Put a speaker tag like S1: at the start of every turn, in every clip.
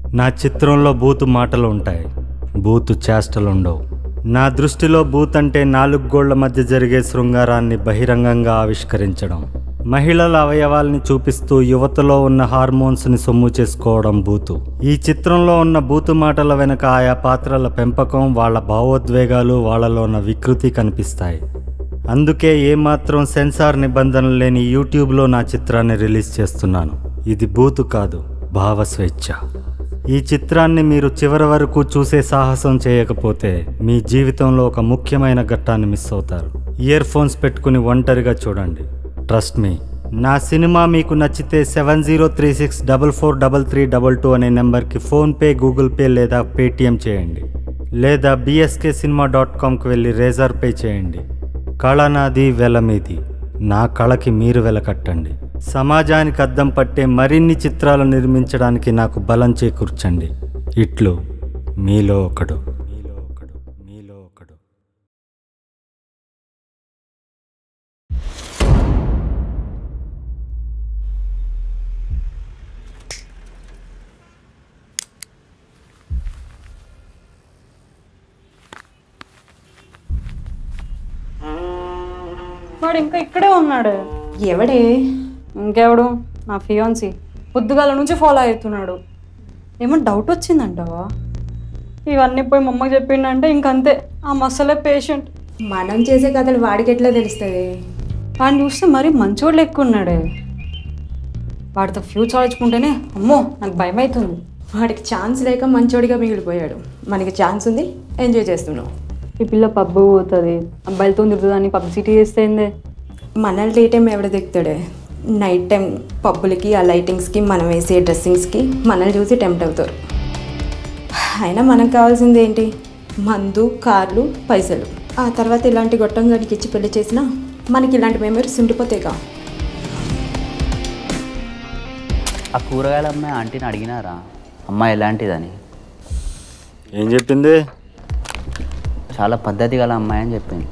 S1: నా చిత్రంలో బూతు మాటలు ఉంటాయి బూతు చేష్టలు ఉండవు నా దృష్టిలో బూత్ అంటే నాలుగు గోళ్ల మధ్య జరిగే శృంగారాన్ని బహిరంగంగా ఆవిష్కరించడం మహిళల అవయవాల్ని చూపిస్తూ యువతలో ఉన్న హార్మోన్స్ని సొమ్ము చేసుకోవడం బూతు ఈ చిత్రంలో ఉన్న బూతు మాటల వెనక ఆయా పాత్రల పెంపకం వాళ్ళ భావోద్వేగాలు వాళ్ళలో ఉన్న వికృతి కనిపిస్తాయి అందుకే ఏమాత్రం సెన్సార్ నిబంధనలు లేని యూట్యూబ్లో నా చిత్రాన్ని రిలీజ్ చేస్తున్నాను ఇది బూతు కాదు భావ స్వేచ్ఛ ఈ చిత్రాన్ని మీరు చివరి వరకు చూసే సాహసం చేయకపోతే మీ జీవితంలో ఒక ముఖ్యమైన ఘట్టాన్ని మిస్ అవుతారు ఇయర్ ఫోన్స్ పెట్టుకుని ఒంటరిగా చూడండి ట్రస్ట్ మీ నా సినిమా మీకు నచ్చితే seven zero three six double four double three double two అనే నెంబర్కి ఫోన్పే గూగుల్ పే లేదా పేటిఎం చేయండి లేదా బిఎస్కే సినిమా డాట్ కామ్కి వెళ్ళి రేజర్ పే చేయండి కళ నాది వెల మీది నా కళకి మీరు వెలకట్టండి సమాజానికి అద్దం పట్టే మరిన్ని చిత్రాలు నిర్మించడానికి నాకు బలం చేకూర్చండి ఇట్లు మీలో ఒకడు మీలో ఒకడు మీలో ఒకడు
S2: వాడు ఇంకా ఇక్కడే ఉన్నాడు
S3: ఎవడే
S2: ఇంకెవడు నా ఫియాన్సీ పొద్దుగాల నుంచి ఫాలో అవుతున్నాడు ఏమో డౌట్ వచ్చిందంటావా ఇవన్నీ పోయి మా అమ్మకి చెప్పిండంటే ఇంకంతే ఆ మసలే పేషెంట్
S3: మనం చేసే కథలు వాడికి ఎట్లా తెలుస్తుంది
S2: వాడిని చూస్తే మరీ మంచోడు లెక్క ఉన్నాడే వాడితో ఫ్యూచర్ ఆలోచుకుంటేనే అమ్మో నాకు భయం అవుతుంది
S3: వాడికి ఛాన్స్ లేక మంచోడిగా మిగిలిపోయాడు మనకి ఛాన్స్ ఉంది ఎంజాయ్ చేస్తున్నాం
S2: ఈ పిల్ల పబ్బు పోతుంది అబ్బాయిలతో తిరుగుతుందని పబ్లిసిటీ చేస్తే ఏందే
S3: మనల్ని డే టైం ఎవడ దిగుతాడే నైట్ టైం పబ్బులకి ఆ లైటింగ్స్కి మనం వేసే డ్రెస్సింగ్స్కి మనల్ని చూసి టెంప్ట్ అవుతారు అయినా మనకు కావాల్సింది ఏంటి మందు కార్లు పైసలు ఆ తర్వాత ఇలాంటి గొట్టం గడికి ఇచ్చి పెళ్లి చేసినా మనకి ఇలాంటి మెమరీస్ ఉండిపోతాయిగా
S4: ఆ కూరగాయల అమ్మాయి ఆంటీని అడిగినారా అమ్మాయి ఎలాంటిదని
S1: ఏం చెప్పింది
S4: చాలా పద్ధతి గల అమ్మాయి అని చెప్పింది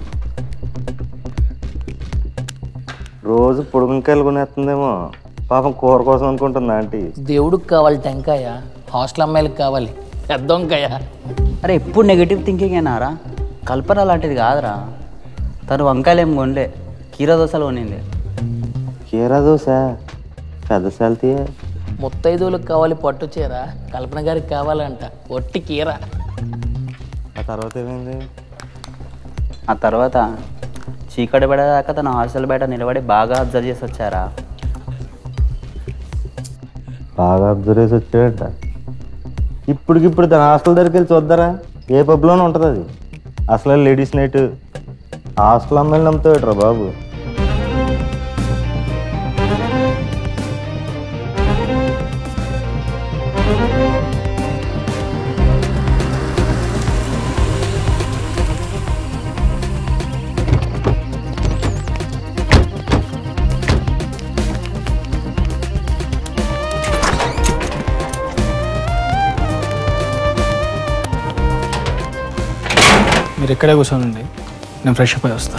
S5: రోజు పొడుగుంకాయలు కొనేస్తుందేమో పాపం కూర కోసం అనుకుంటుంది ఆంటీ
S6: దేవుడికి కావాలి టెంకాయ హాస్టల్ అమ్మాయిలకు కావాలి పెద్ద వంకాయ
S4: అరే ఎప్పుడు నెగిటివ్ థింకింగ్ అయినారా కల్పన లాంటిది కాదురా తను వంకాయలు ఏం కొనలే కీరా దోశలు కొనింది
S5: కీరా దోశ పెద్ద శాలతీ
S6: ముత్తైదువులకు కావాలి పట్టు చీర కల్పన గారికి కావాలంట ఒట్టి కీర
S5: ఆ తర్వాత ఏమైంది
S4: ఆ తర్వాత చీకటి పడేదాకా తన హాస్టల్ బయట నిలబడి బాగా అబ్జర్వ్ చేసి వచ్చారా
S5: బాగా అబ్జర్వ్ చేసి వచ్చాడట ఇప్పటికిప్పుడు తన హాస్టల్ దగ్గరికి వెళ్ళి చూద్దారా ఏ పబ్లోనే ఉంటుంది అది అసలు లేడీస్ నైట్ హాస్టల్ అమ్మాయిలు నమ్ముతాడరా బాబు
S7: మీరు ఇక్కడే కూర్చోనండి నేను ఫ్రెష్ అప్ అయి వస్తా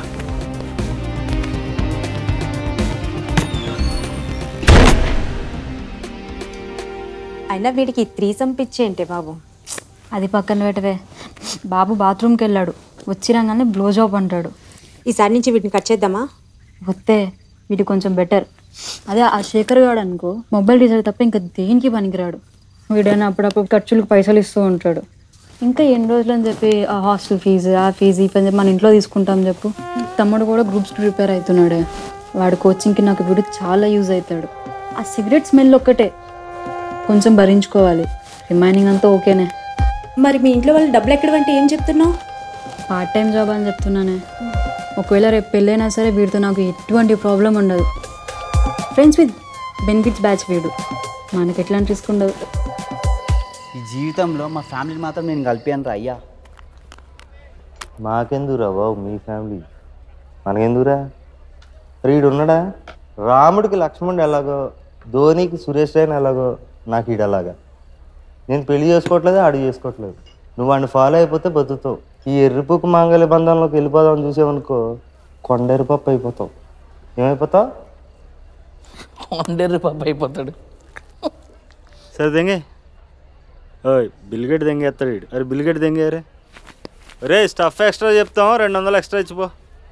S3: అయినా వీడికి త్రీ సంపిచ్చే ఏంటి బాబు
S2: అది పక్కన పెట్టవే బాబు బాత్రూమ్కి వెళ్ళాడు వచ్చిరాగానే బ్లో జాబ్ అంటాడు
S3: ఈసారి నుంచి వీటిని కట్ చేద్దామా
S2: వస్తే వీటి కొంచెం బెటర్ అదే ఆ శేఖర్ గాడు అనుకో మొబైల్ రీఛార్జ్ తప్ప ఇంకా దేనికి పనికిరాడు వీడైనా అప్పుడప్పుడు ఖర్చులకు పైసలు ఇస్తూ ఉంటాడు ఇంకా ఎన్ని రోజులు అని చెప్పి ఆ హాస్టల్ ఫీజు ఆ ఫీజు ఈ ఫీజు మన ఇంట్లో తీసుకుంటాం చెప్పు తమ్ముడు కూడా గ్రూప్స్ ప్రిపేర్ అవుతున్నాడే వాడు కోచింగ్కి నాకు వీడు చాలా యూజ్ అవుతాడు ఆ సిగరెట్ స్మెల్ ఒక్కటే కొంచెం భరించుకోవాలి రిమైనింగ్ అంతా ఓకేనే
S3: మరి మీ ఇంట్లో వాళ్ళు డబ్బులు ఎక్కడ అంటే ఏం చెప్తున్నావు
S2: పార్ట్ టైం జాబ్ అని చెప్తున్నానే ఒకవేళ రేపు పెళ్ళైనా సరే వీడితో నాకు ఎటువంటి ప్రాబ్లం ఉండదు ఫ్రెండ్స్ విత్ బెనిఫిట్స్ బ్యాచ్ వీడు మనకి ఎట్లాంటి రిస్క్ ఉండదు
S4: ఈ జీవితంలో మా ఫ్యామిలీని మాత్రం నేను కలిపాను రా అయ్యా
S5: మాకెందుకురా బాబు మీ ఫ్యామిలీ మనకెందుకురా వీడు ఉన్నాడా రాముడికి లక్ష్మణుడు ఎలాగో ధోనికి సురేష్ రైన్ ఎలాగో నాకు ఈడు అలాగా నేను పెళ్లి చేసుకోవట్లేదు ఆడు చేసుకోవట్లేదు నువ్వు వాడిని ఫాలో అయిపోతే బతుకుతావు ఈ ఎర్రిపుకు మాంగళ్య బంధంలోకి వెళ్ళిపోదాం చూసావనుకో కొండెరిపప్పు అయిపోతావు ఏమైపోతావు
S6: వండేరు పాప అయిపోతాడు
S1: సరే దెంగే ఓయ్ బిల్గెట్ దెంగేస్తాడు వీడు అరే బిల్గెట్ దెంగారే రే స్టఫ్ ఎక్స్ట్రా చెప్తాం రెండు వందలు ఎక్స్ట్రా ఇచ్చిపో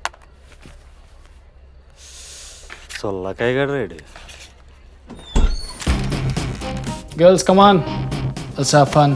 S1: సొల్లకాయ గడ రేడు
S7: girls come on let's have fun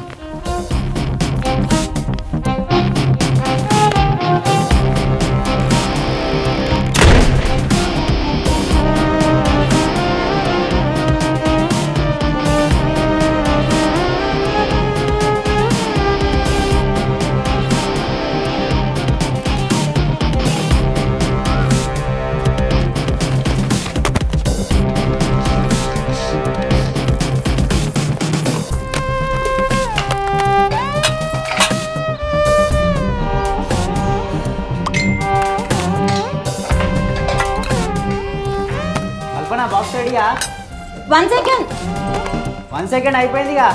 S4: Kalpana box రెడీగా
S2: వన్ సెకండ్
S4: వన్ సెకండ్ అయిపోయిందిగా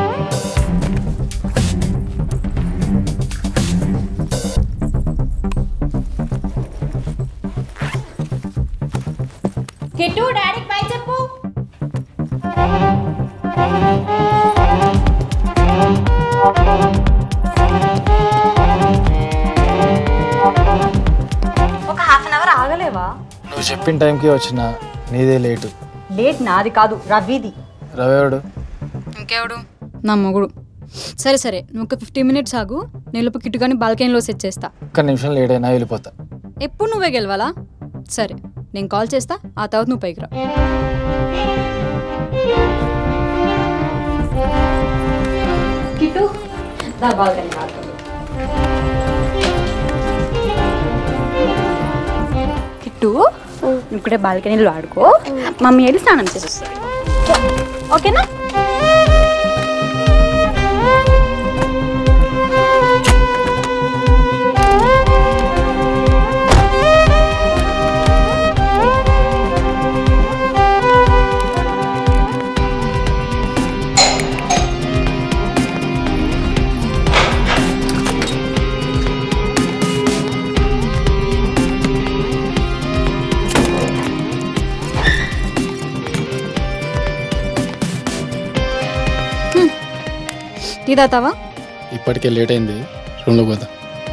S3: కిట్టు డాడీకి పై చెప్పు
S2: ఒక హాఫ్ అన్ అవర్ ఆగలేవా
S7: నువ్వు చెప్పిన టైంకి వచ్చిన నీదే లేటు
S2: లేట్ నాది కాదు రవిది
S7: రవేవాడు
S2: ఇంకెవడు నా మొగుడు సరే సరే నువ్వు ఒక ఫిఫ్టీ మినిట్స్ ఆగు నేను లోపు కిట్టుగాని బాల్కనీలో సెట్ చేస్తా
S7: ఒక్క నిమిషం లేట్ అయినా వెళ్ళిపోతా
S2: ఎప్పుడు నువ్వే గెలవాలా సరే నేను కాల్ చేస్తా ఆ తర్వాత నువ్వు పైకి రా కిట్టు దా బాల్కనీ ఆడుతుంది కిట్టు నువ్వు కూడా బాల్కనీలో ఆడుకో మమ్మీ వెళ్ళి స్నానం చేసి వస్తుంది ఓకేనా టీ తాతావా
S7: ఇప్పటికే లేట్ అయింది రూమ్లో పోతా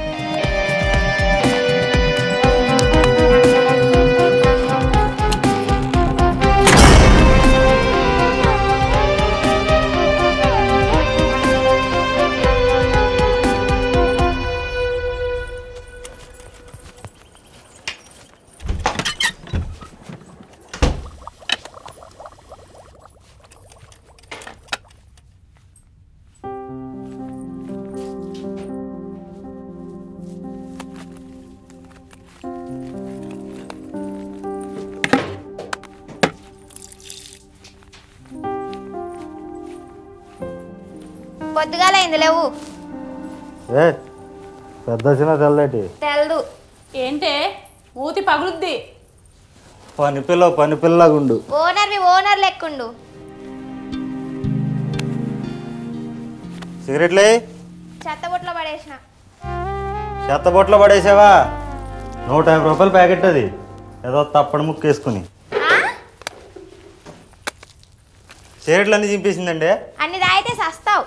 S8: పొద్దుగాల అయింది లేవు
S5: ఏ పెద్ద చిన్న తెల్లటి
S8: తెల్దు
S3: ఏంటే మూతి పగులుద్ది
S1: పని పిల్ల పని పిల్లగుండు
S8: ఓనర్వి ఓనర్ లెక్కుండు
S1: సిగరెట్లే
S8: చెత్తబుట్లో పడేసిన
S1: చెత్త బొట్లో పడేసావా నూట యాభై రూపాయల ప్యాకెట్ అది ఏదో తప్పని ముక్కు వేసుకుని సిగరెట్లు అన్నీ చింపేసిందండి
S8: అన్ని తాగితే సస్తావు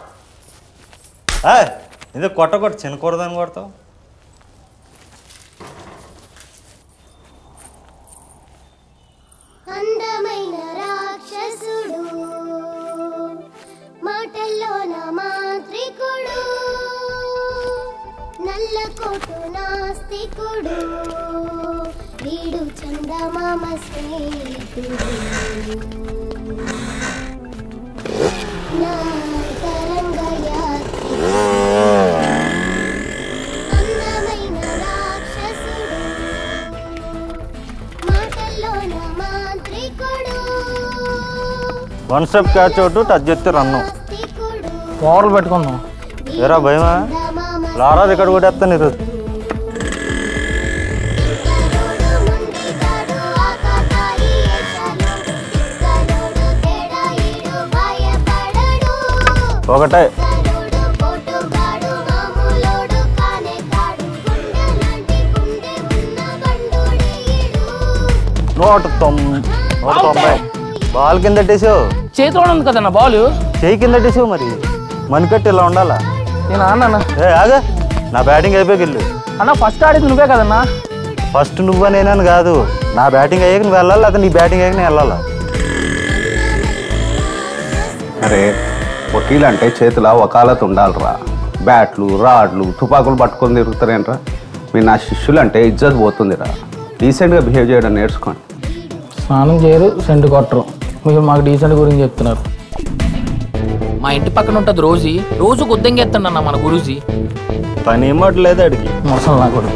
S1: ఇదే కొట్ట కొట్ట చిన్న కూరదని కొడతావు
S9: అందమైన రాక్షసుడు మాటల్లోన మాంత్రికుడు నల్ల కోటు నాస్తికుడు వీడు చందమామ స్నేహితుడు నా తరంగ యాత్రికుడు. అందమైన రాక్షసుడు మాటల్లోన మాంత్రికుడు
S1: one step catch out touch చేస్తే రన్ను
S9: నాస్తికుడు
S7: ఓవర్లు పెట్టుకున్నాం
S1: ఏరా భయమా
S9: చందమామ
S1: లారా ఇక్కడ కొట్టేస్తాను ఈరోజు
S9: ఇతరుడు ముందుతాడు ఆకతాయి ఏషాలు ఇతరుడు తేడా ఈడు భయపడడు
S1: ఒకటే
S9: ఇతరుడు పోటుగాడు మామూలోడు కానే కాడు గుండె లాంటి గుండె ఉన్న బండుడీడు
S1: నూట తొంభై నూట తొంభై బాల్ కింద పెట్టేసావు
S6: చేతిలో ఉంది కదన్న బాల్
S1: చేయి కింద పెట్టేసావు మరి
S5: మణికట్టు ఇలా ఉండాలా
S10: నేను అన్న
S5: ఏ ఆగా నా బ్యాటింగ్ అయిపోయి వెళ్ళు
S10: అన్న ఫస్ట్ ఆడింది నువ్వే కదన్నా
S5: ఫస్ట్ నువ్వు నేనని కాదు నా బ్యాటింగ్ అయ్యాక నువ్వు వెళ్ళాలి లేదా నీ బ్యాటింగ్ అయ్యాక నేను వెళ్ళాలా
S11: అరే వకీల్ అంటే చేతిలో వకాలత్ ఉండాలిరా బ్యాట్లు రాడ్లు తుపాకులు పట్టుకొని తిరుగుతారేంట్రా మీరు నా శిష్యులు అంటే ఇజ్జత్ పోతుందిరా డీసెంట్గా బిహేవ్ చేయడం నేర్చుకోండి
S10: స్నానం చేయరు సెంటు కొట్టరు మీరు మాకు డీసెంట్ గురించి చెప్తున్నారు
S6: మా ఇంటి పక్కన ఉంటుంది రోజు రోజు గుద్దంగెత్తండి మన గురూజీ
S5: పని ఏమట్లేదు అడిగి
S10: మొసలు నా కొడుకు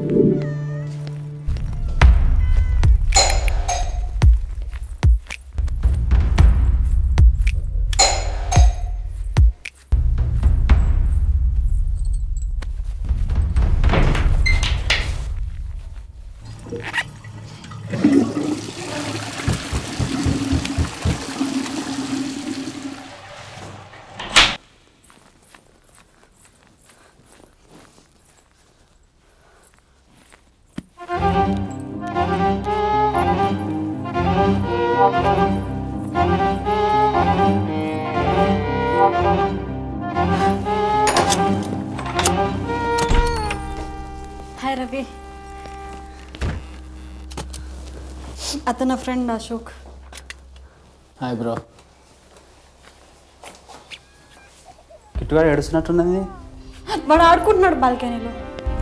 S2: హాయ్ రవి అతను నా ఫ్రెండ్ అశోక్
S10: హాయ్ బ్రో
S4: కిట్టుగాడు ఏడుస్తున్నట్టున్నది
S2: వాడు ఆడుకుంటున్నాడు బాల్కనీలో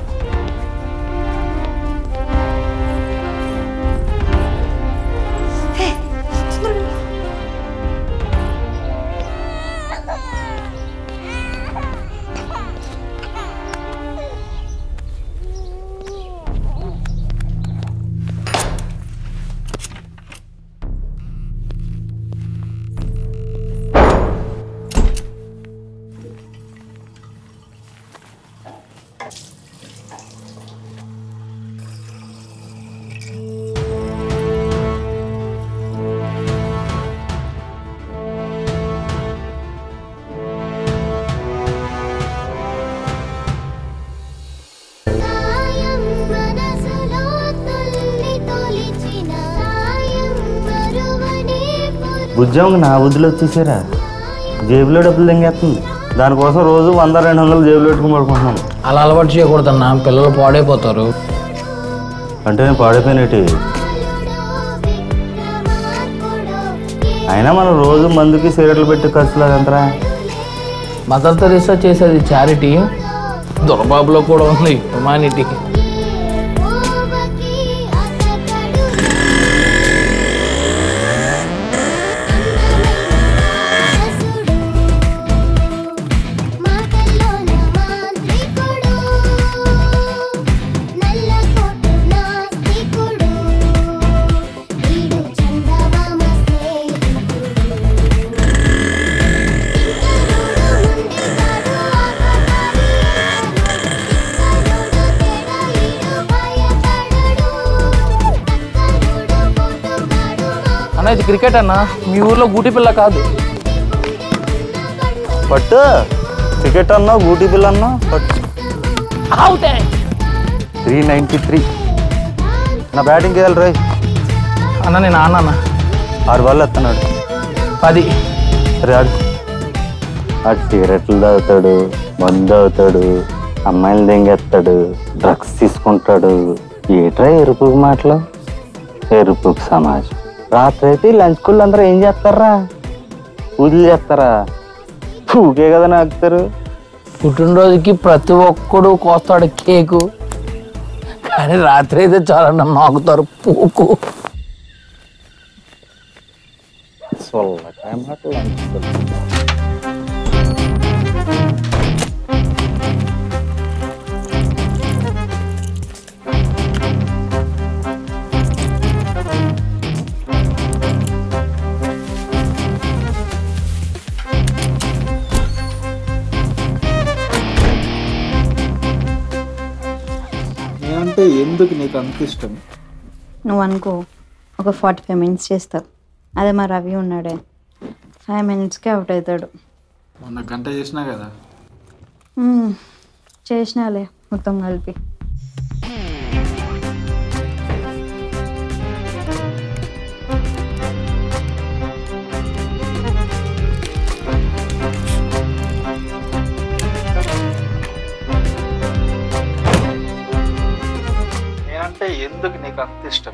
S9: సాయం మనసులో తొల్లి తొలిచిన సాయం మరువనే
S5: ఉద్యోగం నా బుద్ధిలో వచ్చేసారా జేబులో డబ్బులు తెంగేస్తుంది దానికోసం రోజు వంద రెండు వందలు జేబులో పెట్టుకుని పడుకుంటున్నాను
S10: అలా అలవాటు చేయకూడదన్నా పిల్లలు పాడైపోతారు
S5: అంటే నేను పాడైపోయినట్టు అయినా మనం రోజు మందుకి సిగరెట్లు పెట్టి ఖర్చులు అదంతరా
S10: మదర్ తెరీసా చేసేది చారిటీ దొరబాబులో కూడా ఉంది హ్యుమానిటీ
S9: ఓవకి అతకడు మనసుడు మాటల్లోన మాంత్రికుడు నల్ల కోటు నాస్తికుడు వీడు చందమామ స్నేహితుడు
S10: అన్న ఇది క్రికెట్ అన్న మీ ఊర్లో గూటి పిల్ల కాదు
S5: పట్టు క్రికెట్ అన్నావు గూటీ బిల్ అన్నావు పట్టు త్రీ నైంటీ త్రీ నా బ్యాటింగ్ వేయాలి రై
S10: అన్న నేను ఆడినా అన్న
S5: ఆరు బాల్ ఎత్తన్నాడు
S10: పది
S5: సరే ఆడు ఆడు సిగరెట్లు తాగుతాడు మందు తాగుతాడు అమ్మాయిలు దెంగేస్తాడు డ్రగ్స్ తీసుకుంటాడు ఏట్రా ఎరుపుకు మాటలు ఎరుపుకు సమాజం రాత్రి అయితే లంచ్ కుళ్ళు అందరూ ఏం చేస్తారా పూజలు చేస్తారా ఊకే కదా నాకుతారు
S10: పుట్టినరోజుకి ప్రతి ఒక్కడు కోస్తాడు కేకు కానీ రాత్రి అయితే చాలా నాకుతారు పూకు
S5: సొల్లకాయ మాటలు అనుకుంటారు.
S12: అంటే ఎందుకు నీకు అంత ఇష్టం
S2: నువ్వు అనుకో ఒక ఫార్టీ ఫైవ్ మినిట్స్ చేస్తావు అదే మా రవి ఉన్నాడే ఫైవ్ మినిట్స్కే అవుట్ అవుతాడు
S12: మొన్న గంట చేసినా కదా
S2: మ్మ్. చేసినాలే మొత్తం కలిపి
S12: నీకు అంత ఇష్టం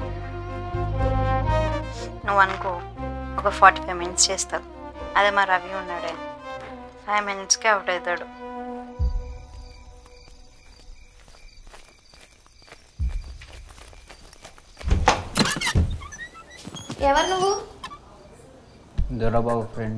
S2: నువ్వు అనుకో ఒక ఫార్టీ ఫైవ్ మినిట్స్ చేస్తావు అదే మా రవి ఉన్నాడే ఫైవ్ మినిట్స్కి అవుట్ అవుతాడు
S8: ఎవరు నువ్వు
S4: దొరబాబు ఫ్రెండ్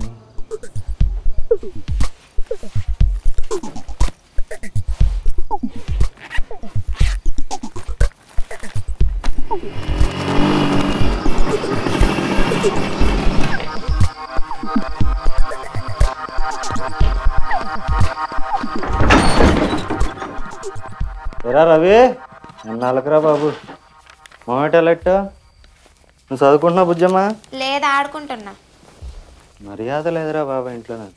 S5: ఎరా రవి ఎన్నాళ్ళకురా బాబు మొమెంట్ ఎలెక్ట్ నువ్వు చదువుకుంటున్నావు బుజ్జమ్మా
S8: లేదా ఆడుకుంటున్నా
S5: మర్యాద లేదురా బాబా ఇంట్లో నాకు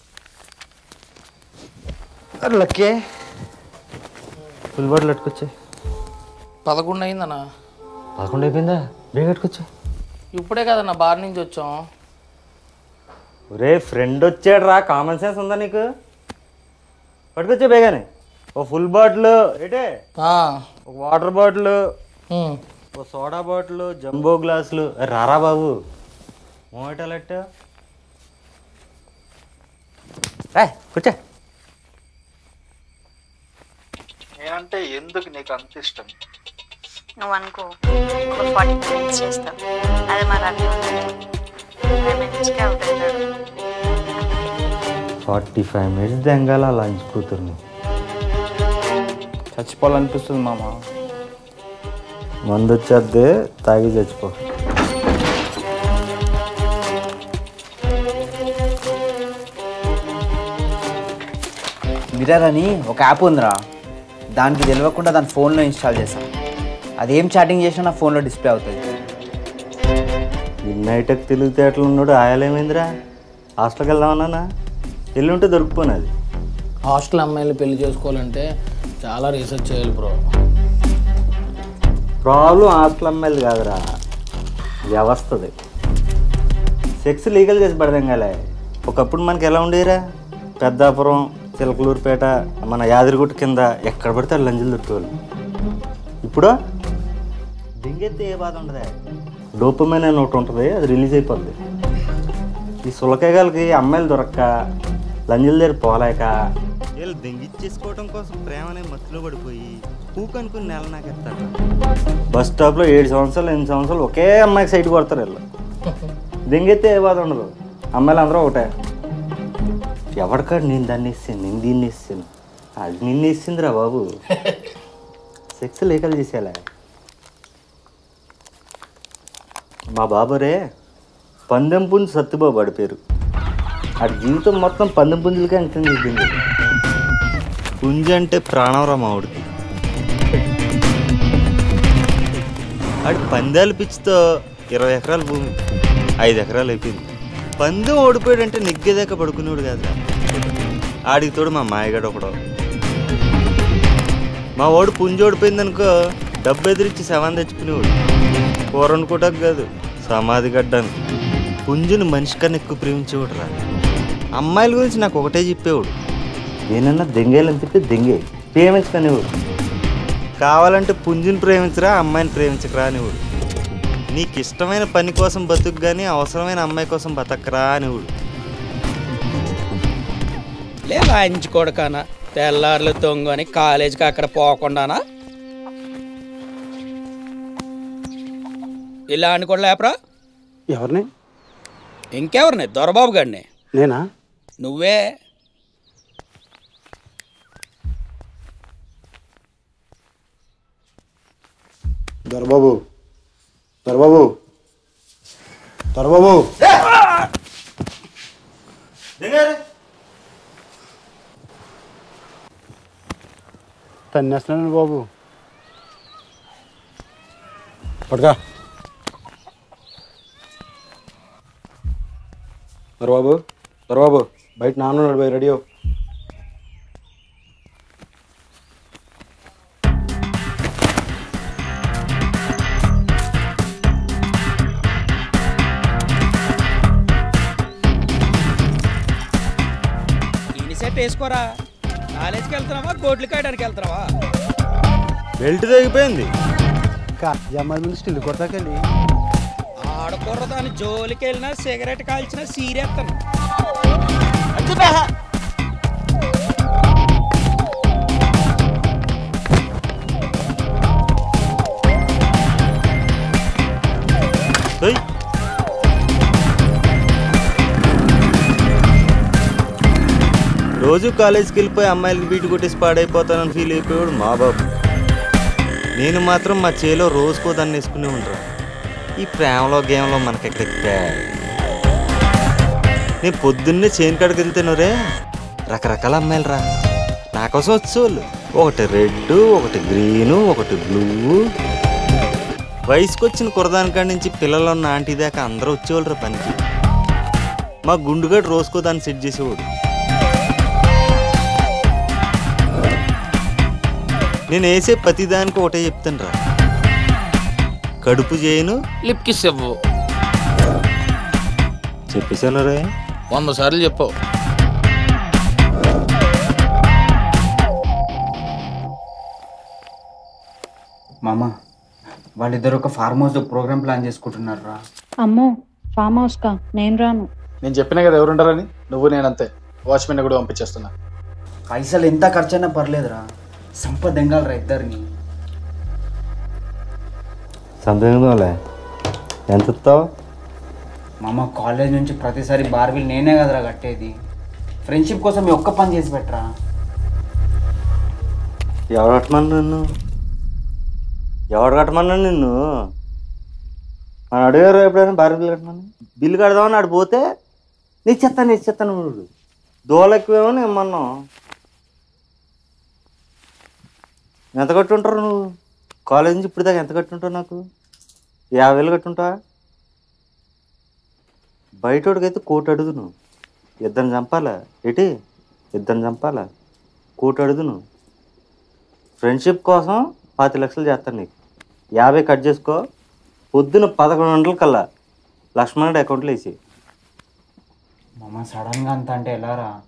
S5: అరే లక్కే ఫుల్ బాటిల్ పెట్టుకొచ్చే
S6: పదకొండు అయిందన్నా
S5: పదకొండు అయిపోయిందా బేగ పెట్టుకొచ్చే
S6: ఇప్పుడే కదన్నా బార్ నుంచి వచ్చాం
S5: ఒరే ఫ్రెండ్ వచ్చాడు రా కామన్ సెన్స్ ఉందా నీకు పట్టుకొచ్చే బేగానే ఓ ఫుల్ బాటిల్ ఏటే ఒక వాటర్ బాటిల్ ఓ సోడా బాటిల్ జంబో గ్లాసులు అరే రారా బాబు మోటలెట్ కూర్చో
S12: నేనంటే ఎందుకు నీకు అంత ఇష్టం
S2: నువ్వు అనుకో ఒక ఫార్టీ ఫైవ్ మినిట్స్ చేస్తావు అదే మా రవి ఉన్నాడే ఫైవ్ మినిట్స్కి అవుట్ అవుతాడు
S5: ఫార్టీ ఫైవ్ మినిట్స్ దెంగాల లంచ్ కూతుర్ని
S10: చచ్చిపోవాలనిపిస్తుంది మామ
S5: మందు వచ్చేద్దే తాగి చచ్చిపో
S4: మిర్రర్ అని ఒక యాప్ ఉందిరా దానికి తెలియకుండా దాని ఫోన్లో ఇన్స్టాల్ చేసాం అదేం చాటింగ్ చేసినా నా ఫోన్లో డిస్ప్లే అవుతుంది
S5: నైట్కి తెలివితేటలు ఉన్నాడు ఆయాలేమైందిరా హాస్టల్కి వెళ్దామన్నా వెళ్ళి ఉంటే దొరికిపోయినది
S6: హాస్టల్ అమ్మాయిలు పెళ్లి చేసుకోవాలంటే చాలా రీసెర్చ్ చేయాలి బ్రో
S5: ప్రాబ్లం హాస్టల్ అమ్మాయిలు కాదురా వ్యవస్థది సెక్స్ లీగల్ చేసి పడదాం కాలే ఒకప్పుడు మనకి ఎలా ఉండేరా పెద్దాపురం చిలకలూరుపేట మన యాదగిరిగుట్ట కింద ఎక్కడ పడితే అక్కడ లంజులు దొరికేవాళ్ళు ఇప్పుడు దింగెత్తే ఏ బాధ ఉండదే డోపమైన అని ఒకటి ఉంటుంది అది రిలీజ్ అయిపోద్ది ఈ సులకేగాలకి అమ్మాయిలు దొరక్క లంజుల దగ్గర పోలేక వీళ్ళు దింగిచ్చేసుకోవడం కోసం ప్రేమ అనే మత్తులో పడిపోయి పూకనుకుని నెల నాకెత్తారు బస్ స్టాప్లో ఏడు సంవత్సరాలు ఎనిమిది సంవత్సరాలు ఒకే అమ్మాయికి సైట్ కొడతారు వీళ్ళు దింగెత్తే ఏ బాధ ఉండదు అమ్మాయిలు అందరూ ఒకటే ఎవరికాడు నేను దాన్ని ఇస్తాను నేను దీన్ని ఇస్తాను అది నిన్ను ఇస్తుందిరా బాబు సెక్స్ లేఖలు చేసేలా మా బాబురే పందెం పుంజు సత్తుబాబు వాడి పేరు ఆడి జీవితం మొత్తం పందెం పుంజులకే అంకితం చేసింది పుంజు అంటే ప్రాణంరా మావుడికి ఆడి పందాలు పిచ్చితో ఇరవై ఎకరాల భూమి ఐదు ఎకరాలు అయిపోయింది పందెం ఓడిపోయాడంటే నెగ్గేదాకా పడుకునేవాడు కాదురా ఆడికి తోడు మా మాయగాడు ఒకడు మా వాడు పుంజు ఓడిపోయింది అనుకో డబ్బు ఎదిరించి శవం తెచ్చుకునేవాడు కూర వండుకోవడానికి కాదు సమాధి గడ్డానికి పుంజుని మనిషి కన్నా ఎక్కువ ప్రేమించేవాడు రా అమ్మాయిల గురించి నాకు ఒకటే చెప్పేవాడు ఏనన్నా దెంగేయాలని చెప్తే దెంగే ప్రేమించుకునేవాడు కావాలంటే పుంజుని ప్రేమించరా అమ్మాయిని ప్రేమించకరా అనేవాడు నీకు ఇష్టమైన పని కోసం బతుకు కానీ అవసరమైన అమ్మాయి కోసం బతకరా అనేవాడు
S6: లే లాంచి కొడకానా తెల్లారులు తొంగని కాలేజీకి అక్కడ పోకుండానా ఇలా అని కూడా లేపరా
S13: ఎవరిని
S6: ఇంకెవరిని దొరబాబు గారిని
S13: నేనా
S6: నువ్వే
S13: దొరబాబు దొరబాబు దొరబాబు తన్నేస్తున్నాను బాబు పడుగా దొరబాబు దొరబాబు బయట నాన్న ఉన్నాడు పోయి రెడీ అవ్వు
S6: ఈయన సెట్ వేసుకోరా కాలేజీకి వెళ్తున్నావా గోడ్లు కాయడానికి వెళ్తున్నావా
S5: బెల్ట్ తెగిపోయింది
S14: ఇంకా జమ్మల ముందు స్టిల్ కొడతాకెళ్ళి
S15: ఆడకూర దాని జోలికి వెళ్ళినా సిగరెట్ కాల్చినా సీరేస్తాను
S5: ఏయ్. రోజు కాలేజీకి వెళ్ళిపోయి అమ్మాయిలకి బీటు కొట్టేసి పాడైపోతానని ఫీల్ అయిపోయాడు మా బాబు నేను మాత్రం మా చేలో రోజుకో దాన్ని వేసుకునే ఉంటాను ఈ ప్రేమలో గేమ్లో మనకెక్కడెక్కా నేను పొద్దున్నే చేను కాడికి వెళ్తాను రే రకరకాల అమ్మాయిలు రా నా కోసం వచ్చేవాళ్ళు ఒకటి రెడ్ ఒకటి గ్రీను ఒకటి బ్లూ వయసుకు వచ్చిన కురదానికాడి నుంచి పిల్లలు ఉన్న ఆంటీ దాకా అందరూ వచ్చేవాళ్ళు రా పనికి మా గుండుగాడు రోజుకో దాన్ని సెట్ చేసేవాడు నేను వేసే ప్రతి దానికి ఒకటే చెప్తాను రా కడుపు చేయను
S6: లిప్ కిస్ ఇవ్వు
S5: చెప్పేశాను రే
S6: వంద సార్లు చెప్పావు
S4: మామ వాళ్ళిద్దరు ఒక ఫార్మ్ హౌస్ ప్రోగ్రామ్ ప్లాన్ చేసుకుంటున్నారు రా
S2: అమ్మో ఫామ్ హౌస్ కా నేను రాను
S7: నేను చెప్పినా కదా ఎవరు ఉంటారని నువ్వు నేనంతే వాచ్మెన్ కూడా పంపించేస్తున్నా
S4: పైసలు ఎంత ఖర్చైనా పర్లేదురా సంపద దెంగాలరా ఇద్దరిని
S5: సంతోషంలే ఎంత ఇస్తావు
S4: మామ కాలేజ్ నుంచి ప్రతిసారి బార్బిల్ నేనే కదరా కట్టేది ఫ్రెండ్షిప్ కోసం ఈ ఒక్క పని చేసి పెట్టరా
S5: ఎవడు కట్టమన్నా నిన్ను ఎవడు కట్టమన్నా నిన్ను మనం అడిగారు ఎప్పుడైనా భార్య బిల్లు కట్టమని బిల్లు కడదామని ఆడు పోతే నీ చెత్త నీ చెత్తాను వాడు దోలెక్కువేమో నేను మొన్నం ఎంత కట్టుంటారు నువ్వు కాలేజ్ నుంచి ఇప్పుడు దాకా ఎంత కట్టుంటావు నాకు యాభై వేలు కట్టుంటావా బయటోడికైతే కోటి అడుగు నువ్వు ఇద్దరిని చంపాలా ఏంటి ఇద్దరిని చంపాలా కోటి అడుగు నువ్వు ఫ్రెండ్షిప్ కోసం పాతి లక్షలు చేస్తాను నీకు యాభై కట్ చేసుకో పొద్దున పదకొండు గంటల కల్లా లక్ష్మణుడి అకౌంట్లో వేసి
S4: మామ సడన్ గా అంత అంటే ఎలా రా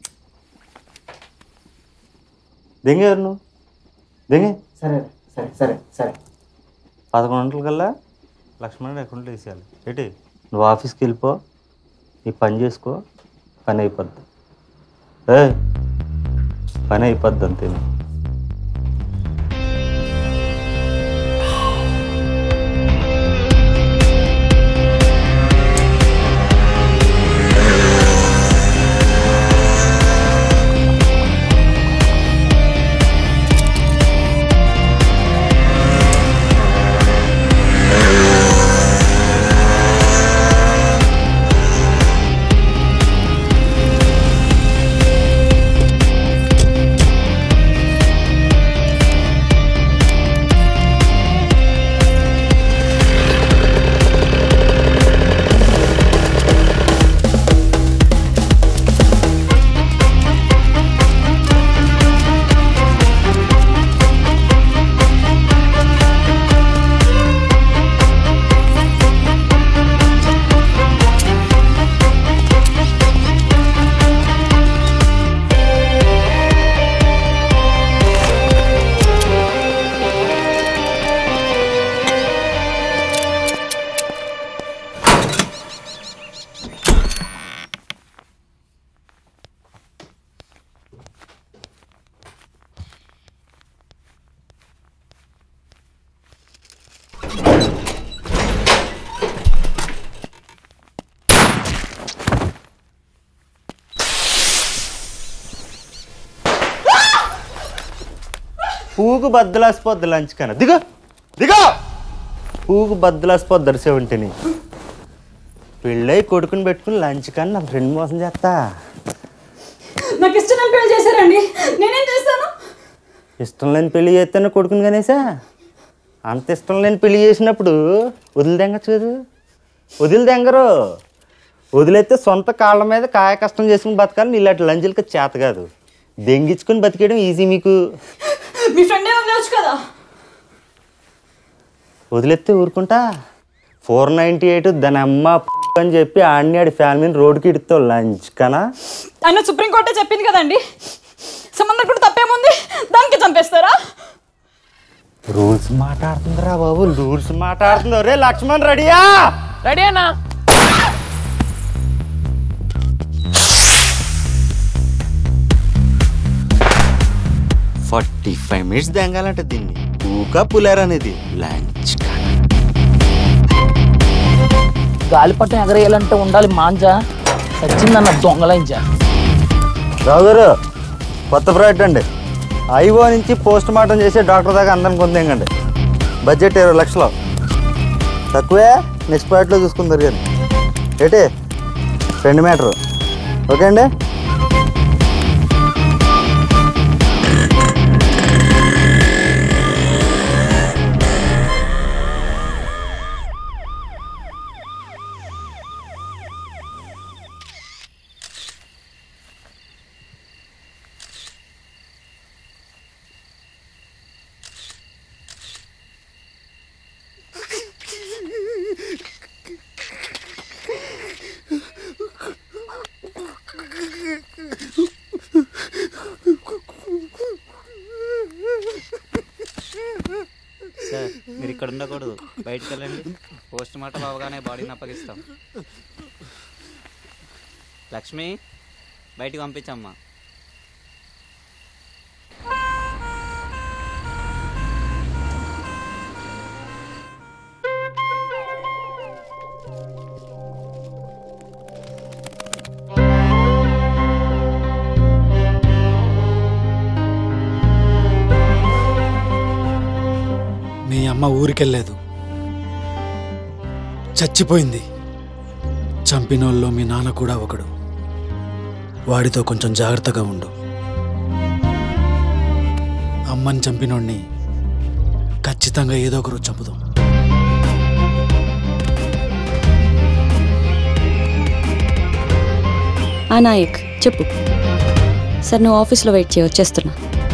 S5: దెంగేరు నువ్వు దెంగే
S4: సరే సరే సరే సరే
S5: పదకొండు గంటల కల్లా లక్ష్మణుడి అకౌంట్లో వేసేయాలి ఏంటి నువ్వు ఆఫీస్కి వెళ్ళిపో నీ పని చేసుకో పని అయిపోద్ది ఏ పని అయిపోద్ది అంతే పువ్వుకు బద్దలాసిపోద్ది లంచ్ కన్నా దిగో దిగో పువ్వుకు బద్దలాసిపోద్ది దర్శవంటిని పెళ్ళై కొడుకుని పెట్టుకుని లంచ్ కన్నా నా ఫ్రెండ్ మోసం చేస్తా
S2: నాకు ఇష్టం లేని పెళ్లి చేశారండి నేనేం చేస్తాను
S5: ఇష్టం లేని పెళ్లి చేస్తేనే కొడుకుని కనేసా అంత ఇష్టం లేని పెళ్లి చేసినప్పుడు వదిలిదెంగచ్చు కదా వదిలిదెంగరు వదిలేస్తే సొంత కాళ్ళ మీద కాయ కష్టం చేసుకుని బతకాలి ఇలాంటి లంచులకి చేత కాదు దెంగించుకుని బతికేయడం ఈజీ మీకు
S2: మీ ఫ్రెండే ఉండవచ్చు కదా
S5: వదిలేస్తే ఊరుకుంటా ఫోర్ నైంటీ ఎయిట్ దాని అమ్మ అని చెప్పి ఆడిని ఆడి ఫ్యామిలీని రోడ్డుకి ఇడుతావు లంచ్ కనా
S2: ఆయన సుప్రీంకోర్టే చెప్పింది కదండి సంబంధం కూడా తప్పేముంది దానికి చంపేస్తారా
S1: రూల్స్ మాట్లాడుతుందిరా బాబు రూల్స్ మాట్లాడుతుంది రే లక్ష్మణ్ రెడీయా
S6: రెడీ అన్నా
S1: ఫార్టీ ఫైవ్ మినిట్స్ దెంగాలంటే దీన్ని ఊకా పులేర్ అనేది లంచ్
S6: గాలిపటం ఎగరేయాలంటే ఉండాలి మాంజా సచ్చిందన్న దొంగలైంజా
S1: రావు గారు కొత్త ప్రాజెక్ట్ అండి ఐఓ నుంచి పోస్ట్ మార్టం చేసే డాక్టర్ దాకా అందరం పొందేయండి బడ్జెట్ ఇరవై లక్షలు తక్కువే నెక్స్ట్ ప్రాజెక్ట్లో చూసుకుందరు కానీ ఏంటి రెండు మీటరు ఓకే అండి
S4: సార్ మీరు ఇక్కడ ఉండకూడదు బయటికి వెళ్ళండి పోస్ట్ మార్టం అవగానే బాడీని అప్పగిస్తాం లక్ష్మి బయటికి పంపించమ్మా
S14: మీ అమ్మ ఊరికెళ్ళలేదు చచ్చిపోయింది చంపినోళ్ళు మీ నాన్న కూడా ఒకడు వాడితో కొంచెం జాగ్రత్తగా ఉండు అమ్మని చంపినోడిని ఖచ్చితంగా ఏదో ఒక రోజు చంపుదాం
S16: ఆ నాయక్ చెప్పు సార్ నువ్వు ఆఫీస్లో వెయిట్ చేయ వచ్చేస్తున్నా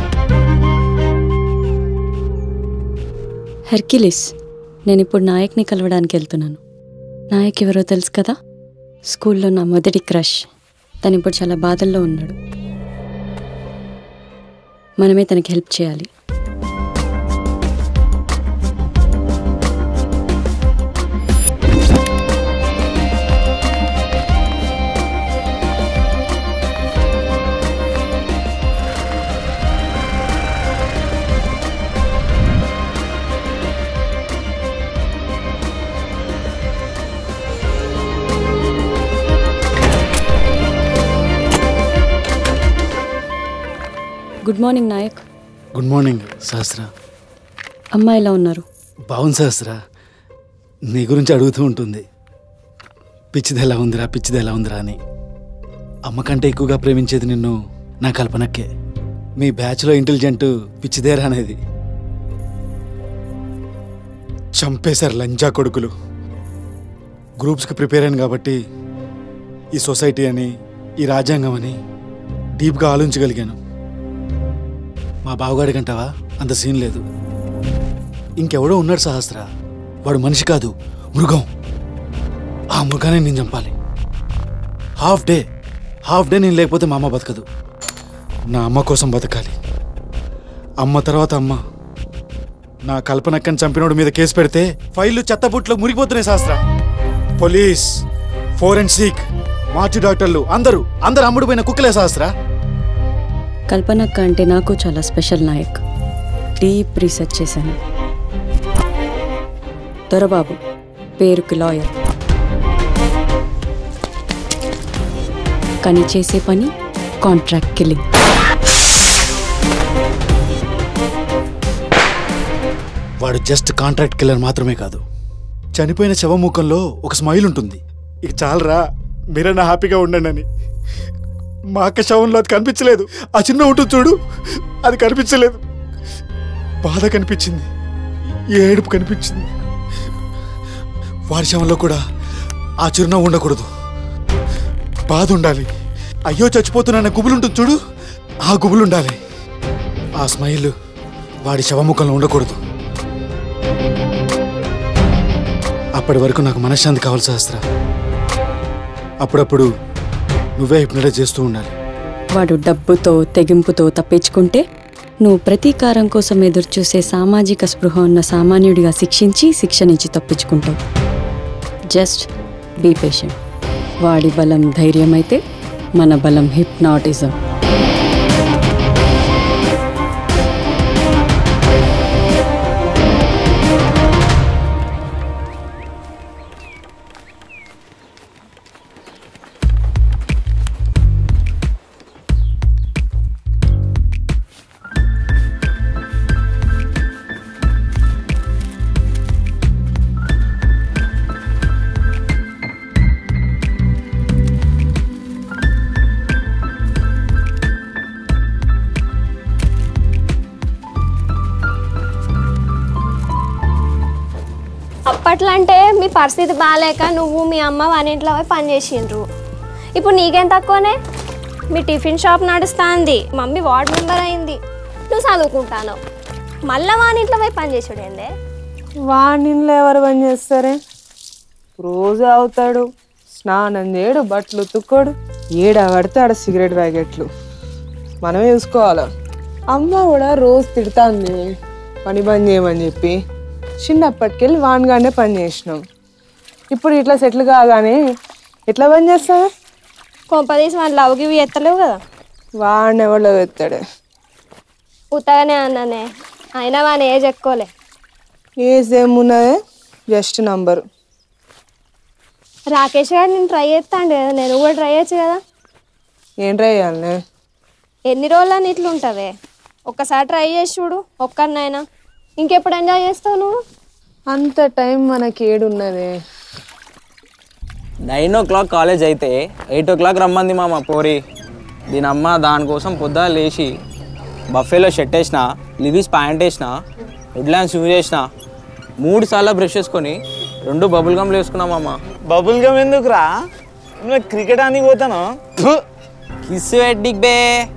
S16: హెర్కిలిస్ నేను ఇప్పుడు నాయక్ని కలవడానికి వెళ్తున్నాను నాయక్ ఎవరో తెలుసు కదా స్కూల్లో నా మొదటి క్రష్ తను ఇప్పుడు చాలా బాధల్లో ఉన్నాడు మనమే తనకి హెల్ప్ చేయాలి good morning Nayak
S14: good morning Sahasra
S16: అమ్మ ఎలా ఉన్నారు
S14: బాగుంది సహస్ర నీ గురించి అడుగుతూ ఉంటుంది పిచ్చిది ఎలా ఉందిరా పిచ్చిది ఎలా ఉందిరా అని అమ్మ కంటే ఎక్కువగా ప్రేమించేది నిన్ను నా కల్పనక్కే మీ బ్యాచ్లో ఇంటెలిజెంట్ పిచ్చిదేరా అనేది చంపేశారు లంజా కొడుకులు గ్రూప్స్కి ప్రిపేర్ అయ్యాను కాబట్టి ఈ సొసైటీ అని ఈ రాజ్యాంగం అని డీప్గా ఆలోచించగలిగాను మా బావగాడి కంటావా అంత సీన్ లేదు ఇంకెవడో ఉన్నాడు సహస్ర వాడు మనిషి కాదు మృగం ఆ మృగాన్ని నేను చంపాలి హాఫ్ డే హాఫ్ డే నేను లేకపోతే మా అమ్మ బతకదు నా అమ్మ కోసం బతకాలి అమ్మ తర్వాత అమ్మ నా కల్పనక్కని చంపినోడి మీద కేసు పెడితే ఫైళ్ళు చెత్తబుట్లో మురిగిపోతున్నాయి శాస్త్ర పోలీస్ ఫోరెన్సిక్ మార్చి డాక్టర్లు అందరూ అందరు అమ్ముడు పోయిన కుక్కలే శాస్త్ర
S16: కల్పనక్క అంటే నాకు చాలా స్పెషల్ నాయక్ డీప్ రీసెర్చ్ చేశాను దొరబాబు పేరుకి లాయర్ కానీ చేసే పని కాంట్రాక్ట్ కిల్లింగ్
S14: వాడు జస్ట్ కాంట్రాక్ట్ కిల్లర్ మాత్రమే కాదు చనిపోయిన శవముఖంలో ఒక స్మైల్ ఉంటుంది ఇక చాలరా మీరన్నా హ్యాపీగా ఉండండి అని మా అక్క శవంలో అది కనిపించలేదు ఆ చిన్న ఉంటుంది చూడు అది కనిపించలేదు బాధ కనిపించింది ఏడుపు కనిపించింది వారి శవంలో కూడా ఆ చిరునవ్వు ఉండకూడదు బాధ ఉండాలి అయ్యో చచ్చిపోతున్నా గుబులు ఉంటుంది చూడు ఆ గుబులు ఉండాలి ఆ స్మైల్ వాడి శవముఖంలో ఉండకూడదు అప్పటి వరకు నాకు మనశ్శాంతి కావాలి శాస్త్ర అప్పుడప్పుడు నువ్వే హిప్నటైజ్ చేస్తూ ఉండాలి
S16: వాడు డబ్బుతో తెగింపుతో తప్పించుకుంటే నువ్వు ప్రతీకారం కోసం ఎదురుచూసే సామాజిక స్పృహ ఉన్న సామాన్యుడిగా శిక్షించి శిక్ష నుంచి తప్పించుకుంటావు జస్ట్ బీ పేషెంట్ వాడి బలం ధైర్యం అయితే మన బలం హిప్నాటిజం
S17: అప్పట్లో అంటే మీ పరిస్థితి బాగాలేక నువ్వు మీ అమ్మ వానింట్లో పోయి పని చేసిండ్రు ఇప్పుడు నీకేం తక్కువనే మీ టిఫిన్ షాప్ నడుస్తుంది మమ్మీ వార్డ్ మెంబర్ అయింది నువ్వు చదువుకుంటాను మళ్ళా వానింట్లో పోయి పని చేసుడేందే
S18: వాడినిలో ఎవరు పని చేస్తారే రోజు అవుతాడు స్నానం చేయడు బట్టలు ఉతుక్కోడు ఏడ పడితే ఆడ సిగరెట్ ప్యాకెట్లు మనమే చూసుకోవాలి అమ్మ కూడా రోజు తిడుతుంది పని బంద్ చేయమని చెప్పి చిన్నప్పటికెళ్ళి వాన్గానే పని చేసినాం ఇప్పుడు ఇట్లా సెటిల్ కాగానే ఎట్లా పని చేస్తావే
S17: కొంపదీసి వాని లవ్కి ఇవి ఎత్తలేవు కదా
S18: వాడిని ఎవరిలో ఎత్తాడే
S17: ఉత్తగానే అన్నానే అయినా వాని ఏజ్ ఎక్కువలే
S18: ఏజ్ ఏమున్నదే జస్ట్ నంబరు
S17: రాకేష్ గారు నేను ట్రై చేస్తాండి కదా నేను కూడా ట్రై చేయొచ్చు కదా
S18: ఏం ట్రై చేయాలనే
S17: ఎన్ని రోజులని ఇట్లా ఉంటావే ఒక్కసారి ట్రై చేసి చూడు ఒక్కరినైనా ఇంకెప్పుడు ఎంజాయ్ చేస్తావు నువ్వు
S18: అంత టైం మనకి ఏడున్నదే
S19: నైన్ ఓ క్లాక్ కాలేజ్ అయితే ఎయిట్ ఓ క్లాక్ రమ్మంది మామ పోరి దీని అమ్మ దానికోసం పొద్దున లేచి బఫేలో షర్ట్ వేసిన లివీస్ ప్యాంట్ వేసిన వుడ్లాండ్స్ యూజ్ చేసిన మూడు సార్లు బ్రష్ చేసుకొని రెండు బబుల్ గమ్లు వేసుకున్నాం మామ
S20: బబుల్ గమ్ ఎందుకురా నువ్వు క్రికెట్ అని పోతాను
S19: కిస్ ఎడ్డిక్ బే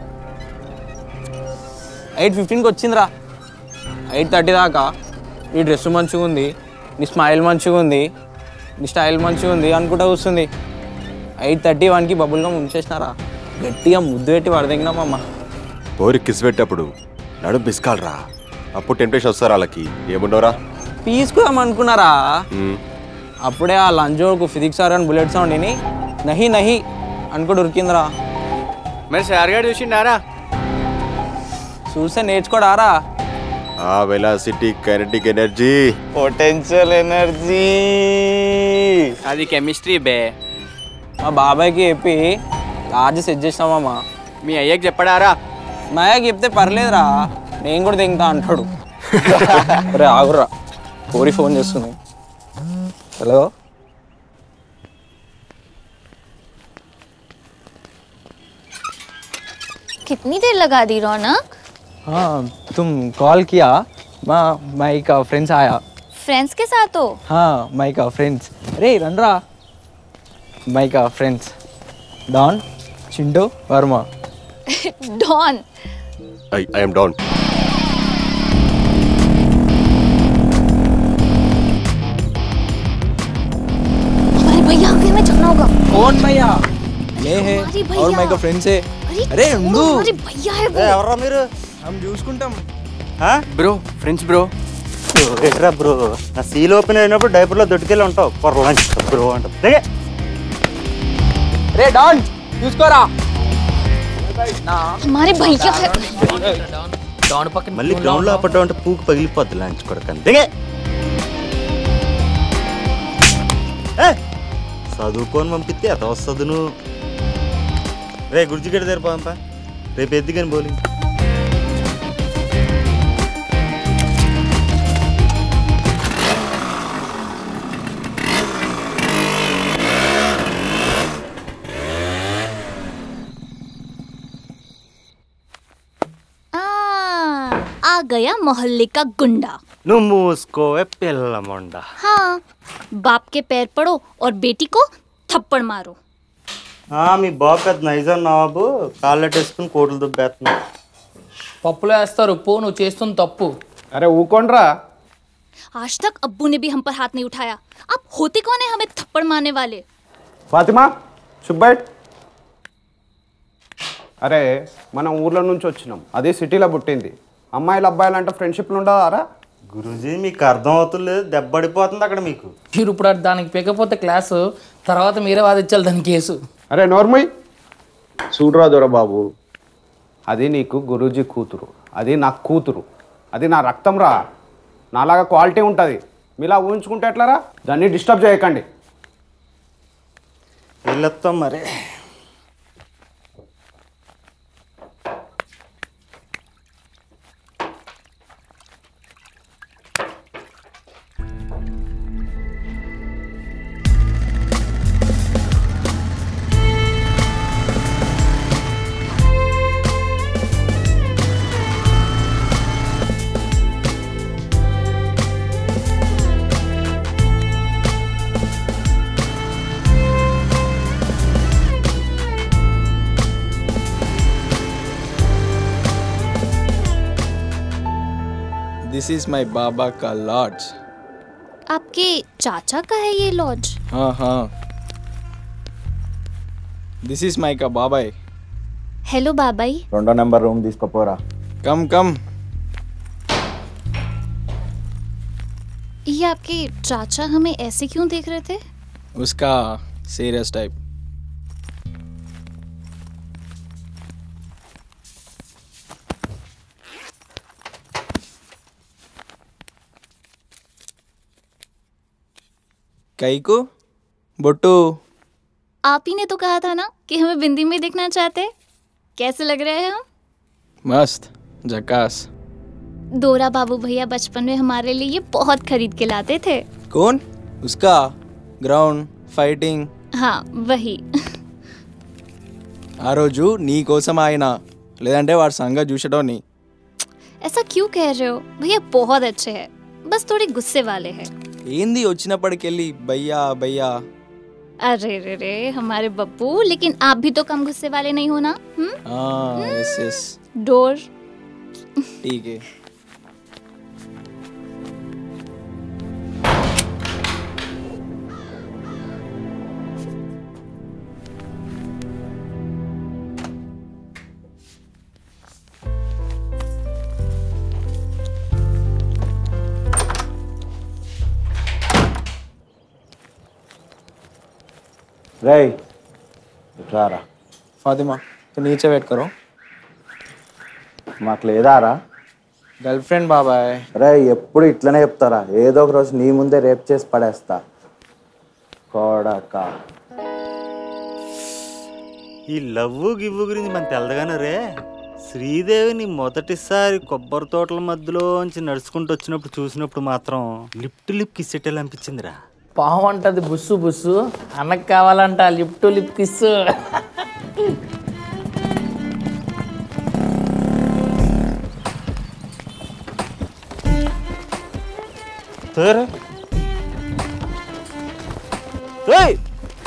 S19: ఎయిట్ ఫిఫ్టీన్కి వచ్చిందిరా ఎయిట్ థర్టీ దాకా ఈ డ్రెస్ మంచిగా ఉంది నీ స్మైల్ మంచిగా ఉంది నీ స్టైల్ మంచిగా ఉంది అనుకుంటా కూర్చుంది ఎయిట్ థర్టీ వన్కి బబుల్ గమ్ ఉంచేసినారా గట్టిగా ముద్దు పెట్టి వడదగినామమ్మ
S21: పోరి కిస్ పెట్టేప్పుడు నడుం పిసుకాలరా అప్పుడు టెంప్టేషన్ వస్తారు వాళ్ళకి ఏముండవురా
S19: తీసుకుందాం అనుకున్నారా అప్పుడే ఆ లంజోకు ఫిజిక్స్ సార్ అని బుల్లెట్ సౌండ్ విని నహి నహి అనుకుంటూ ఉరికిందిరా
S21: మరి సార్ గారు చూసిండారా
S19: చూస్తే నేర్చుకోడారా
S21: ఆ velocity kinetic energy
S20: potential energy
S19: అది కెమిస్ట్రీ బే మా బాబాయ్కి చెప్పి లార్జ్ సెట్ చేసినామమ్మా మీ అయ్యకి చెప్పడారా మా అయ్యకి చెప్తే పర్లేదురా నేను కూడా తింటా అంటాడు రే ఆగురా కోరి ఫోన్ చేస్తుంది హలో
S22: कितनी देर लगा दी रौनक
S19: हाँ तुम कॉल किया मैं माई का फ्रेंड्स आया
S22: फ्रेंड्स के साथ हो
S19: हाँ माई का फ्रेंड्स अरे रणरा माई का friends don Chinto Verma
S22: don
S21: I I'm down
S22: हमारे भैया आगे में जाना होगा
S19: कौन भैया ये है
S22: हमारी भैया।
S19: और माई का फ्रेंड्स है अरे
S22: वो
S19: ఉండు
S22: हमारे भैया है वो
S5: ఎవర్రా మీరు
S19: हम చూసుకుంటాం
S21: బ్రో ఫ్రెండ్స్ బ్రో
S5: ఎట్రా బ్రో నా సీల్ ఓపెన్ అయినప్పుడు డైపర్లో దొట్టుకెళ్ళి ఉంటావు పొర లంచ్ బ్రో అంట దిగే
S19: రే డాన్ చూసుకోరా
S22: हमारे भैया है
S6: డౌన్ పక్కన
S5: మళ్ళీ గ్రౌండ్ లో అప్పటం అంటే పూకు పగిలిపోద్ది లంచ్ కొడకని దిగే ఏ, చదువుకొని పంపిస్తే అత వస్తుంది నువ్వు రే గుర్జిగడ్డ దగ్గర పోదాంపా రేపు ఎద్దుకని పోలి
S22: आ, आ गया मोहल्ले का गुंडा
S1: నువ్వు మూసుకోవే పిల్లమండ
S22: हाँ बाप के पैर पड़ो और बेटी को थप्पड़ मारो
S5: ఆ, మీ బాబు పెద్ద నైజాం నవాబు కాళ్ళెట్టేసుకుని కోట్లు దుబ్బేస్తున్నాడు
S6: పప్పులో వేస్తారు పో నువ్వు చేస్తుంది తప్పు
S11: అరే ఊకోండ్రా
S22: आज तक अब्बू ने भी हम पर हाथ नहीं उठाया आप होते कौन है हमें थप्पड़ मारने वाले
S11: ఫాతిమా సుబ్బైట్ అరే మనం ఊర్లో నుంచి వచ్చినాం అదే సిటీలో పుట్టింది అమ్మాయిలు అబ్బాయిలు అంటే ఫ్రెండ్షిప్లు ఉండదారా
S5: గురూజీ మీకు అర్థం అవుతులేదు దెబ్బడిపోతుంది అక్కడ మీకు
S6: మీరు ఇప్పుడు అటు దానికి పెకపోతే క్లాసు తర్వాత మీరే వాదించాలి దాని కేసు
S11: అరే నోర్మయ్ చూడరా దొరబాబు అది నీకు గురూజీ కూతురు అది నా కూతురు అది నా రక్తం రా నాలాగా క్వాలిటీ ఉంటుంది మీలా ఊహించుకుంటే ఎట్లారా దాన్ని డిస్టర్బ్ చేయకండి
S5: వెళ్ళొస్తాం మరి
S19: दिस इज माय बाबा का लॉज
S22: आपके चाचा का है ये लॉज
S19: हाँ हाँ दिस इज माय का बाबाई
S22: हेलो बाबाई
S3: రెండో నెంబర్ రూమ్ తీసుకోపోరా
S19: कम कम
S22: ये आपके चाचा हमें ऐसे क्यों देख रहे थे
S19: उसका सीरियस टाइप कई को बुट्टू
S22: आप ही ने तो कहा था ना कि हमें बिंदी में दिखना चाहते हैं। कैसे लग रहे हैं हम
S19: मस्त जकास
S22: दोरा बाबू भैया बचपन में हमारे लिए ये बहुत खरीद के लाते थे
S19: कौन उसका ग्राउंड ఫైటింగ్
S22: हाँ वही
S19: ఆ రోజు నీ కోసం ఆయన లేదంటే వాడి సంగతి చూసేటోని
S22: ऐसा क्यों कह रहे हो भैया बहुत अच्छे हैं बस थोड़े गुस्से वाले हैं
S19: ఏంది వచ్చినప్పటికెళ్ళి భయ్యా భయ్యా
S22: अरे रे रे हमारे बब्बू लेकिन आप भी तो कम गुस्से वाले नहीं हो ना हम्म
S19: ఎస్ ఎస్
S22: डोर
S19: ठीक है
S3: రేయ్ రారా
S19: फातिमा तो नीचे वेट करो
S3: మాకు లేదారా
S19: गर्लफ्रेंड बाबा है
S3: రే ఎప్పుడు ఇట్లనే చెప్తారా ఏదో ఒక రోజు నీ ముందే రేప్ చేసి పడేస్తా కోడక
S1: ఈ లవ్వు గివ్వు గురించి మన తెలదగానే రే శ్రీదేవిని మొదటిసారి కొబ్బరి తోటల మధ్యలోంచి నడుచుకుంటూ వచ్చినప్పుడు చూసినప్పుడు మాత్రం లిఫ్ట్ లిప్ కిస్సెట్టేలా అనిపించిందిరా
S6: పాము అంటది బుస్సు బుస్సు అన్నకు కావాలంట లిప్ టు లిప్ కిస్
S1: సరే ఏయ్!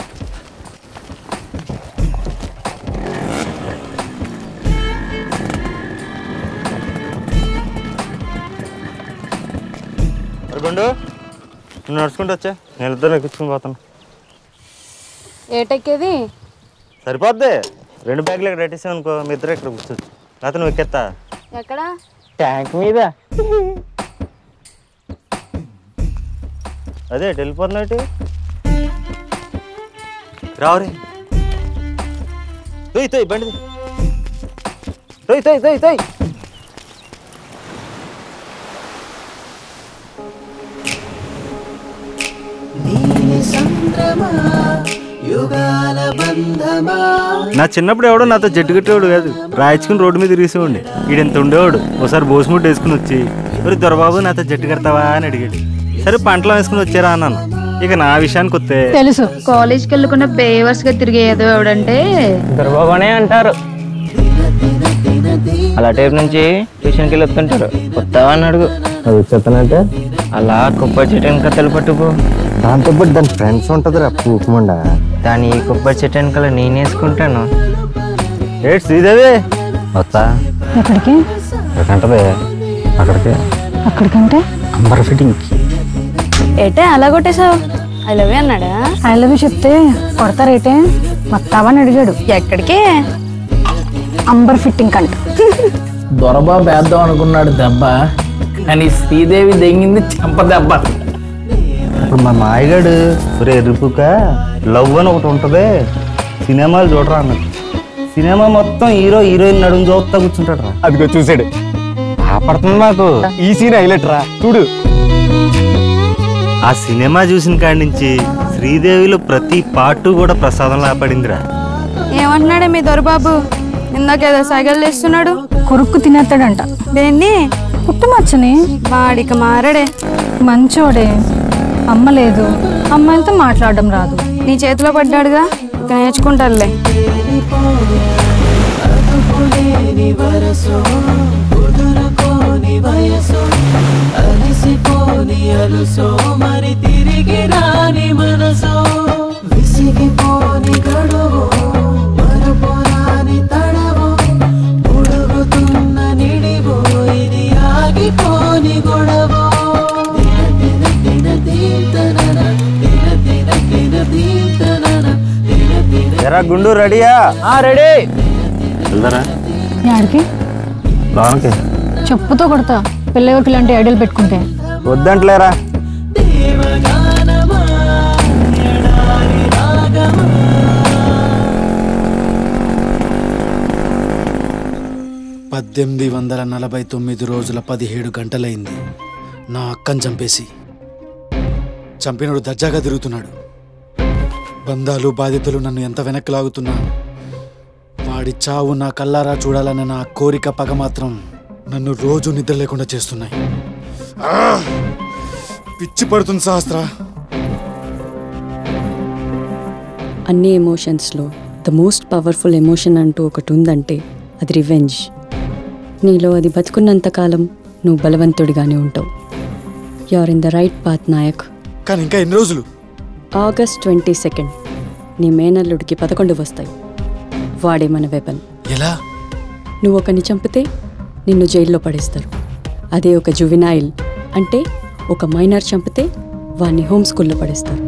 S1: అరే గుండు నువ్వు నడుచుకుంటూ వచ్చా నేను ఇద్దరు ఎక్కించుకుని పోతాను
S2: ఏటెక్కేది
S1: సరిపోద్ది రెండు బ్యాగులు ఇక్కడ పెట్టేసావు అనుకో మీ ఇద్దరు ఇక్కడ కూర్చోచ్చు లేకపోతే నువ్వు ఎక్కెత్తా
S2: ఎక్కడ
S1: ట్యాంక్ మీద అదే ఎటు వెళ్ళిపోతున్నట్టు రావరే తొయ్యి తొయ్యి బండి తొయ్యి తొయ్యి తొయ్యి తొయ్యి నా చిన్నప్పుడు ఎవడో నాతో జట్టు కట్టేవాడు కాదు రాయించుకుని రోడ్డు మీద తిరిగేసేవాడిని ఈడెంత ఉండేవాడు ఒకసారి బోసుముట్టు వేసుకుని వచ్చి ఒరే దొరబాబు నాతో జట్టు కడతావా అని అడిగాడు సరే పంటలు వేసుకుని వచ్చారా అన్నాను ఇక నా విషయానికి వస్తే
S2: తెలుసు కాలేజ్కి వెళ్ళకుండా బేవర్స్ గా తిరిగే ఏదో ఎవడంటే
S9: దొరబాబునే అంటారు అలా టైప్ నుంచి ట్యూషన్కి వెళ్ళి వస్తుంటారు వస్తావా అని అడుగు అది వచ్చేస్తానంటే అలా కొబ్బరి చెట్టు వెనక తెలుపట్టుకో
S5: దాంతో పాటు దాని ఫ్రెండ్స్ ఉంటుందిరా పూకమండ
S9: దాని ఈ కొబ్బరి చెట్టు వెనకాల నేను వేసుకుంటాను
S1: ఏడు శ్రీదేవి
S9: వస్తా
S2: ఎక్కడికి
S9: ఎక్కడికంటది అక్కడికి
S2: అక్కడికంటే
S9: అంబర్ ఫిట్టింగ్
S2: ఏటే అలా కొట్టేశావు ఐ లవ్ యూ అన్నాడా ఐ లవ్ యూ చెప్తే కొడతారేటే వస్తావా అని అడిగాడు ఎక్కడికి అంబర్ ఫిట్టింగ్ కంట
S6: దొరబాబు వేద్దాం అనుకున్నాడు దెబ్బ కానీ శ్రీదేవి దెంగింది చెంప దెబ్బ
S5: ఇప్పుడు మా మాయగాడు ఒరే రిపుక లవ్ అని ఒకటి ఉంటుంది సినిమాలు చూడరా అన్నాడు సినిమా మొత్తం హీరో హీరోయిన్ నడుము చూస్తా కూర్చుంటాడు రా
S13: అదిగో చూసాడు
S5: ఆపడుతుంది నాకు
S13: ఈ సీన్ హైలైట్ రా చూడు
S1: ఆ సినిమా చూసిన కాడి నుంచి శ్రీదేవిలో ప్రతి పాటు కూడా ప్రసాదంలా పడిందిరా
S8: ఏమంటున్నాడే మీ దొరబాబు ఇందాకేదో సైకిల్ చేస్తున్నాడు
S2: కొరుక్కు తినేస్తాడంట
S8: దేన్ని
S2: పుట్టుమచ్చని
S8: వాడికి మారడే
S2: మంచోడే అమ్మ లేదు అమ్మాయిలతో మాట్లాడడం రాదు
S8: నీ చేతిలో పడ్డాడుగా ఇక నేర్చుకుంటారులే
S12: మరి తిరిగి రాని మనసో విసిగిపోని గడువు మరపురాని తడవు ఉడుగుతున్న నిడివో ఇది ఆగిపోని గొడవో దిన దిన దిన దీంతనన దిన దిన దిన దీంతనన దిన దిన
S5: ఎరా గుండు రెడీయా
S6: రెడీ
S5: వెళ్దారా
S2: యాడికి
S5: లోనకి
S2: చెప్పుతో కొడతా పిల్లలకి ఇలాంటి ఐడియాలు పెట్టుకుంటే
S5: వద్దంట్లేరా
S12: దేవగానమా ఎడారి రాగమా
S14: పద్దెనిమిది వందల నలభై తొమ్మిది రోజుల పదిహేడు గంటలైంది నా అక్కని చంపేసి చంపినోడు దర్జాగా తిరుగుతున్నాడు బంధాలు బాధితులు నన్ను ఎంత వెనక్కి లాగుతున్నా వాడి చావు నా కల్లారా చూడాలన్న నా కోరిక పగ మాత్రం నన్ను రోజు నిద్ర లేకుండా చేస్తున్నాయి ఆ! పిచ్చి పడుతుంది శాస్త్ర
S16: అన్ని ఎమోషన్స్లో ద మోస్ట్ పవర్ఫుల్ ఎమోషన్ అంటూ ఒకటి ఉందంటే అది రివెంజ్ నీలో అది బతుకున్నంత కాలం నువ్వు బలవంతుడిగానే ఉంటావు you are in the right path Nayak
S14: కానీ ఇంకా ఎన్ని రోజులు
S16: ఆగస్ట్ ట్వంటీ సెకండ్ నీ మేనల్లుడికి పదకొండు వస్తాయి వాడే మన వెపన్
S14: ఎలా
S16: నువ్వు ఒకరిని చంపితే నిన్ను జైల్లో పడేస్తారు అదే ఒక జువినాయిల్ అంటే ఒక మైనర్ చంపితే వాడిని హోమ్ స్కూల్లో పడేస్తారు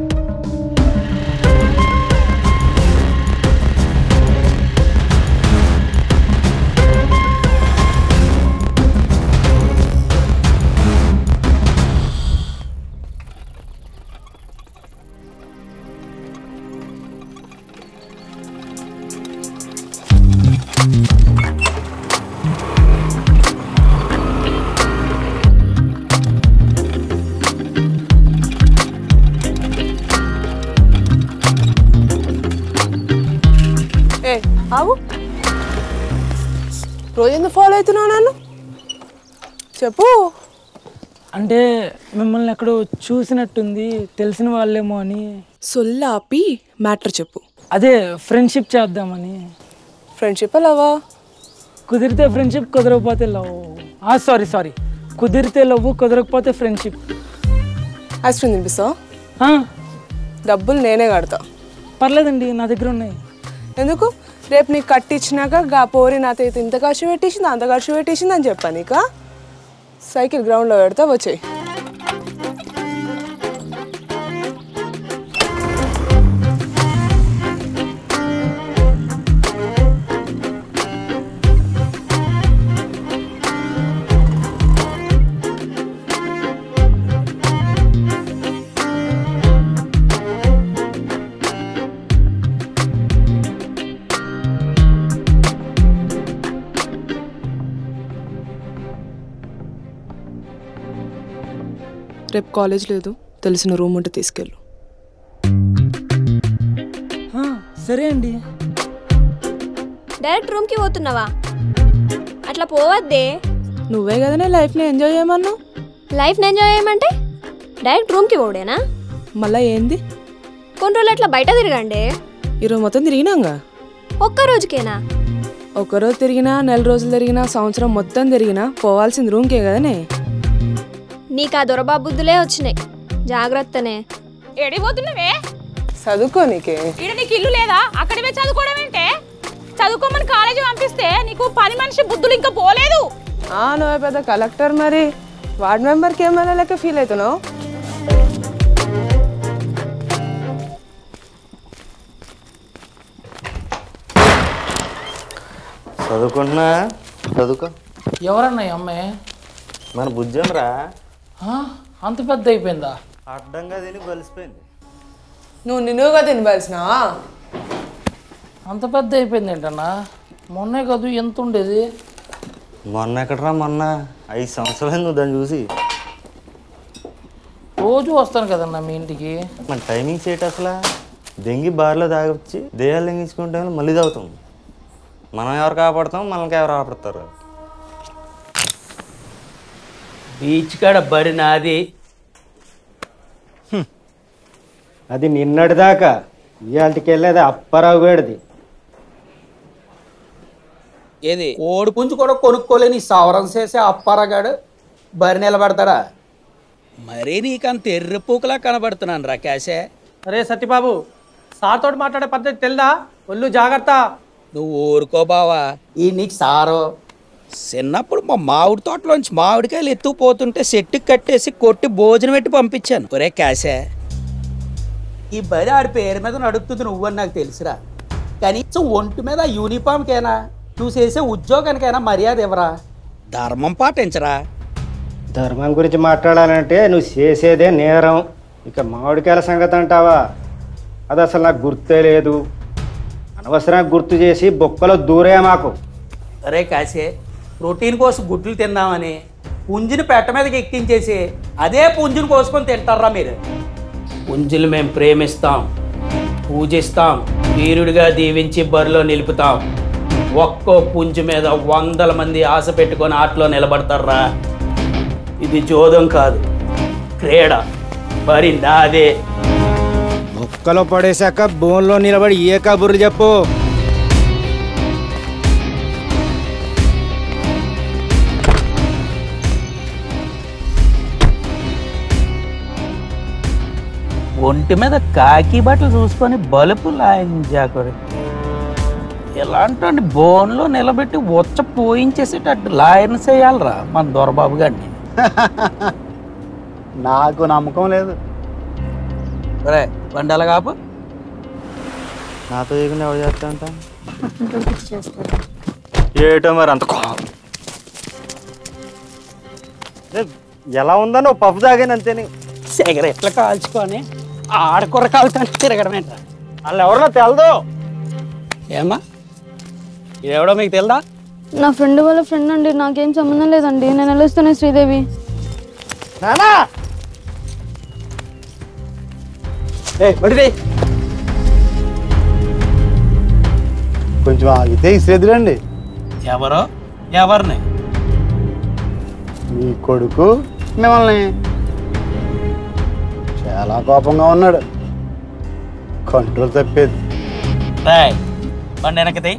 S18: ఏ ఆవు రోజు ఎందుకు ఫాలో అవుతున్నావు నన్ను చెప్పు
S23: అంటే మిమ్మల్ని ఎక్కడో చూసినట్టుంది తెలిసిన వాళ్ళేమో అని
S18: సొల్లాపి మ్యాటర్ చెప్పు
S23: అదే ఫ్రెండ్షిప్ చేద్దామని
S18: ఫ్రెండ్షిప్ లవా
S23: కుదిరితే ఫ్రెండ్షిప్ కుదరకపోతే లవ్ ఆ సారీ సారీ కుదిరితే లవ్ కుదరకపోతే ఫ్రెండ్షిప్
S18: ఐస్ క్రీమ్ తినిపిస్తావా డబ్బులు నేనే కడతా
S23: పర్లేదండి నా దగ్గర ఉన్నాయి
S18: ఎందుకు రేపు నీకు కట్టించినాక గా పోరి నాతో అయితే ఇంత ఖర్చు పెట్టేసింది అంత ఖర్చు పెట్టేసింది అని చెప్పా నీక సైకిల్ గ్రౌండ్లో పెడతా వచ్చేయి రేపు కాలేజ్ లేదు తెలిసిన రూమ్ ఉంటే తీసుకెళ్ళు
S23: ఆ, సరే అండి
S17: డైరెక్ట్ రూమ్కి పోతున్నావా అట్లా పోవద్దే
S18: నువ్వే కదనే లైఫ్ని ఎంజాయ్ చేయమన్నావు
S17: లైఫ్ని ఎంజాయ్ చేయమంటే డైరెక్ట్ రూమ్కి పోడేనా
S18: మళ్ళా ఏంది
S17: కొన్ని రోజులు అట్లా బయట తిరగండి
S18: ఈరోజు మొత్తం తిరిగినాంగా
S17: ఒక్క రోజుకేనా
S18: ఒకరోజు తిరిగినా నెల రోజులు తిరిగినా సంవత్సరం మొత్తం తిరిగినా పోవాల్సింది రూమ్కే కదనే
S17: నీకు ఆ దొరబాబుద్దులే వచ్చినాయి జాగ్రత్తనే
S24: ఏడిపోతున్నావే
S18: చదువుకో నీకే
S24: ఈడ నీకు ఇల్లు లేదా అక్కడే చదువుకోవడం ఏంటే చదువుకోమని కాలేజీ పంపిస్తే నీకు పని మనిషి బుద్ధులు ఇంకా పోలేదు
S18: ఆ నువ్వే పెద్ద కలెక్టర్ మరి వార్డ్ మెంబర్కి ఏమైనా లెక్క ఫీల్ అవుతున్నావు
S5: చదువుకుంటున్నా చదువుకో
S6: ఎవరన్నా ఈ అమ్మాయి
S5: మన బుజ్జంరా
S6: ఆ? అంత పెద్ద అయిపోయిందా
S5: అడ్డంగా తిని బలిసిపోయింది
S18: నువ్వు నిన్నుగా తినవలసిన
S6: అంత పెద్ద అయిపోయింది ఏంటన్నా మొన్నే కాదు ఎంత ఉండేది
S5: మొన్న ఎక్కడరా మొన్న ఐదు సంవత్సరాలు నువ్వు దాన్ని చూసి
S6: రోజు వస్తాను కదన్నా మీ ఇంటికి
S5: మన టైమింగ్స్ ఏంటి అసలు దెంగి బార్లో తాగొచ్చి దేహాలు లెంగించుకుంటే మళ్ళీ తాగుతాం మనం ఎవరు కాపాడుతాం మనకి ఎవరు కాపాడతారు
S4: బీచ్ కాడ బడి నాది
S7: అది నిన్నటి దాకా ఇవాళకి వెళ్ళేది అప్పారావు గడిది
S4: ఏది కోడి పుంజు కూడా కొనుక్కోలేని ఈ సవరం చేసే అప్పారగాడు బరి నిలబడతాడా మరీ నీకంత ఎర్రపూకలా కనబడుతున్నాను రా క్యాషే
S10: అరే సత్యబాబు సార్ తోటి మాట్లాడే పద్ధతి తెలుదా ఒళ్ళు జాగ్రత్త
S4: నువ్వు ఊరుకో బావా ఈ నీకు సారో చిన్నప్పుడు మా మామిడి తోటలోంచి మామిడికాయలు ఎత్తుకుపోతుంటే చెట్టుకి కట్టేసి కొట్టి భోజనం పెట్టి పంపించాను ఒరే క్యాషే ఈ బరి ఆడి పేరు మీద నడుపుతుంది నువ్వని నాకు తెలుసురా కనీసం ఒంటి మీద యూనిఫామ్కైనా నువ్వు చేసే ఉద్యోగానికైనా మర్యాద ఇవ్వరా ధర్మం పాటించరా
S7: ధర్మం గురించి మాట్లాడాలంటే నువ్వు చేసేదే నేరం ఇక మామిడికాయల సంగతి అంటావా అది అసలు నాకు గుర్తే లేదు అనవసరంగా గుర్తు చేసి బొక్కలో దూరే మాకు
S4: అరే కాసే ప్రోటీన్ కోసం గుడ్లు తిందామని పుంజుని పెట్ట మీదకి ఎక్కించేసి అదే పుంజుని కోసుకొని తింటారా మీరు పుంజులు మేము ప్రేమిస్తాం పూజిస్తాం వీరుడిగా దీవించి బరిలో నిలుపుతాం ఒక్కో పుంజు మీద వందల మంది ఆశ పెట్టుకొని ఆటలో నిలబడతారా ఇది జోదం కాదు క్రీడ మరి నాదే
S7: బొక్కలో పడేశాక బోన్లో నిలబడి ఏ కబుర్లు చెప్పు
S4: ఒంటి మీద కాకి బట్టలు చూసుకొని బలుపు లాయించాకూడదు ఇలాంటి బోన్లో నిలబెట్టి వచ్చ పోయించేసేటట్టు లాయన్ చేయాలరా మన దొరబాబు గారిని
S3: నాకు నమ్మకం లేదు
S4: రే బండాల కాపు
S5: నాతో ఏమైనా ఎవరు చేస్తా అంట ఏటో మరి అంత కో- ఏ, ఎలా ఉందో నువ్వు పప్పు తాగాను అంతేని
S4: సిగరెట్లు కాల్చుకొని ఆడకూర కాలుతాను తిరగడం ఏంట్రా
S5: వాళ్ళు ఎవరో తెలదు
S4: ఏమ్మా ఎవడో మీకు తెలుదా
S8: నా ఫ్రెండ్ వాళ్ళ ఫ్రెండ్ అండి నాకేం సంబంధం లేదండి నేను వెళ్ళొస్తాను శ్రీదేవి
S5: నానా
S3: ఏ బడిదే కొంచెం ఆగితే ఇసేదిరండి
S4: ఎవరో ఎవరిని
S3: మీ కొడుకు మిమ్మల్ని చాలా కోపంగా ఉన్నాడు కంట్రోల్ తప్పేది
S4: రాయ్ బండి వెనకది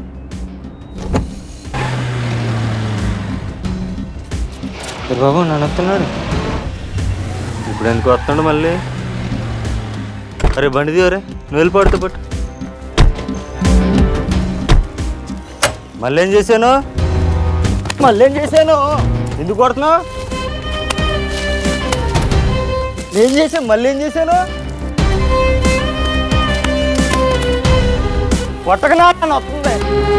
S5: బాబు నన్ను వస్తున్నాడు ఇప్పుడు ఎందుకు వస్తున్నాడు మళ్ళీ అరే బండి దివరే నువ్వు వెళ్ళిపోడుతూ పట్టు మళ్ళీ ఏం చేశాను మళ్ళీ ఏం చేశాను ఎందుకు కొడుతున్నావు నేను చేశాను మళ్ళీ ఏం చేశాను కొట్టకనా నన్ను వస్తుంది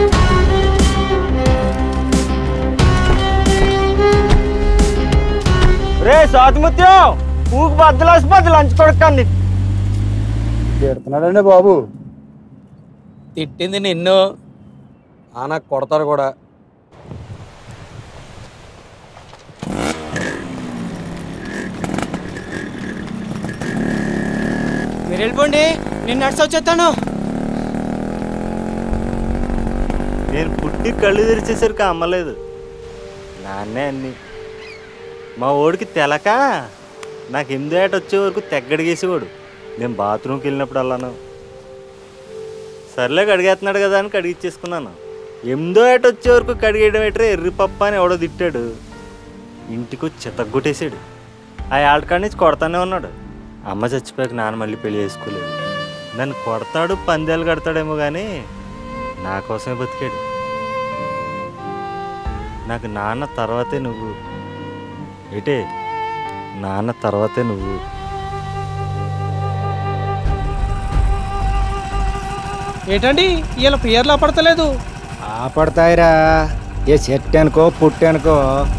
S5: రే సాతుముత్యం ఊకు బద్దలు బద్దలు లంచ్ కొడకండి
S3: తిడుతున్నాడండి బాబు
S4: తిట్టింది నిన్ను
S13: ఆ నాకు కొడతారు కూడా
S10: మీరు వెళ్ళిపోండి నేను నడిచి వచ్చేస్తాను
S1: నేను పుట్టి కళ్ళు తెరిచేసరికి అమ్మలేదు నాన్నే అన్ని మా ఓడికి తెలక నాకు ఎనిమిదో ఏట వచ్చే వరకు తెగ్గడిగేసేవాడు నేను బాత్రూమ్కి వెళ్ళినప్పుడు అలాను సర్లే కడిగేస్తున్నాడు కదా అని కడిగిచ్చేసుకున్నాను ఎనిమిదో ఏట వచ్చే వరకు కడిగేయడం ఎట్రా ఎర్రి పప్ప అని ఎవడో తిట్టాడు ఇంటికి వచ్చి చితగ్గొట్టేసాడు ఆ ఆటకాడి నుంచి కొడతానే ఉన్నాడు అమ్మ చచ్చిపోయాక నాన్న మళ్ళీ పెళ్లి చేసుకోలేదు నన్ను కొడతాడు పందేలు కడతాడేమో కానీ నా కోసమే బతికాడు నాకు నాన్న తర్వాతే నువ్వు ఏటే నాన్న తర్వాతే నువ్వు
S10: ఏంటండి ఇలా పేర్లు పడతలేదు
S7: ఆ పడతాయిరా ఏ చెట్టు అనుకో పుట్టు అనుకో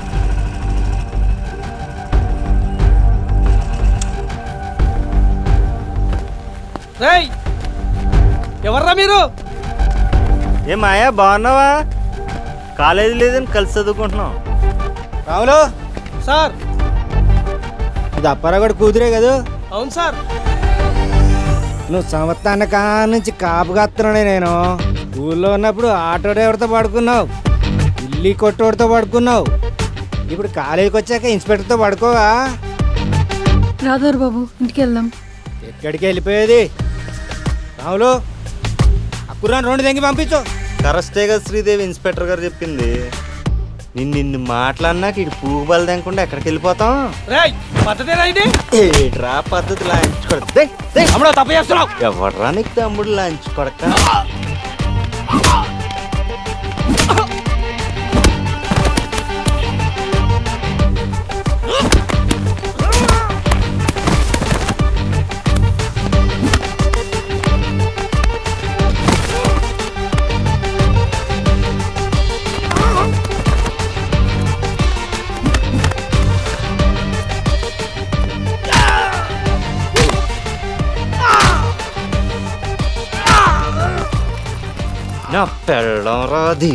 S10: రేయ్ ఎవర్రా మీరు
S1: ఏ మాయా బాగున్నావా కాలేజీ లేదని కలిసి చదువుకుంటున్నాం
S7: రాములు
S10: సార్
S7: ఇది అప్పారాగడు కూతురే కదా
S10: అవును సార్
S7: నువ్వు సంవత్సరాన్ని కా నుంచి కాపు కాస్తున్నాడే నేను స్కూల్లో ఉన్నప్పుడు ఆటో డ్రైవర్తో పడుకున్నావు ఇల్లి కొట్టోడితో పడుకున్నావు ఇప్పుడు కాలేజీకి వచ్చాక ఇన్స్పెక్టర్తో పడుకోవా
S2: రాదారు బాబు ఇంటికి వెళ్దాం
S7: ఎక్కడికి వెళ్ళిపోయేది రాములు అక్కురాని రెండు తెంగి పంపించు
S1: కరెక్టే కదా శ్రీదేవి ఇన్స్పెక్టర్ గారు చెప్పింది నిన్ను ఇన్ని మాట్లాడినాక ఇటు పువ్వు బలి తెంకుండా ఎక్కడికి వెళ్ళిపోతాం
S10: రేయ్ పద్ధతేనా ఇది
S1: ఏట్రా పద్ధతి లాంచ్ కొడక
S10: తమ్ముడు తప్పు చేస్తున్నావు
S1: ఎవర్రా నీకు తమ్ముడు లాంచ్ కొడక నా పెళ్ళం రాది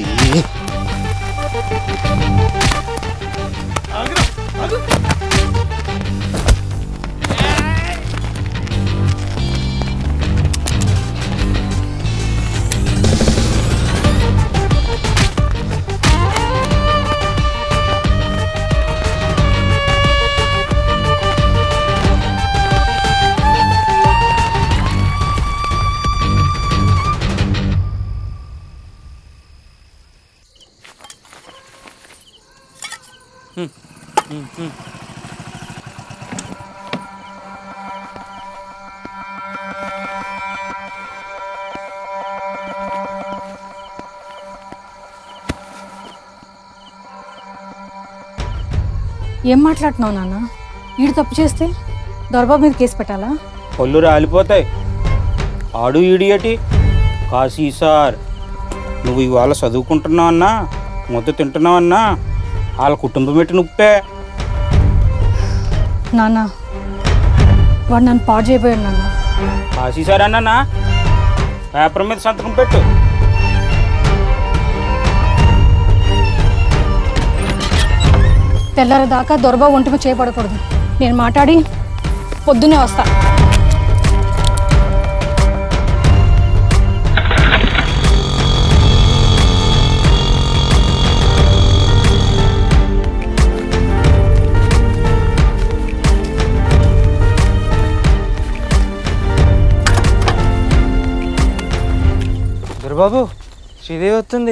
S2: ఏం మాట్లాడుతున్నావు నాన్న వీడు తప్పు చేస్తే దొరబాబు మీద కేసు పెట్టాలా
S19: పళ్ళు రాలిపోతాయి ఆడు ఈడియటి కాశీ సార్ నువ్వు ఇవాళ చదువుకుంటున్నావు అన్నా ముద్ద తింటున్నావు అన్నా వాళ్ళ కుటుంబం పెట్టి నుప్పే
S2: నాన్న వాడు నన్ను పాడు చేయబోయాడు నాన్న
S19: కాశీ సార్ అన్నా పేపర్ మీద సంతకం పెట్టు
S2: తెల్లారేదాకా దొరబాబు ఒంటి మీద చేయబడకూడదు నేను మాట్లాడి పొద్దున్నే వస్తా
S5: దొరబాబు శ్రీదేవి వస్తుంది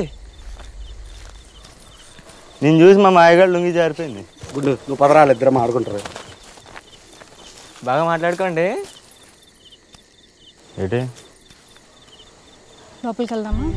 S1: నేను చూసి మా మాయగాడు లుంగి జారిపోయింది
S13: గుడ్డు నువ్వు పదరాలు ఇద్దరం ఆడుకుంటారు
S9: బాగా మాట్లాడుకోండి
S1: ఏంటి
S2: లోపలికి వెళ్దామా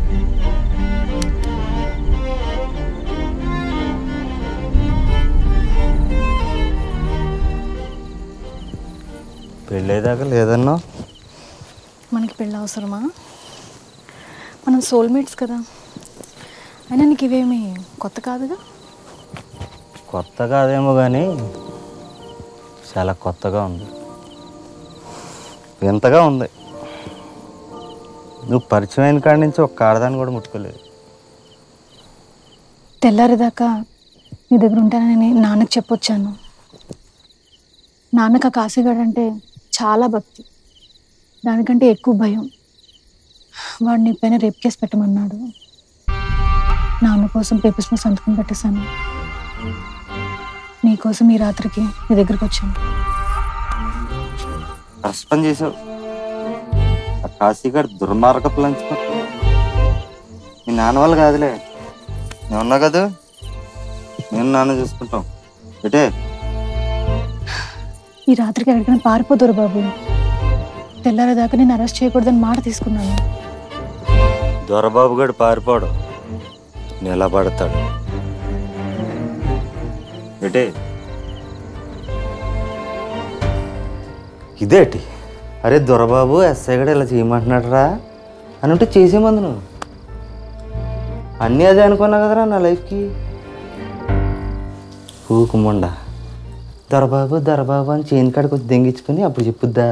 S1: పెళ్ళేదాకా లేదన్నా
S2: మనకి పెళ్ళి అవసరమా మనం సోల్మేట్స్ కదా అయినా నీకు ఇవేమి కొత్త కాదుగా
S1: కొత్త కాదేమో కానీ చాలా కొత్తగా ఉంది వింతగా ఉంది నువ్వు పరిచయం అయిన కాడి నుంచి ఒక్క ఆడదాన్ని కూడా ముట్టుకోలేదు
S2: తెల్లారిదాకా నీ దగ్గర ఉంటానని నాన్నకు చెప్పొచ్చాను నాన్నకు ఆ కాశీగాడు అంటే చాలా భక్తి దానికంటే ఎక్కువ భయం వాడు నీ పైన రేప్ కేసు పెట్టమన్నాడు నాన్న కోసం పేపర్స్ మీద సంతకం పెట్టేశాను నీకోసం ఈ రాత్రికి నీ దగ్గరికి వచ్చాను
S1: రెస్పాండ్ చేసావు ఆ కాశీగాడు దుర్మార్గపు లంచ్ మీ నాన్న వాళ్ళు కాదులే నేను ఉన్నా కదా నేను నాన్న చూసుకుంటాం ఎటే
S2: ఈ రాత్రికి ఎక్కడికైనా పారిపోతారు బాబు తెల్లారేదాకా నేను అరెస్ట్ చేయకూడదని మాట తీసుకున్నాను
S1: దొరబాబు గడు పారిపోడు నిలబడతాడు ఎటే ఇదేటి అరే దొరబాబు ఎస్ఐ గడు ఇలా చేయమంటున్నాడు రా అని ఉంటే చేసేమంది నువ్వు
S5: అన్నీ అదే అనుకున్నా కదరా నా లైఫ్కి ఊకుమండ దొరబాబు దొరబాబు అని చేను కాడికి వచ్చి దెంగించుకొని అప్పుడు చెప్పుద్దా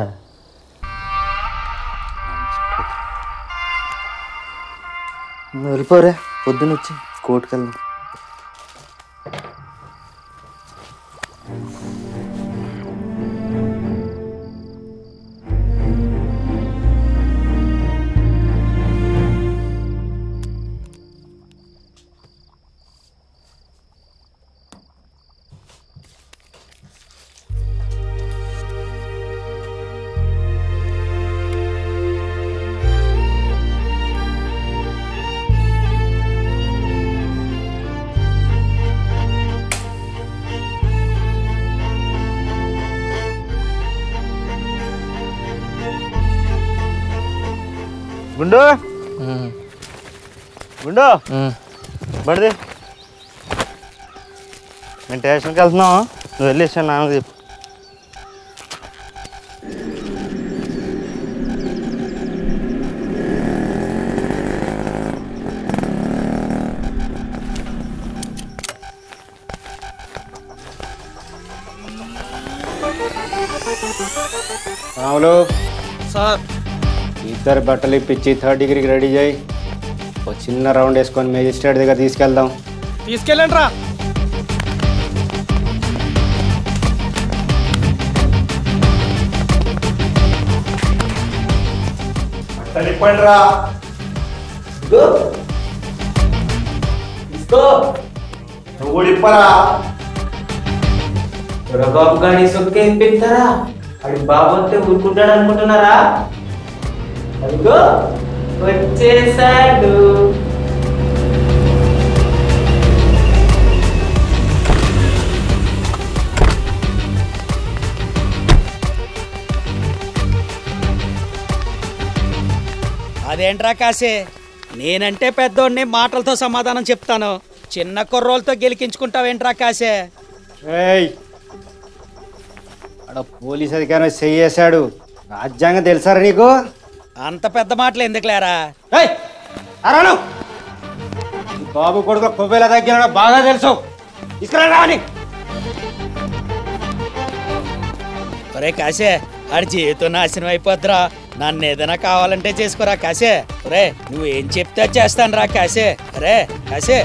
S5: నువ్వు వెళ్ళిపోరా పొద్దున్న వచ్చి కోర్టుకు వెళ్దాం గుండు గుండు బడిది నేను స్టేషన్కి వెళ్తున్నాం నువ్వు వెళ్ళి ఇస్తాను నాన్న చెప్పు
S7: రాములు
S10: సార్
S7: ఇద్దరు బట్టలు ఇప్పించి థర్డ్ డిగ్రీకి రెడీ చేయి ఒక చిన్న రౌండ్ వేసుకొని మేజిస్ట్రేట్ దగ్గర తీసుకెళ్దాం
S10: తీసుకెళ్ళండి రా
S3: వెళ్ళిపోండిరా నువ్వు ఇప్పరా
S9: బాబు గాడి సొక్కే పెడతారా వాడి బాబు వస్తే ఊరుకుంటాడు అనుకుంటున్నారా అదిగో వచ్చేసాడు
S4: అదేంట్రా కాసే నేనంటే పెద్దోడిని మాటలతో సమాధానం చెప్తాను చిన్న కుర్రోలతో గెలికించుకుంటావేంట్రా కాసే
S7: ఏయ్ ఆడ పోలీస్ అధికారి చెయ్యేశాడు రాజ్యాంగం తెలుసారా నీకు
S4: అంత పెద్ద మాటలు ఎందుకులేరా
S7: ఏయ్ అరాను ఈ బాబు కొడుకు కొవ్వేలా తగ్గినాడో బాగా తెలుసు తీసుకురా రాని
S4: ఒరే కాసే ఆడి జీవితం నాశనం అయిపోద్దిరా నన్ను ఏదైనా కావాలంటే చేసుకోరా కాసే ఒరే నువ్వు ఏం చెప్తే అది చేస్తాను రా కాసే అరే కాసే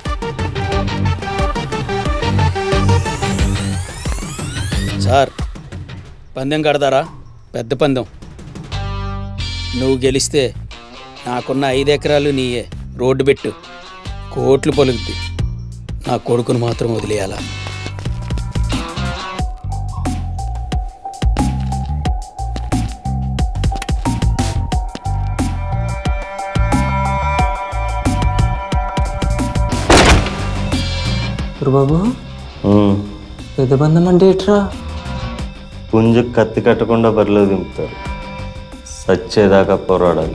S4: సార్ పందెం కడతారా పెద్ద పందెం నువ్వు గెలిస్తే నాకున్న ఐదు ఎకరాలు నీయే రోడ్డు పెట్టు కోట్లు పలుకుద్ది నా కొడుకును మాత్రం వదిలేయాలా
S9: బాబు పెద్ద బంధం అంటే ఎట్రా
S5: పుంజు కత్తి కట్టకుండా బరిలో దింపుతారు సచ్చేదాకా పోరాడాలి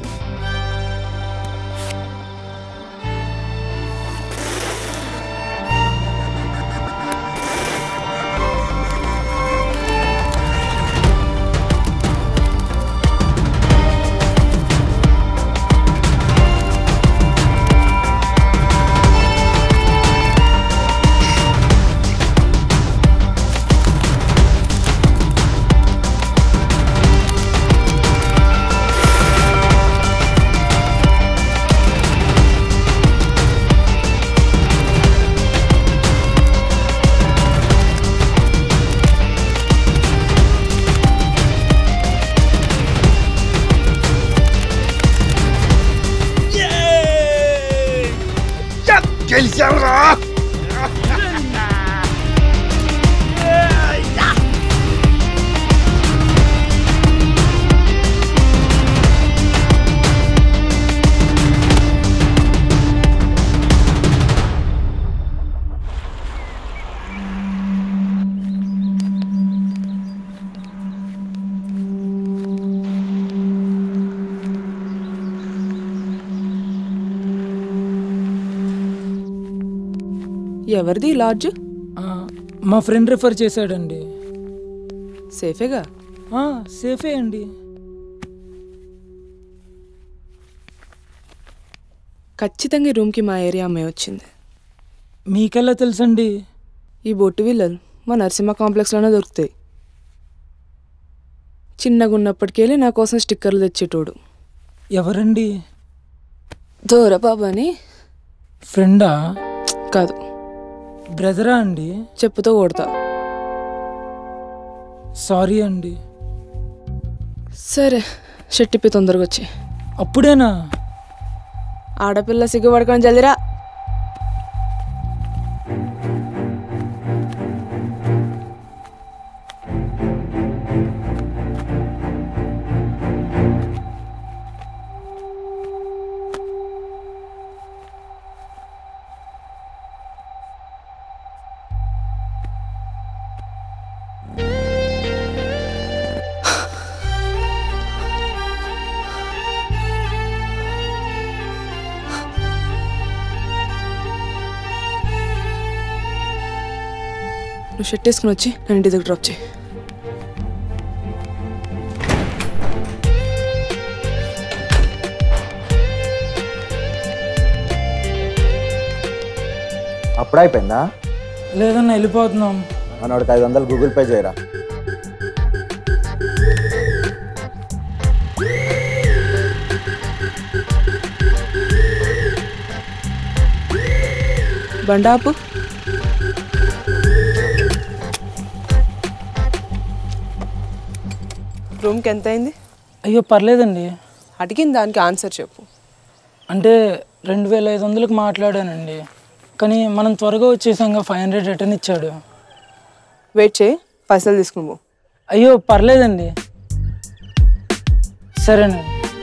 S12: గెలిచావురా
S18: ఎవరిది ఈ లాడ్జ్
S23: మా ఫ్రెండ్ రిఫర్ చేశాడండి
S18: సేఫేగా
S23: ఆ, సేఫే అండి
S18: ఖచ్చితంగా ఈ రూమ్కి మా ఏరియా అమ్మాయి వచ్చింది
S23: మీకెలా తెలుసండి
S18: ఈ బొట్టు విల్లలు మా నరసింహ కాంప్లెక్స్లోనే దొరుకుతాయి చిన్నగా ఉన్నప్పటికెళ్ళి నా కోసం స్టిక్కర్లు తెచ్చేటోడు
S23: ఎవరండి
S18: దూరబాబు అని
S23: ఫ్రెండా
S18: కాదు
S23: బ్రదరా అండి
S18: చెప్పుతో కొడతా
S23: సారీ అండి
S18: సరే షట్టిప్పి తొందరగా వచ్చి
S23: అప్పుడేనా
S18: ఆడపిల్ల సిగ్గుపడుకొని జల్దిరా నువ్వు షర్ట్ వేసుకుని వచ్చి నన్ను ఇంటి దగ్గర డ్రాప్ చేయి
S3: అప్పుడు అయిపోయిందా
S23: లేదన్నా వెళ్ళిపోతున్నాం
S3: మనోడికి ఐదు వందలు గూగుల్ పే చేయరా
S18: బండాపు రూమ్కి ఎంత అయింది
S23: అయ్యో పర్లేదండి
S18: అడిగిన దానికి ఆన్సర్ చెప్పు
S23: అంటే రెండు వేల ఐదు వందలకు మాట్లాడానండి కానీ మనం త్వరగా వచ్చేసాక ఫైవ్ హండ్రెడ్ రిటర్న్ ఇచ్చాడు
S18: వెయిట్ చేయి పైసలు తీసుకుని పో
S23: అయ్యో పర్లేదండి సరేనండి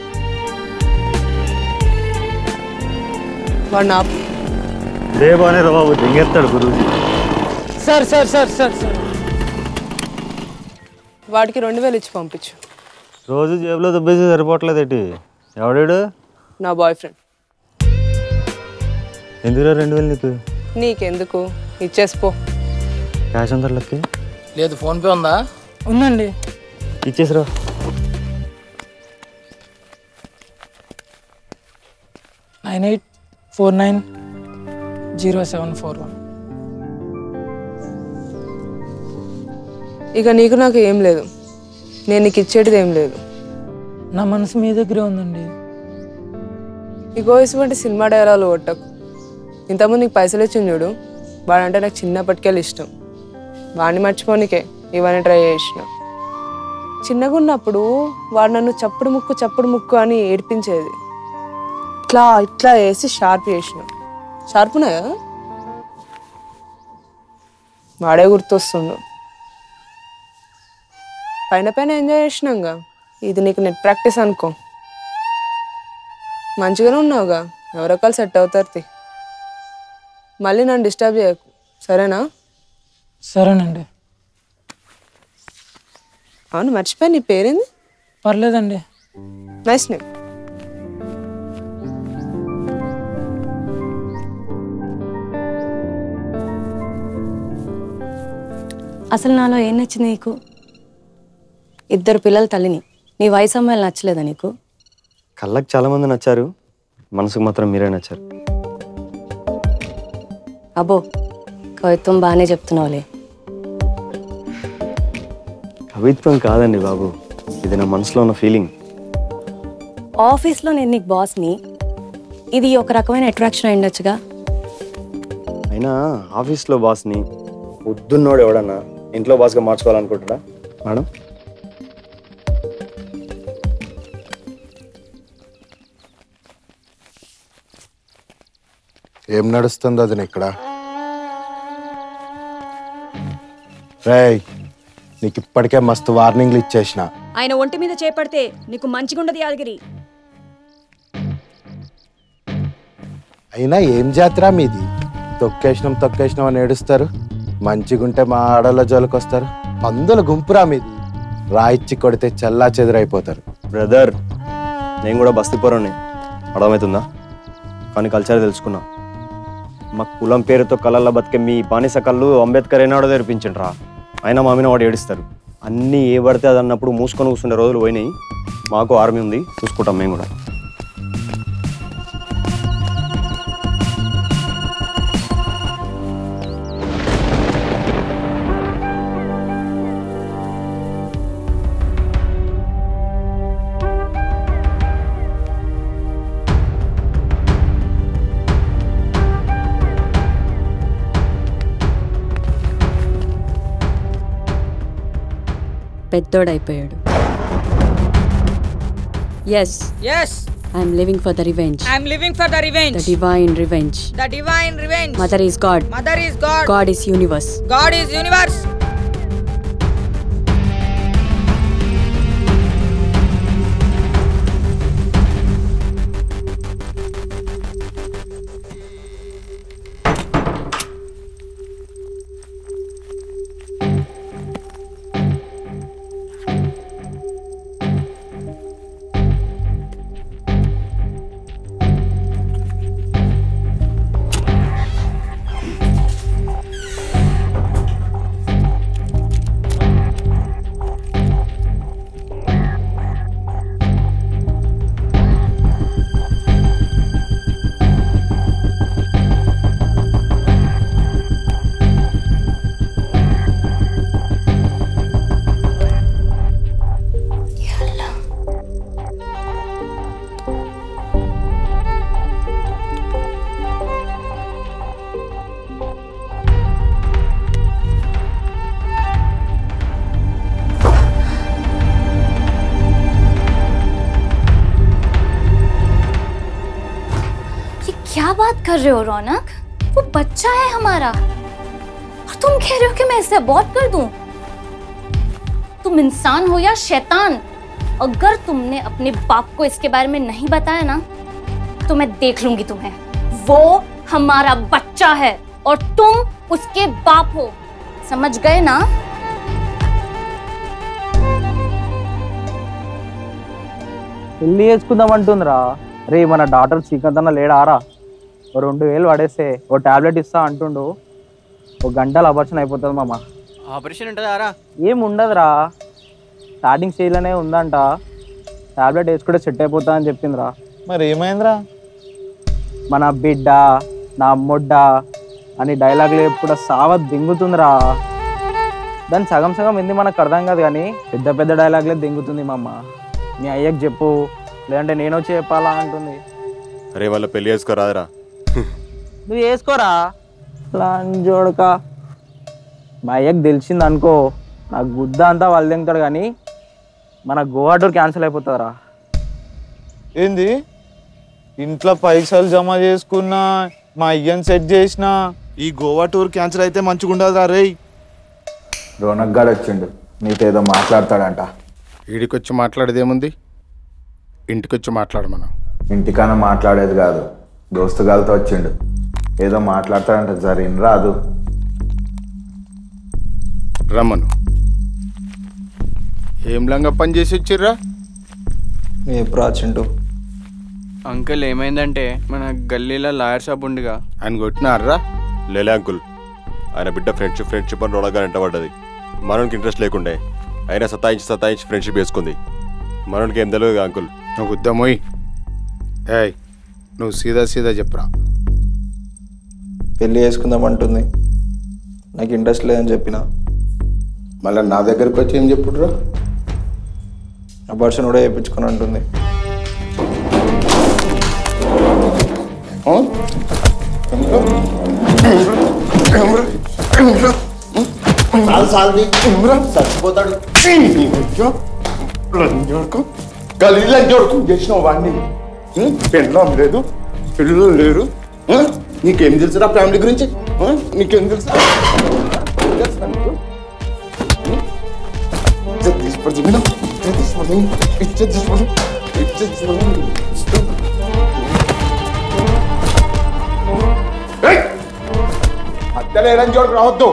S18: వాడు నా
S5: దేవానే బాబు దింగెత్తాడు గురువు
S23: sir sir sir sir sir
S18: వాడికి రెండు వేలు ఇచ్చి పంపించు
S5: రోజు జేబులో దుబ్బేసి సరిపోవట్లేదు ఏంటి ఎవడాడు
S18: నా బాయ్ ఫ్రెండ్
S5: ఎందుకురా రెండు వేలు నీకు
S18: నీకెందుకు ఇచ్చేసిపో
S5: క్యాష్ అంతా లక్కి
S6: లేదు ఫోన్పే ఉందా
S23: ఉందండి
S5: ఇచ్చేసిరా
S23: nine eight four nine zero seven four one
S18: ఇక నీకు నాకు ఏం లేదు నేను నీకు ఇచ్చేటిది ఏం లేదు
S23: నా మనసు మీ దగ్గరే ఉందండి
S18: ఇగో ఇటువంటి సినిమా డైలాగులు కొట్టకు ఇంతకుముందు నీకు పైసలు ఇచ్చింది చూడు వాడంటే నాకు చిన్నప్పటికెళ్ళి ఇష్టం వాడిని మర్చిపోనికే ఇవన్నీ ట్రై చేసిన చిన్నగా ఉన్నప్పుడు వాడు నన్ను చప్పుడు ముక్కు చప్పుడు ముక్కు అని ఏడిపించేది ఇట్లా ఇట్లా వేసి షార్ప్ చేసిన షార్పునాయా వాడే గుర్తొస్తుండు పైన పైన ఎంజాయ్ చేసినాంగా ఇది నీకు నెట్ ప్రాక్టీస్ అనుకో మంచిగానే ఉన్నావుగా ఎవరొకరు సెట్ అవుతారు తి. మళ్ళీ నన్ను డిస్టర్బ్ చేయకు సరేనా
S23: సరేనండి
S18: అవును మర్చిపోయి నీ పేరేంది
S23: పర్లేదండి
S18: నైస్ నేమ్
S16: అసలు నాలో ఏం నచ్చింది నీకు ఇద్దరు పిల్లల తల్లిని నీ వయసు అమ్మాయిలు నచ్చలేదా నీకు
S5: కళ్ళకి చాలా మంది నచ్చారు మనసుకు మాత్రం మీరే నచ్చారు
S16: అబ్బో కవిత్వం బాగానే చెప్తున్నావులే
S5: కవిత్వం కాదండి బాబు ఇది నా మనసులో ఉన్న ఫీలింగ్
S16: ఆఫీస్లో నేను నీకు బాస్ని ఇది ఒక రకమైన అట్రాక్షన్ అయి ఉండొచ్చుగా
S5: అయినా ఆఫీస్లో బాస్ని పొద్దున్నోడు ఎవడన్నా ఇంట్లో బాస్గా మార్చుకోవాలనుకుంటాడా మేడం
S11: ఏం నడుస్తుంది అది ఇక్కడ రేయ్ నీకు ఇప్పటికే మస్తు వార్నింగ్లు ఇచ్చేసిన
S16: ఆయన ఒంటి మీద చేపడితే నీకు మంచిగుండదు యాదగిరి
S11: అయినా ఏం జాతర మీది తొక్కేసినాం తొక్కేసినాం అని ఏడుస్తారు మంచిగుంటే మా ఆడల జోలికి వస్తారు పందుల గుంపురా మీది రాయిచ్చి కొడితే చల్లా చెదురైపోతారు
S5: బ్రదర్ నేను కూడా బస్తీపురంని అర్థమవుతుందా కానీ కల్చర్ తెలుసుకున్నా మా కులం పేరుతో కళల్లో బతికే మీ బానిస కళ్ళు అంబేద్కర్ ఏనాడో తెరిపించండి రా అయినా మా మీద వాడు ఏడుస్తారు అన్నీ ఏ పడితే అది అన్నప్పుడు మూసుకొని కూర్చుండే రోజులు పోయినాయి మాకు ఆర్మీ ఉంది చూసుకుంటాం మేము కూడా
S16: పెద్దోడైపోయాడు yes
S24: Yes,
S16: I'm living for the revenge
S24: I'm living for the revenge.
S16: The divine revenge
S24: The divine revenge.
S16: Mother is God
S24: Mother is God.
S16: God is universe
S24: God is universe.
S15: ये क्या बात कर रहे हो रौनक वो बच्चा है हमारा और तुम कह रहे हो कि मैं इसे अबॉर्ट कर दूं तुम इंसान हो या शैतान अगर तुमने अपने बाप को इसके बारे में नहीं बताया ना तो मैं देख लूंगी तुम्हें वो हमारा बच्चा है और तुम उसके बाप हो समझ गए ना
S19: పెళ్లి చేసుకుందాం అంటుందిరా రే మన డాక్టర్ శ్రీకాంత్ అన్న లేడారా ఓ రెండు వేలు పడేస్తే ఓ టాబ్లెట్ ఇస్తా అంటుండు ఒక గంటలు అబర్షన్ అయిపోతుంది మామ
S9: ఆపరేషన్ ఉంటుందా
S19: ఏం ఉండదురా స్టార్టింగ్ స్టేజ్లోనే ఉందంట టాబ్లెట్ వేసుకుంటే సెట్ అయిపోతా అని చెప్పిందిరా
S5: మరి ఏమైందిరా
S19: మన బిడ్డ నా మొడ్డ అని డైలాగులు ఎప్పుడు సావ దింగుతుందిరా దాని సగం సగం ఎందుకు మనకు అర్థం కాదు కానీ పెద్ద పెద్ద డైలాగులే దింగుతుంది మా అమ్మ మీ అయ్యకి చెప్పు లేదంటే నేను వచ్చి చెప్పాలా అంటుంది
S20: అరే వాళ్ళ పెళ్లి చేసుకోరాదురా
S19: నువ్వు వేసుకోరా లంజోడక మా అయ్యకి తెలిసింది అనుకో నా గుద్ద అంతా వాళ్ళు దింగుతాడు కానీ మన గోవా టూర్ క్యాన్సిల్ అయిపోతుందిరా
S5: ఏంది ఇంట్లో పైసలు జమ చేసుకున్నా మా అయ్యని సెట్ చేసిన ఈ గోవా టూర్ క్యాన్సిల్ అయితే మంచిగా ఉండదురా రేయ్
S3: రోనక్ గాడు వచ్చిండు నీతో ఏదో మాట్లాడతాడంట
S11: ఈడికొచ్చి మాట్లాడేది ఏముంది ఇంటికొచ్చి మాట్లాడమను
S3: ఇంటికన్నా మాట్లాడేది కాదు దోస్తుగాలతో వచ్చిండు ఏదో మాట్లాడతాడంట జరిగిన రాదు
S11: రమ్మను ఏం లంగా పని చేసి వచ్చిర్రా
S19: ఎప్పుడు వచ్చిండు
S9: అంకుల్ ఏమైందంటే మన గల్లీలో లాయర్ షాప్ ఉండిగా
S11: ఆయన కొట్టినారా
S20: లేలే అంకుల్ ఆయన బిడ్డ ఫ్రెండ్షిప్ ఫ్రెండ్షిప్ అని రోడగా వెంటబడ్డది మనోనికి ఇంట్రెస్ట్ లేకుండే అయినా సతాయించి సతాయించి ఫ్రెండ్షిప్ వేసుకుంది మనోనికి ఏం తెలియదు అంకుల్
S11: నువ్వు గుద్దమోయ్ ఏయ్ నువ్వు సీదా సీదా చెప్పురా
S21: పెళ్లి చేసుకుందాం అంటుంది నాకు ఇంట్రెస్ట్ లేదని చెప్పిన
S11: మళ్ళీ నా దగ్గరకు వచ్చి ఏం చెప్పుడురా
S21: అబార్షన్ కూడా చేయించుకొని అంటుంది
S11: చచ్చిపోతాడు గలీలో జోడుకు చేసినావు వాడిని పెళ్ళం లేదు పిల్లలు లేరు ఆ? నీకేం తెలుసురా ఫ్యామిలీ గురించి ఆ? నీకేం తెలుసు తెలుసా నీకు? ఇజ్జత్ తీసిపోతుంది మీరు. ఇజ్జత్ తీసిపోతుంది. ఇజ్జత్ తీసిపోతుంది. ఇజ్జత్ తీసిపోతుంది. ఏయ్! మధ్యలో ఏలని జోడుకు రావద్దు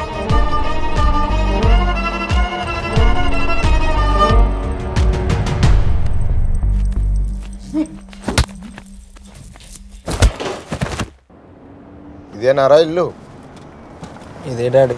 S11: ఇదేనారా ఇల్లు
S21: ఇదే డాడీ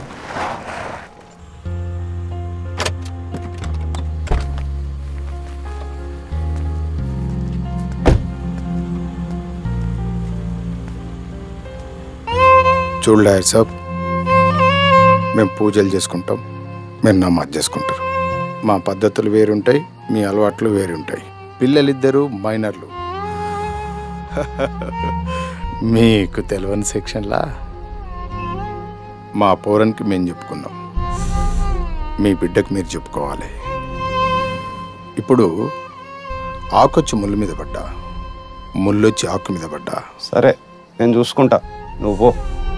S11: చూడు లాయర్ సాబ్ మేము పూజలు చేసుకుంటాం మీరు నమాజ్ చేసుకుంటారు మా పద్ధతులు వేరుంటాయి మీ అలవాట్లు వేరుంటాయి పిల్లలిద్దరూ మైనర్లు మీకు తెలియని సెక్షన్లా మా పౌరానికి మేము చెప్పుకున్నాం
S8: మీ బిడ్డకు మీరు చెప్పుకోవాలి ఇప్పుడు ఆకొచ్చి ముళ్ళు మీద పడ్డా ముళ్ళొచ్చి ఆకు మీద పడ్డా
S13: సరే నేను చూసుకుంటా నువ్వు పో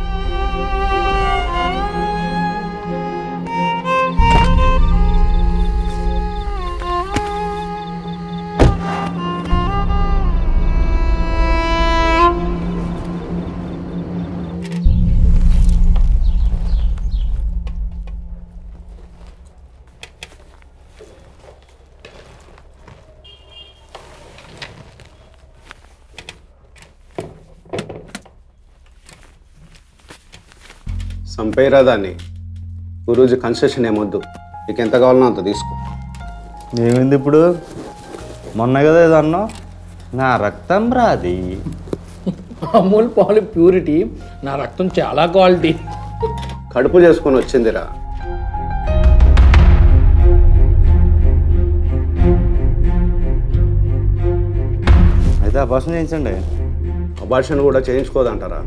S13: చంపేయరా దాన్ని గురూజీ కన్సెషన్ ఏమొద్దు నీకు ఎంత కావాలనో అంత తీసుకో
S5: ఏమైంది ఇప్పుడు మొన్న కదా ఏదో అన్నావు నా రక్తం రాది
S6: అమూల్ పాలు ప్యూరిటీ నా రక్తం చాలా క్వాలిటీ
S13: కడుపు చేసుకొని వచ్చిందిరా
S5: అయితే అభాషణ చేయించండి
S13: అబార్షన్ కూడా చేయించుకోదంటారా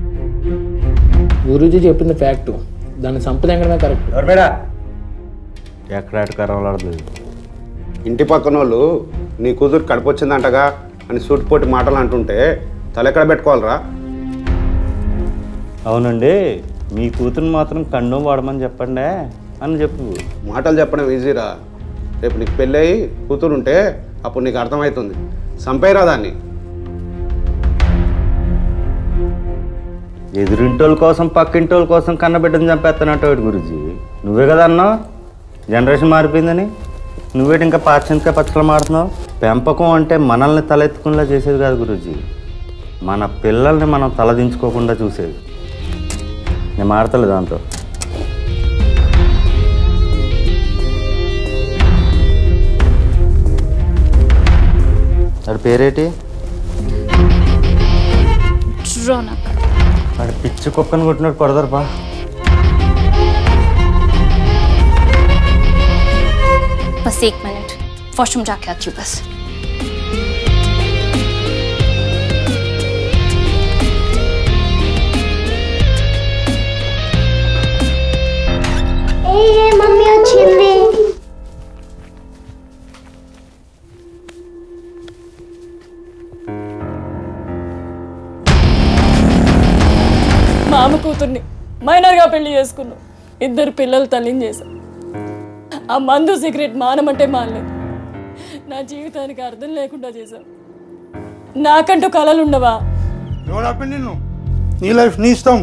S6: గురూజీ చెప్పింది ఫ్యాక్ట్ దాన్ని సంపదెంగడమే కరెక్ట్
S5: ఎక్కడ కరవలాడుతుంది
S13: ఇంటి పక్కన వాళ్ళు నీ కూతురు కడుపు వచ్చిందంటగా అని సూటిపోటి మాటలు అంటుంటే తలెక్కడ పెట్టుకోవాలరా
S5: అవునండి మీ కూతురు మాత్రం కండం వాడమని చెప్పండి అని చెప్పు
S13: మాటలు చెప్పడం ఈజీరా రేపు నీకు పెళ్ళయి కూతురు ఉంటే అప్పుడు నీకు అర్థమవుతుంది చంపేయరా దాన్ని
S5: ఎదురింటోళ్ళ కోసం పక్కింటోళ్ళ కోసం కన్నబిడ్డని చంపేస్తానంటావు గురుజీ నువ్వే కదా అన్నావు జనరేషన్ మారిపోయిందని నువ్వేటి ఇంకా పాశ్చాత్య పచ్చలు మారుతున్నావు పెంపకం అంటే మనల్ని తలెత్తుకునేలా చేసేది కాదు గురుజీ మన పిల్లల్ని మనం తలదించుకోకుండా చూసేది నేను మాడతలేదు దాంతో వాడి పేరేటి
S15: रौनक
S5: వాడి పిచ్చి కుక్కను కొట్టినట్టు కొడతారు పా
S15: बस एक मिनट वॉशरूम जाके आती हूँ बस
S14: ఏ మమ్మీ వచ్చింది
S16: మామ కూతుర్ని మైనర్గా పెళ్లి చేసుకున్నాం ఇద్దరు పిల్లలు తల్లిని చేశాం ఆ మందు సిగరెట్ మానమంటే మానలేదు నా జీవితానికి అర్థం లేకుండా చేశాం నాకంటూ కలలు ఉండవా
S12: ఎవరు ఆపింది నిన్ను నీ లైఫ్ నీ ఇష్టం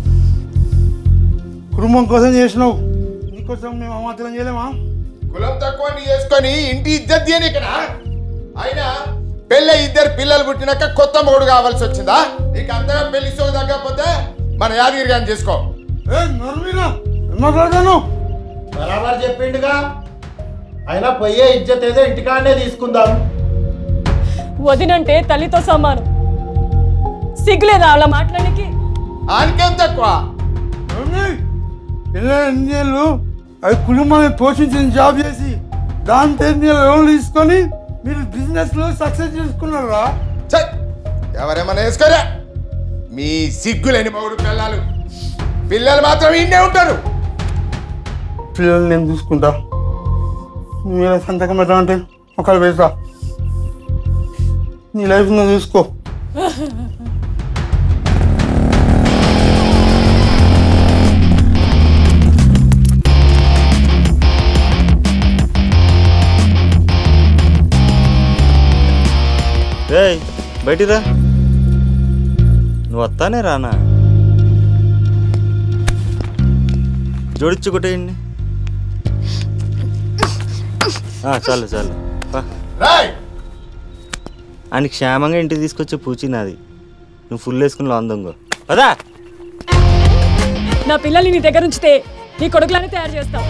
S12: కుటుంబం కోసం చేసినావు నీకోసం మేము అమాత్రం చేయలేమా
S11: కులం తక్కువ చేసుకొని ఇంటి ఇద్దరు తీయని ఇక్కడ అయినా పెళ్ళి ఇద్దరు పిల్లలు పుట్టినాక కొత్త మొగుడు కావాల్సి వచ్చిందా నీకు అంతగా పెళ్లి సోకు తగ్గకపోతే మన యాదగిరి గారిని చేసుకో
S12: మాట్లాడతాను
S17: బరాబర్ చెప్పిండుగా అయినా పోయే ఇజ్జత్ ఏదో ఇంటికాడనే తీసుకుందాం
S16: వదినంటే తల్లితో సమానం సిగ్గులేదా అలా మాట్లాడడానికి
S11: ఆనికేం తక్కువ
S12: పిల్లలు ఎన్ని ఏళ్ళు అవి కుటుంబాన్ని పోషించిన జాబ్ చేసి దాంతో ఎన్ని లోన్లు తీసుకొని మీరు బిజినెస్ లో సక్సెస్ చేసుకున్నారా
S11: ఎవరేమన్నా వేసుకోరా మీ సిగ్గులేని మొగుడు పిల్లలు పిల్లలు మాత్రం ఇండే ఉంటారు
S12: పిల్లలు నేను చూసుకుంటా మీరు సంతకం పెట్టాలంటే ఒకళ్ళు వేసా నీ లైఫ్ నువ్వు చూసుకో
S5: ఏయ్ బయటిరా నువ్వు వస్తానే రానా జోడించు కొట్టేయండి ఆ, చాలు చాలు పా. ఆయన క్షేమంగా ఇంటికి తీసుకొచ్చే పూచి నాది నువ్వు ఫుల్ వేసుకుని లాందంగో పదా
S16: నా పిల్లల్ని నీ దగ్గర ఉంచితే నీ కొడుకులని తయారు చేస్తావు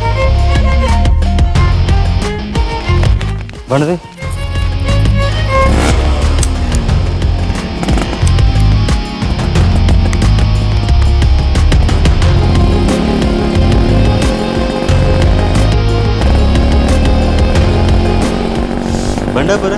S5: బండది బండాపురా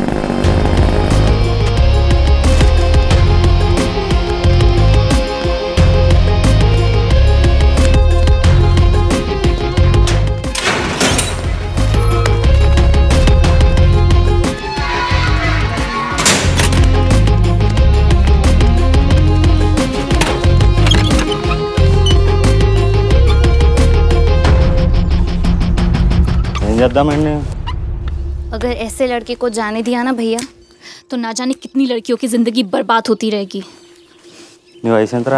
S5: చేద్దామండి
S15: अगर ऐसे लड़के को जाने दिया ना भैया तो ना जाने कितनी लड़कियों की जिंदगी बर्बाद होती रहेगी
S5: నీ వయసు ఎంతరా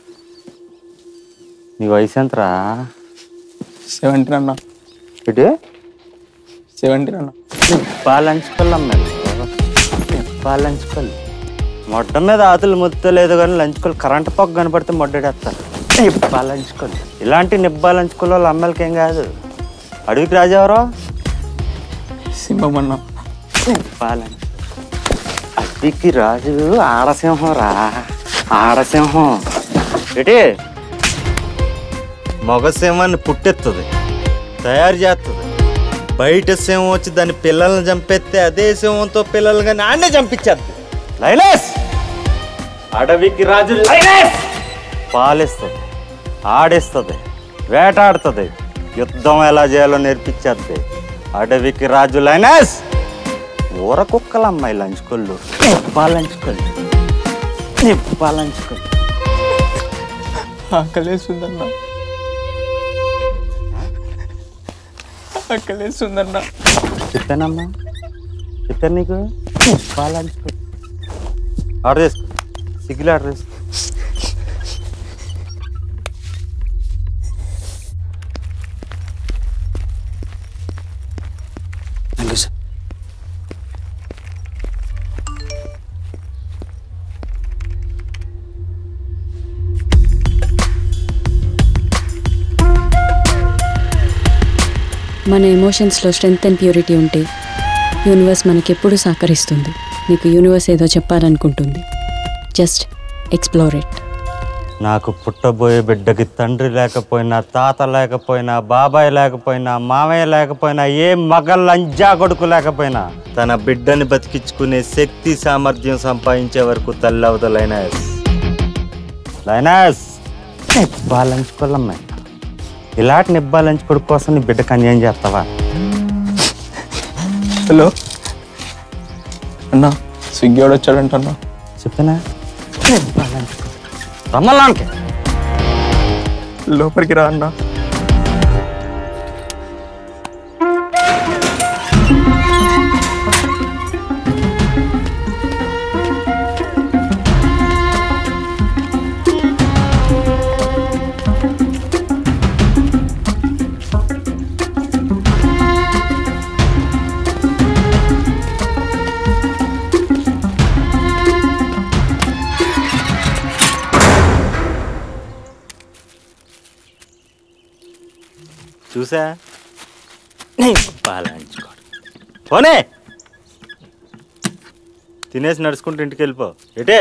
S5: నీ వయసు ఎంతరా
S19: సెవెంటీన్ అన్న
S5: ఇటు
S19: సెవెంటీన్ అన్న
S5: లంచ్ పళ్ళు అమ్మాయి లంచ్ పళ్ళు మొట్ట మీద ఆతులు ముత్తలేదు కానీ లంచ్ పళ్ళు కరెంట్ పొగ కనపడితే మొడ్డేస్తారు లంచ్ పళ్ళు ఇలాంటి నిబ్బా లంచ్ పళ్ళు వాళ్ళ అమ్మాయిలకి ఏం కాదు అడవికి రాజెవరో
S19: సింహం అన్న
S5: లంచ్ అడవికి రాజు ఆడసింహం రా ఆడసింహం ఏటి మగ సింహాన్ని పుట్టెత్తుంది తయారు చేస్తుంది బయట సింహం వచ్చి దాని పిల్లల్ని చంపేస్తే అదే సింహంతో పిల్లలు కానీ ఆడనే చంపించేద్ది లైలాస్ అడవికి రాజు లైలాస్ పాలిస్తుంది ఆడిస్తుంది వేటాడుతుంది యుద్ధం ఎలా చేయాలో నేర్పించేద్ది అడవికి రాజు లైనస్ ఊర కుక్కల అమ్మాయి లంచుకొల్లు లంచుకొల్లు లంచుకొల్లు
S19: ఆకలేస్తుందన్న ఆకలేస్తుందన్న
S5: చెప్పానమ్మా చెప్పాను నీకు లంచుకొల్లు ఆర్డర్ చేసుకో సిగ్గులు ఆర్డర్ చేసుకో
S16: మన ఎమోషన్స్లో స్ట్రెంగ్త్ అండ్ ప్యూరిటీ ఉంటే యూనివర్స్ మనకెప్పుడు సహకరిస్తుంది నీకు యూనివర్స్ ఏదో చెప్పాలనుకుంటుంది జస్ట్ ఎక్స్ప్లోర్ ఇట్
S5: నాకు పుట్టబోయే బిడ్డకి తండ్రి లేకపోయినా తాత లేకపోయినా బాబాయ్ లేకపోయినా మామయ్య లేకపోయినా ఏ మగ లంజా కొడుకు లేకపోయినా తన బిడ్డని బతికించుకునే శక్తి సామర్థ్యం సంపాదించే వరకు తల్లి అవదు లైనాస్ లైనాస్ నిబ్బాలంచుకోవాలమ్మాయి ఇలాంటి నిబ్బాలంచుకోడు కోసం నీ బిడ్డకు అన్యాయం చేస్తావా
S19: హలో అన్న స్విగ్గీ వాడు వచ్చాడంట అన్న
S5: చెప్పనా రమ్మలానికి
S19: లోపలికి రా అన్న
S5: చూసా బాలంచుకోడు పోనే తినేసి నడుచుకుంటూ ఇంటికి వెళ్ళిపో ఎటే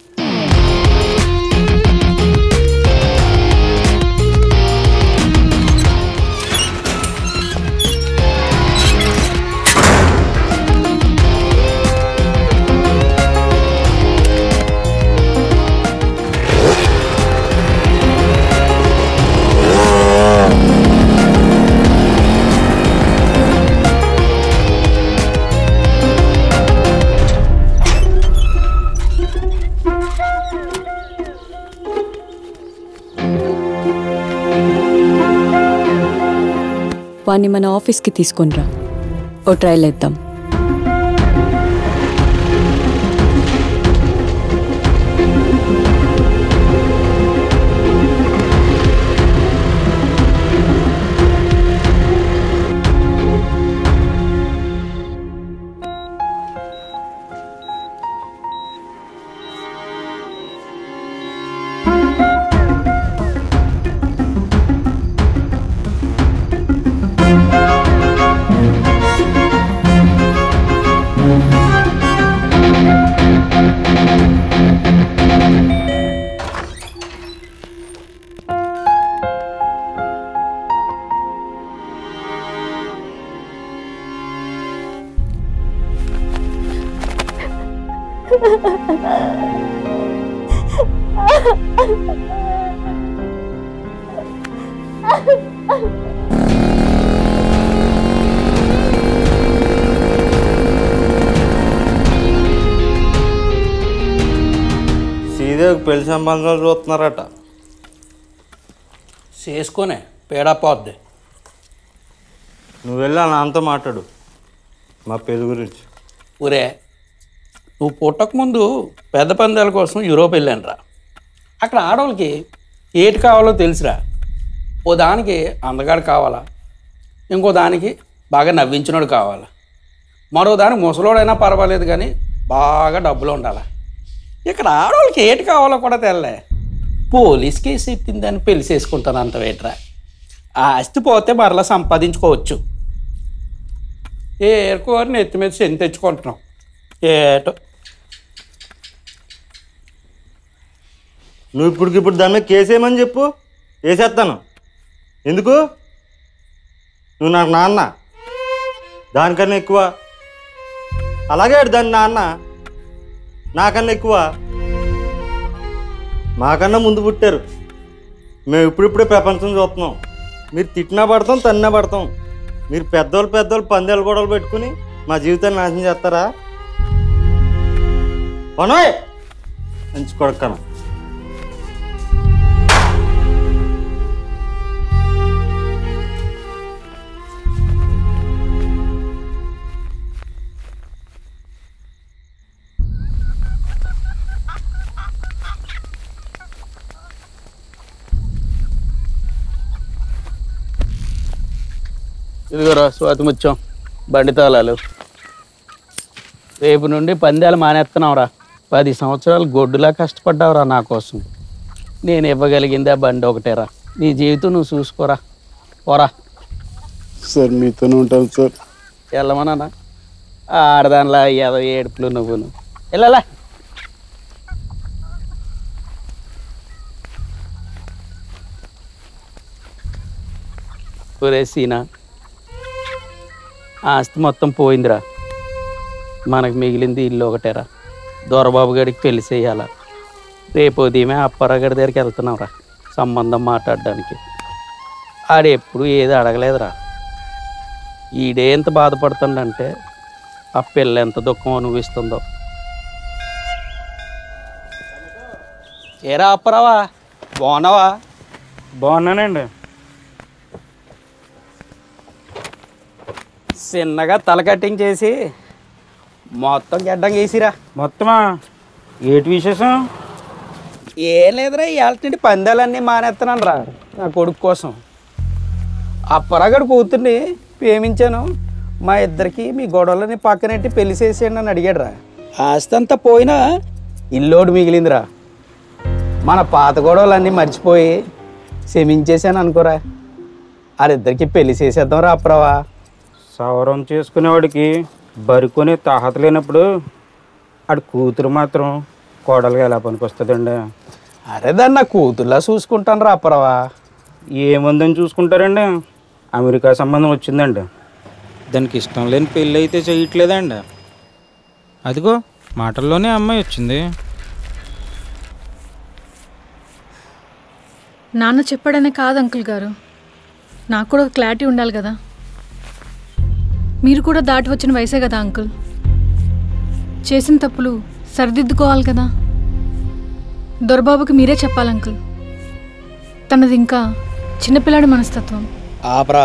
S16: వాడిని మన ఆఫీస్కి తీసుకొనిరా ఓ ట్రైల్ వేద్దాం
S5: సీదేవికి పెళ్లి సంబంధాలు చూస్తున్నారట
S4: చేసుకొనే పేడా పోద్ది
S5: నువ్వు వెళ్ళి ఆ నాన్నతో మాట్లాడు మా పెళ్లి గురించి
S4: ఊరే నువ్వు పుట్టకముందు పెద్ద పందాల కోసం యూరోప్ వెళ్ళానురా అక్కడ ఆడవాళ్ళకి ఏటి కావాలో తెలుసురా ఓ దానికి అందగాడు కావాలా ఇంకో దానికి బాగా నవ్వించినోడు కావాలా మరో దానికి ముసలోడైనా పర్వాలేదు కానీ బాగా డబ్బులు ఉండాలా ఇక్కడ ఆడవాళ్ళకి ఏటి కావాలో కూడా తెల్లే పోలీస్ కేసు ఎత్తిందని పెళ్లి చేసుకుంటాను అంత వేట్రా ఆ ఆస్తి పోతే మరలా సంపాదించుకోవచ్చు ఏరుకోని ఎత్తి మీద శని తెచ్చుకుంటున్నాం ఏటో
S5: నువ్వు ఇప్పటికి ఇప్పుడు దాని మీద కేసేయమని చెప్పు వేసేస్తాను ఎందుకు నువ్వు నాకు నాన్న దానికన్నా ఎక్కువ అలాగే దాని నాన్న నాకన్నా ఎక్కువ మాకన్నా ముందు పుట్టారు మేము ఇప్పుడిప్పుడే ప్రపంచం చూస్తున్నాం మీరు తిట్టినా పడతాం తన్నినా పడతాం మీరు పెద్దోళ్ళు పెద్దోళ్ళు పందేలు గొడవలు పెట్టుకుని మా జీవితాన్ని నాశనం చేస్తారా వనోయ్ మంచి కొడుకను
S4: ఇదిగోరా స్వాతి ముత్యం బండి తాళాలు రేపు నుండి పందాలు మానేస్తున్నావురా పది సంవత్సరాలు గొడ్డులా కష్టపడ్డావురా నా కోసం నేను ఇవ్వగలిగిందే బండి ఒకటేరా నీ జీవితం నువ్వు చూసుకోరా పోరా
S1: సార్ మీతోనే ఉంటాను సార్
S4: వెళ్ళమన్నా ఆడదానిలా ఏదో ఏడుపులు నువ్వును వెళ్ళాలా ఒరే సీనా ఆస్తి మొత్తం పోయిందిరా మనకు మిగిలింది ఇల్లు ఒకటేరా దొరబాబు గడికి పెళ్లి చేయాలా రేపు ఉదయమే అప్పారావు గడి దగ్గరికి వెళ్తున్నావురా సంబంధం మాట్లాడడానికి ఆడు ఎప్పుడు ఏది అడగలేదురా ఈడే ఎంత బాధపడుతుండంటే ఆ పిల్ల ఎంత దుఃఖం అనుభవిస్తుందో ఏరా అప్పరావా బాగున్నావా
S7: బాగున్నానండి
S4: చిన్నగా తల కట్టింగ్ చేసి మొత్తం గడ్డం గీసిరా
S7: మొత్తమా ఏటి విశేషం
S4: ఏం లేదురా ఇవాళ నుండి పందాలన్నీ మానేస్తున్నాను రా నా కొడుకు కోసం అప్పరాగడు కూతుర్ని ప్రేమించాను మా ఇద్దరికి మీ గొడవలని పక్కనెట్టి పెళ్లి చేసేయండి అని అడిగాడు రా ఆస్తి అంతా పోయినా ఇల్లోడు మిగిలిందిరా మన పాత గొడవలన్నీ మర్చిపోయి క్షమించేసాను అనుకోరా వాళ్ళిద్దరికి పెళ్లి చేసేద్దాం రా అప్పరావా
S7: సౌరం చేసుకునేవాడికి బరుకొని తాహత లేనప్పుడు ఆడి కూతురు మాత్రం కోడలుగా ఎలా పనికొస్తుందండి
S4: అరే దాన్ని నా కూతుర్లా చూసుకుంటాను రా అప్పరావా
S7: ఏముందని చూసుకుంటారండి అమెరికా సంబంధం వచ్చిందండి దానికి ఇష్టం లేని పెళ్ళి అయితే చేయట్లేదండి అదిగో మాటల్లోనే అమ్మాయి వచ్చింది
S2: నాన్న చెప్పాడనే కాదు అంకుల్ గారు నాకు కూడా ఒక క్లారిటీ ఉండాలి కదా మీరు కూడా దాటి వచ్చిన వయసే కదా అంకుల్ చేసిన తప్పులు సరిదిద్దుకోవాలి కదా దొరబాబుకి మీరే చెప్పాలి అంకుల్ తనది ఇంకా చిన్నపిల్లాడి మనస్తత్వం
S4: ఆపరా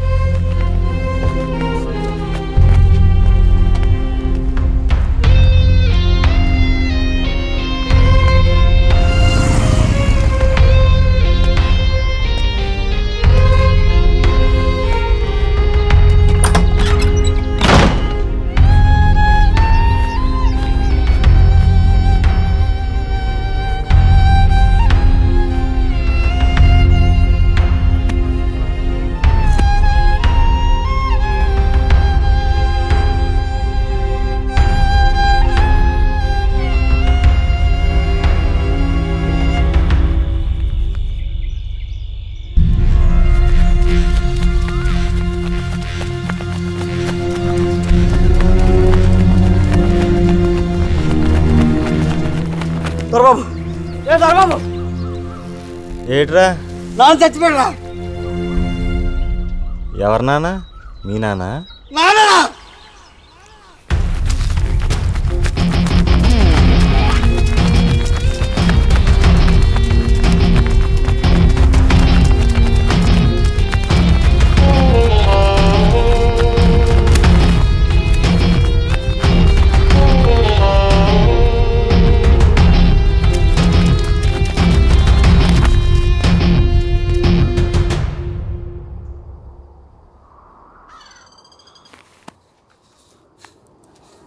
S5: దొరబాబు
S4: ఏ దొరబాబు
S5: ఏట్రా
S4: నాన్న చచ్చిపోయాడు
S5: ఎవరు నాన్న మీ నాన్న
S4: నాన్న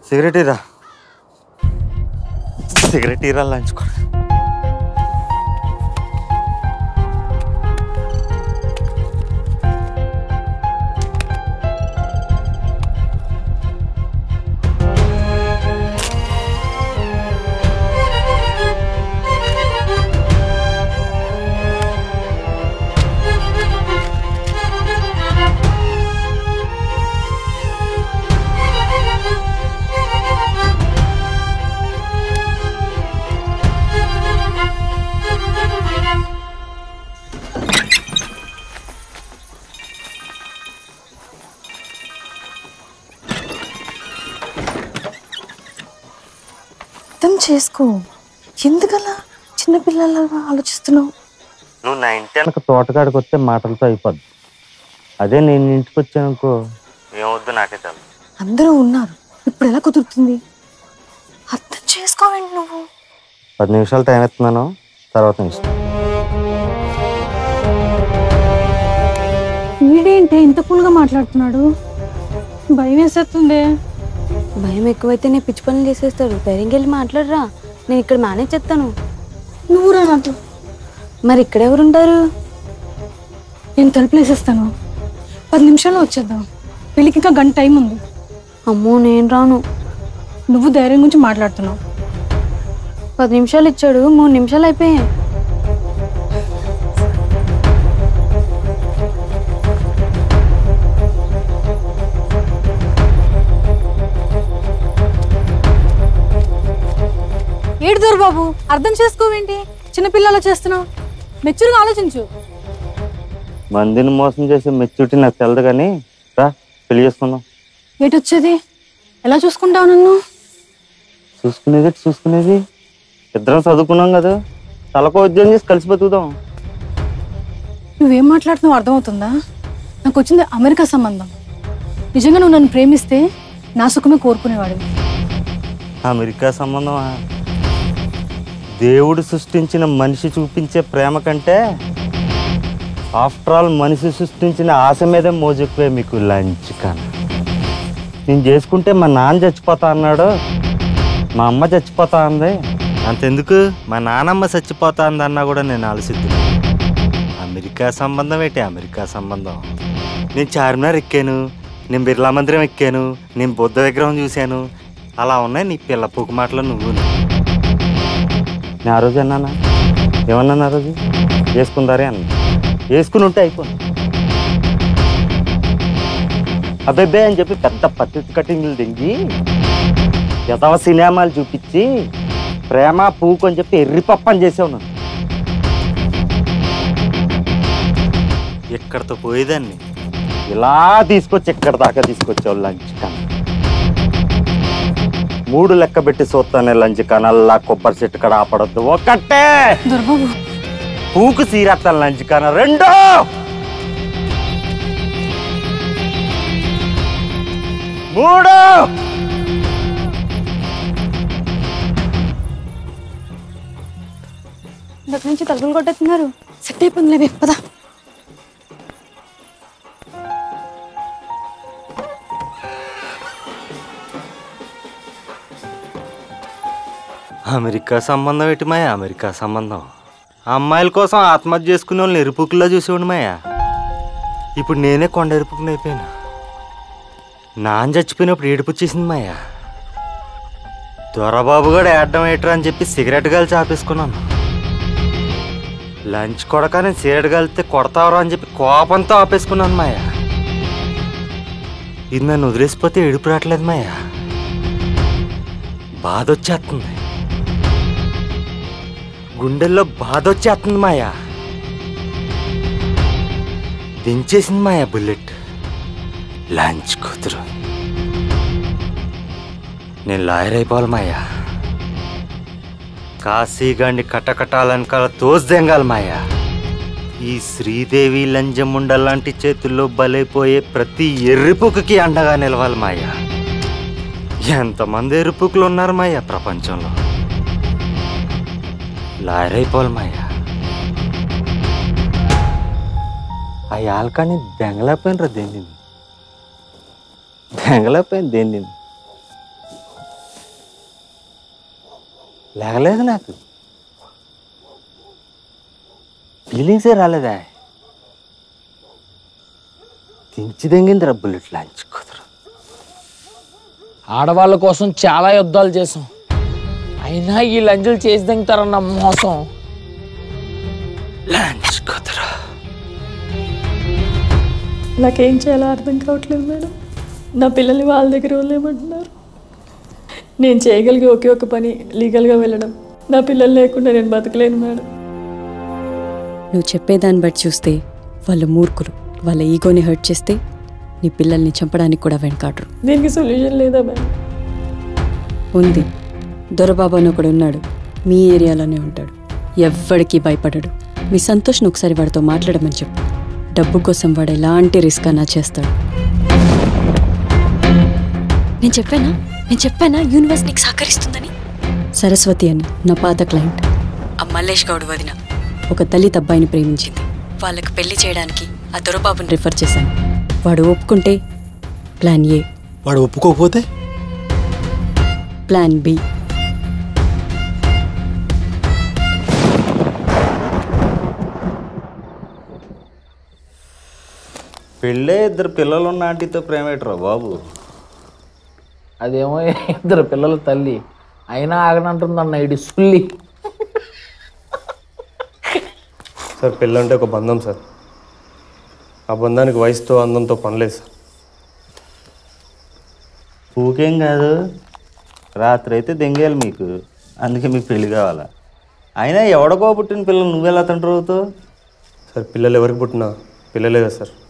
S5: సిగరెట్ ఇరా సిగరెట్ ఇరా లంచ్ కూడా
S10: అర్థం చేసుకో ఎందుకలా చిన్నపిల్లలాగా ఆలోచిస్తున్నావు
S5: నువ్వు నా ఇంటి వెనక తోటకాడికి వస్తే మాటలతో అయిపోద్ది అదే నేను ఇంటికి వచ్చానుకో ఏమొద్దు నాకే తెలుసు
S10: అందరూ ఉన్నారు ఇప్పుడు ఎలా కుదురుతుంది అర్థం చేసుకోవేంటి నువ్వు
S5: పది నిమిషాలు టైం ఇస్తున్నాను తర్వాత నిమిషం
S2: వీడేంటి ఇంత కూల్గా మాట్లాడుతున్నాడు భయం వేసేస్తుంది
S16: భయం ఎక్కువైతే నేను పిచ్చి పనులు చేసేస్తాడు ధైర్యంగా వెళ్ళి మాట్లాడరా నేను ఇక్కడ మేనేజ్ చేస్తాను
S2: నువ్వు రా నాతో
S16: మరి ఇక్కడ ఎవరు ఉంటారు
S2: నేను తలుపులేసేస్తాను పది నిమిషాల్లో వచ్చేద్దాం పెళ్ళికి ఇంకా గంట టైం ఉంది
S16: అమ్మో నేను రాను
S2: నువ్వు ధైర్యం గురించి మాట్లాడుతున్నావు
S16: పది నిమిషాలు ఇచ్చాడు మూడు నిమిషాలు అయిపోయాయి
S2: ఏడు దొరబాబు అర్థం చేసుకోవేంటి చిన్నపిల్లలు చేస్తున్నావు మెచ్యూర్గా ఆలోచించు
S5: మందిని మోసం చేసే మెచ్యూరిటీ నాకు తెలదు కానీ రా పెళ్లి చేసుకుందాం
S2: ఏటి వచ్చేది ఎలా చూసుకుంటావు నన్ను
S5: చూసుకునేది చూసుకునేది ఇద్దరం చదువుకున్నాం కదా తలకో ఉద్యోగం చేసి కలిసి బతుకుదాం
S2: నువ్వేం మాట్లాడుతున్నావు అర్థమవుతుందా నాకు వచ్చింది అమెరికా సంబంధం నిజంగా నువ్వు నన్ను ప్రేమిస్తే నా సుఖమే కోరుకునేవాడివి
S5: అమెరికా సంబంధమా దేవుడు సృష్టించిన మనిషి చూపించే ప్రేమ కంటే ఆఫ్టర్ ఆల్ మనిషి సృష్టించిన ఆశ మీద మోజెక్కువే మీకు లంచ్ కానీ నేను చేసుకుంటే మా నాన్న చచ్చిపోతా అన్నాడు మా అమ్మ చచ్చిపోతా అంది అంతెందుకు మా నానమ్మ చచ్చిపోతా అందన్నా కూడా నేను ఆలోచిద్దు అమెరికా సంబంధం ఏంటి అమెరికా సంబంధం నేను చార్మినార్ ఎక్కాను నేను బిర్లా మందిరం ఎక్కాను నేను బుద్ధ విగ్రహం చూశాను అలా ఉన్నాయి నీ పిల్ల పూకు మాటలు నువ్వు నేను ఆ రోజు అన్నానా ఏమన్నాను ఆ రోజు వేసుకుందారే అన్న వేసుకుని ఉంటే అయిపో అబ్బెబ్బే అని చెప్పి పెద్ద పత్తి కటింగ్లు దింగి యథవ సినిమాలు చూపించి ప్రేమ పూకు అని చెప్పి ఎర్రిపప్పని చేసావు నన్ను ఎక్కడితో పోయేదాన్ని ఇలా తీసుకొచ్చి ఎక్కడ దాకా తీసుకొచ్చావు లంచ్ కన్నా మూడు లెక్క పెట్టి చూస్తానే లంచ్ కనల్లా కొబ్బరి చెట్టు కడ ఆపడద్దు ఒకటే
S2: దొరబాబు
S5: పూకు సీరత్తాను లంచ్ కన రెండో మూడు
S2: దగ్గర నుంచి తలుపులు కొట్టేస్తున్నారు సెట్ అయిపోయింది లేవే పదా
S5: అమెరికా సంబంధం ఏంటి మాయ అమెరికా సంబంధం అమ్మాయిల కోసం ఆత్మహత్య చేసుకునే వాళ్ళని ఎరుపుకుల్లో చూసేవాడు మాయ ఇప్పుడు నేనే కొండ ఎరుపుకుని అయిపోయాను నాన్న చచ్చిపోయినప్పుడు ఏడుపు వచ్చేసింది మాయ దొరబాబు కూడా ఏడ్డం ఏట్రా అని చెప్పి సిగరెట్ గాలి చాపేసుకున్నాను లంచ్ కొడక నేను సిగరెట్ గాలితే కొడతావరా అని చెప్పి కోపంతో ఆపేసుకున్నాను మాయ ఇది నన్ను వదిలేసిపోతే ఏడుపు రావట్లేదు మాయ బాధ వచ్చేస్తుంది గుండెల్లో బాధ వచ్చేస్తుంది మాయా దించేసింది మాయా బుల్లెట్ లంచ్ కూతురు నేను లాయర్ అయిపోవాలి మాయా కాశీగాండి కటకటాలనకాల తోస్దెంగాలి మాయా ఈ శ్రీదేవి లంజముండ లాంటి చేతుల్లో బలైపోయే ప్రతి ఎర్రిపుకి అండగా నిలవాలి మాయా ఎంతమంది ఎరుపుకులు ఉన్నారు మాయా ప్రపంచంలో లాయర్ అయిపోవాలి మాయా ఆ యాల్కాని దెంగలేకపోయినరా దేన్ని దెంగలేకపోయింది దేన్ని లేగలేదు నాకు ఫీలింగ్సే రాలేదా దించి దెంగిందిరా బుల్లెట్ లాంచ్ కుదర
S6: ఆడవాళ్ళ కోసం చాలా యుద్ధాలు చేసాం అయినా ఈ లంజులు చేసి దింగుతారన్న మోసం
S5: లంచ్ కుదర
S18: నాకేం చేయాలో అర్థం కావట్లేదు మేడం నా పిల్లల్ని వాళ్ళ దగ్గర వదిలేయమంటున్నారు నేను చేయగలిగే ఒకే ఒక పని లీగల్గా వెళ్ళడం నా పిల్లలు లేకుండా నేను బతకలేను మేడం
S16: నువ్వు చెప్పేదాన్ని బట్టి చూస్తే వాళ్ళు మూర్ఖులు వాళ్ళ ఈగోని హర్ట్ చేస్తే నీ పిల్లల్ని చంపడానికి కూడా వెనకాడరు
S18: దీనికి సొల్యూషన్ లేదా మేడం
S16: ఉంది దొరబాబు అని ఒకడు ఉన్నాడు మీ ఏరియాలోనే ఉంటాడు ఎవ్వడికి భయపడడు మీ సంతోష్ని ఒకసారి వాడితో మాట్లాడమని చెప్పు డబ్బు కోసం వాడు ఎలాంటి రిస్క్ అన్నా చేస్తాడు నేను చెప్పానా నేను చెప్పానా యూనివర్స్ నీకు సహకరిస్తుందని సరస్వతి అని నా పాత క్లయింట్ ఆ మల్లేష్ గౌడ్ వదిన ఒక దళిత అబ్బాయిని ప్రేమించింది వాళ్ళకి పెళ్లి చేయడానికి ఆ దొరబాబుని రిఫర్ చేశాను వాడు ఒప్పుకుంటే ప్లాన్ ఏ
S22: వాడు ఒప్పుకోకపోతే
S16: ప్లాన్ బి
S5: పెళ్ళే ఇద్దరు పిల్లలు ఉన్న ఆంటీతో ప్రేమేటరా బాబు
S6: అదేమో ఇద్దరు పిల్లల తల్లి అయినా ఆగనంటుందన్న ఇడి సుల్లి
S23: సార్ పెళ్ళంటే ఒక బంధం సార్ ఆ బంధానికి వయసుతో అందంతో పనిలేదు సార్
S5: ఊకేం కాదు రాత్రి అయితే దెంగేయాలి మీకు అందుకే మీకు పెళ్లి కావాలా అయినా ఎవడకో పుట్టిన పిల్లలు నువ్వెలా తండ్రి అవుతావు
S23: సార్ పిల్లలు ఎవరికి పుట్టినా పిల్లలే కదా సార్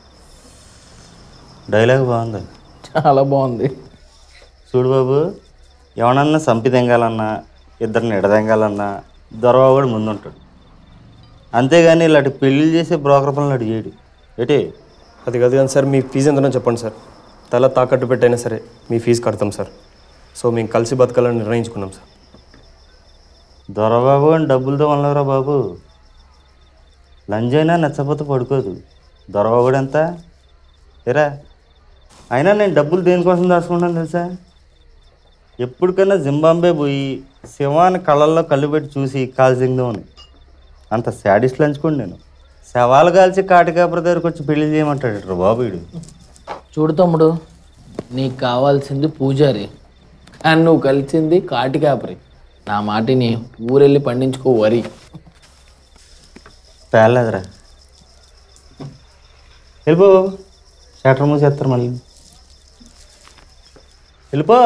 S5: డైలాగ్ బాగుంది
S6: చాలా బాగుంది
S5: చూడు బాబు ఎవడన్నా సంపి దెంగాలన్నా ఇద్దరిని ఎడదెంగాలన్నా దొరవ కూడా ముందుంటాడు అంతేగాని ఇలాంటి పెళ్ళిళ్ళు చేసే బ్రోకర్ పనులు అటు చేయడు ఏటి
S23: అది కాదు కానీ సార్ మీ ఫీజు ఎంతనో చెప్పండి సార్ తల తాకట్టు పెట్టైనా సరే మీ ఫీజు కడతాం సార్ సో మేము కలిసి బతకాలని నిర్ణయించుకున్నాం సార్
S5: దొరబాబు అని డబ్బులతో వనలేరా బాబు లంచ్ అయినా నచ్చపోతే పడుకోదు దొరబాబు ఎంత ఏరా అయినా నేను డబ్బులు దేనికోసం దాచుకుంటాను తెలుసా ఎప్పటికైనా జింబాంబే పోయి శివాని కళ్ళల్లో కళ్ళు పెట్టి చూసి కాల్సిందామని అంత శాడిస్ట్ లంచుకోండి నేను శవాలు కాల్చి కాటికాపుర దగ్గరకు వచ్చి పెళ్లి చేయమంటాడు బాబు వీడు
S6: చూడు తమ్ముడు నీకు కావాల్సింది పూజారి కానీ నువ్వు కలిసింది కాటికాపరి నా మాటిని ఊరెళ్ళి పండించుకో వరి
S5: పేర్లేదురా వెళ్ళిపో షటర్ మూసేస్తారు మళ్ళీ వెళ్ళిపో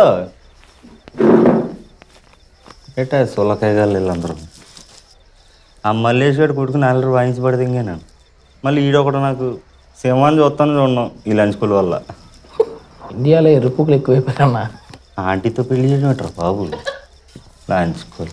S5: ఎట్టా సొల్లకాయగాళ్ళు వీళ్ళందరూ ఆ మల్లేష్ గారు కొడుకుని అల్లరి వాయించి పడితే ఇంకే నేను మళ్ళీ ఈడొకడు నాకు సింహాన్ని చూస్తాను చూడడం ఈ లంచ్ స్కూల్ వల్ల
S6: ఇండియాలో ఎరుపుకులు ఎక్కువైపోయారన్నా
S5: ఆంటీతో పెళ్లి చేయడం బాబు లంచ్ స్కూల్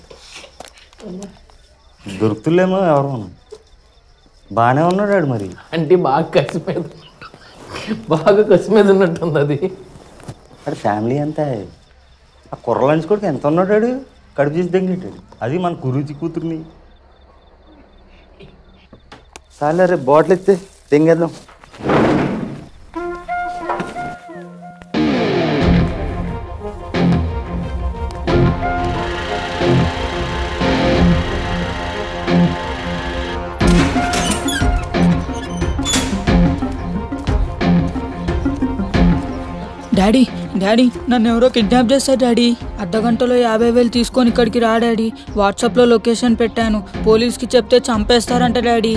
S5: దొరుకుతులేమో ఎవరు బాగానే ఉన్నాడు ఆడు మరి
S6: అంటే బాగా కసి మీద బాగా కసి మీద ఉన్నట్టుంది అది
S5: ఆడు ఫ్యామిలీ అంతా ఆ కుర్ర లంచ్ కొడుకు ఎంత ఉన్నాడు ఆడు కడుపు చేసి దెంగెట్టాడు అది మన గురూజీ కూతుర్ని చాలే రేపు బాటిల్ ఇస్తే దెంగేద్దాం
S24: డాడీ డాడీ నన్ను ఎవరో కిడ్నాప్ చేస్తారు డాడీ అర్ధ గంటలో యాభై వేలు తీసుకొని ఇక్కడికి రా డాడీ వాట్సాప్లో లొకేషన్ పెట్టాను పోలీస్కి చెప్తే చంపేస్తారంట డాడీ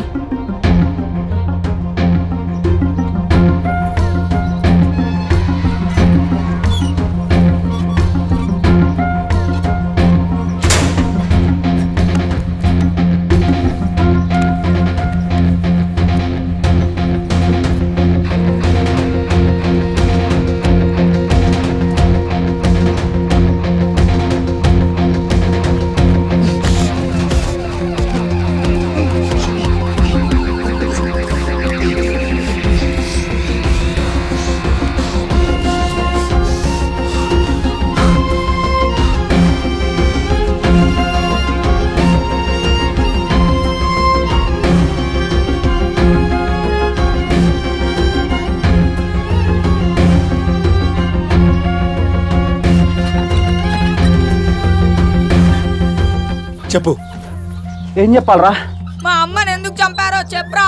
S3: చెప్పు
S9: ఏం చెప్పాలరా
S24: మా అమ్మని ఎందుకు చంపారో చెప్పరా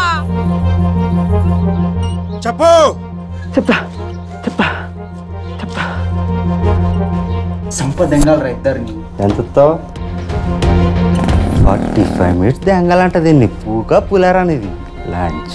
S3: చెప్పు
S9: చెప్తా చెప్తా చెప్తా సంపద దెంగాలరా ఇద్దరిని
S5: ఎంత ఇస్తావు ఫార్టీ ఫైవ్ మినిట్స్ దెంగాలంట దీన్ని పూగా పులారా అనేది lunch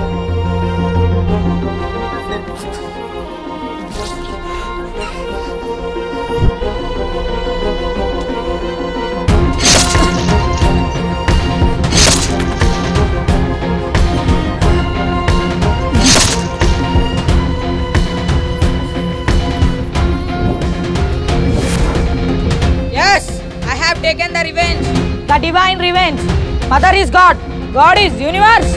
S24: Yes, I have taken the revenge. The divine revenge. Mother is God. God is universe.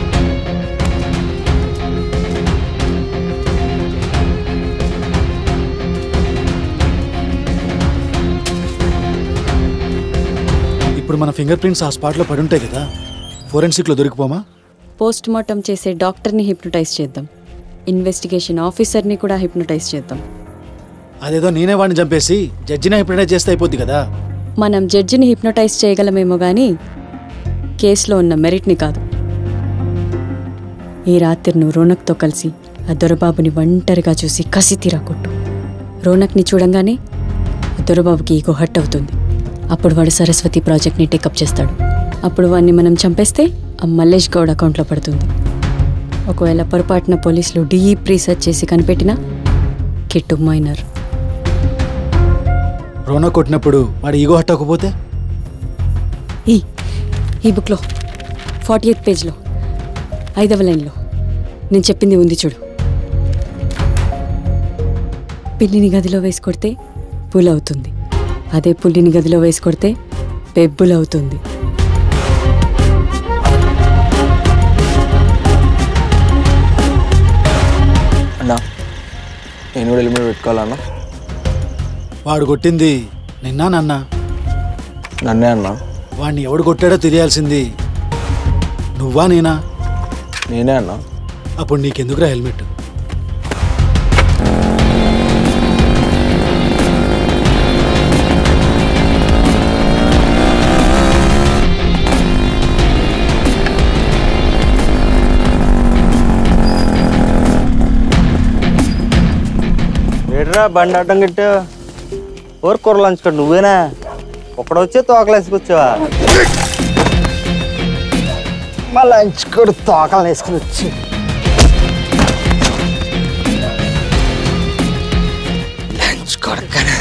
S3: ఇప్పుడు మన ఫింగర్ ప్రింట్స్ ఆ స్పాట్లో పడి ఉంటాయి కదా ఫోరెన్సిక్లో దొరికిపోమా
S16: పోస్ట్ మార్టం చేసే డాక్టర్ని హిప్నటైజ్ చేద్దాం ఇన్వెస్టిగేషన్ ఆఫీసర్ని కూడా హిప్నటైజ్ చేద్దాం
S3: అదేదో నేనే వాడిని చంపేసి జడ్జినే ఎప్పుడైనా చేస్తే అయిపోద్ది కదా
S16: మనం జడ్జిని హిప్నటైజ్ చేయగలమేమో కానీ కేసులో ఉన్న మెరిట్ని కాదు ఈ రాత్రి నువ్వు రోనక్తో కలిసి ఆ దొరబాబుని ఒంటరిగా చూసి కసి తీరా కొట్టు రోనక్ని చూడంగానే ఆ దొరబాబుకి ఈగో హట్ అవుతుంది అప్పుడు వాడు సరస్వతి ప్రాజెక్ట్ని టేకప్ చేస్తాడు అప్పుడు వాడిని మనం చంపేస్తే ఆ మల్లేష్ గౌడ్ అకౌంట్లో పడుతుంది ఒకవేళ పొరపాటున పోలీసులు డీప్ రీసెర్చ్ చేసి కనిపెట్టినా కిట్టు మైనర్
S3: రోనా కొట్టినప్పుడు వాడు ఈగో హట్టకపోతే
S16: ఈ ఈ బుక్లో ఫార్టీ ఎయిత్ పేజ్లో ఐదవ లైన్లో నేను చెప్పింది ఉంది చూడు పిల్లిని గదిలో వేసి కొడితే పులవుతుంది అదే పుల్లిని గదిలో వేసి కొడితే పెబ్బులవుతుంది
S21: అన్నా నేను కూడా హెల్మెట్ పెట్టుకోవాలన్నా
S3: వాడు కొట్టింది నిన్న నన్న
S21: నన్నే అన్నా
S3: వాడిని ఎవడు కొట్టాడో తెలియాల్సింది నువ్వా నేనా
S21: నేనే అన్నా
S3: అప్పుడు నీకెందుకురా హెల్మెట్
S5: ఏడ్రా బండి అడ్డం గిట్టు ఓరు కూర లంచ్ నువ్వేనా ఒక్కడొచ్చే తోకలేసుకొచ్చావా
S9: మా లంచ్ కూడా తోకలు వేసుకుని వచ్చి లంచ్ కొడకనా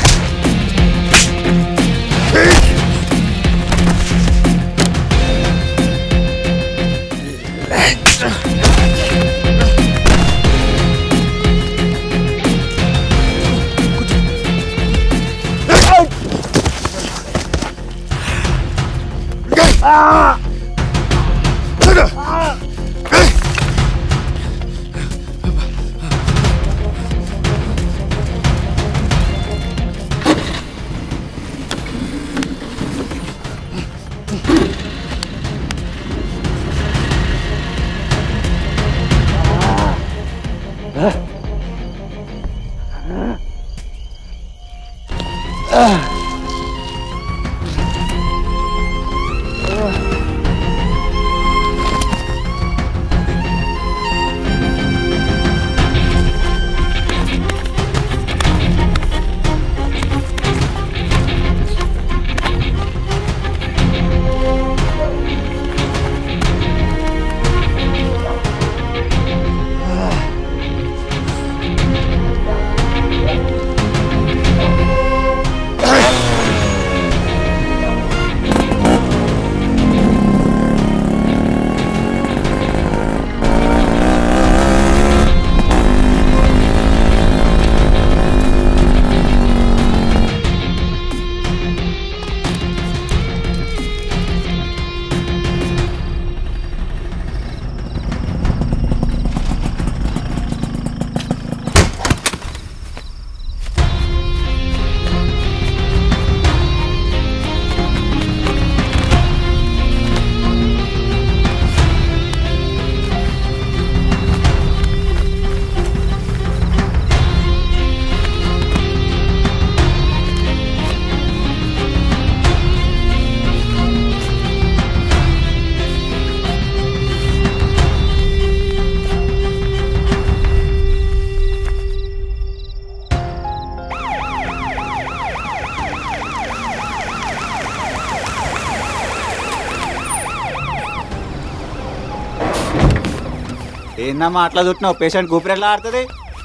S8: ఏందమ్మా అట్లా చుట్టినావు పేషెంట్ కూపిరి ఎట్లా ఆడుతుంది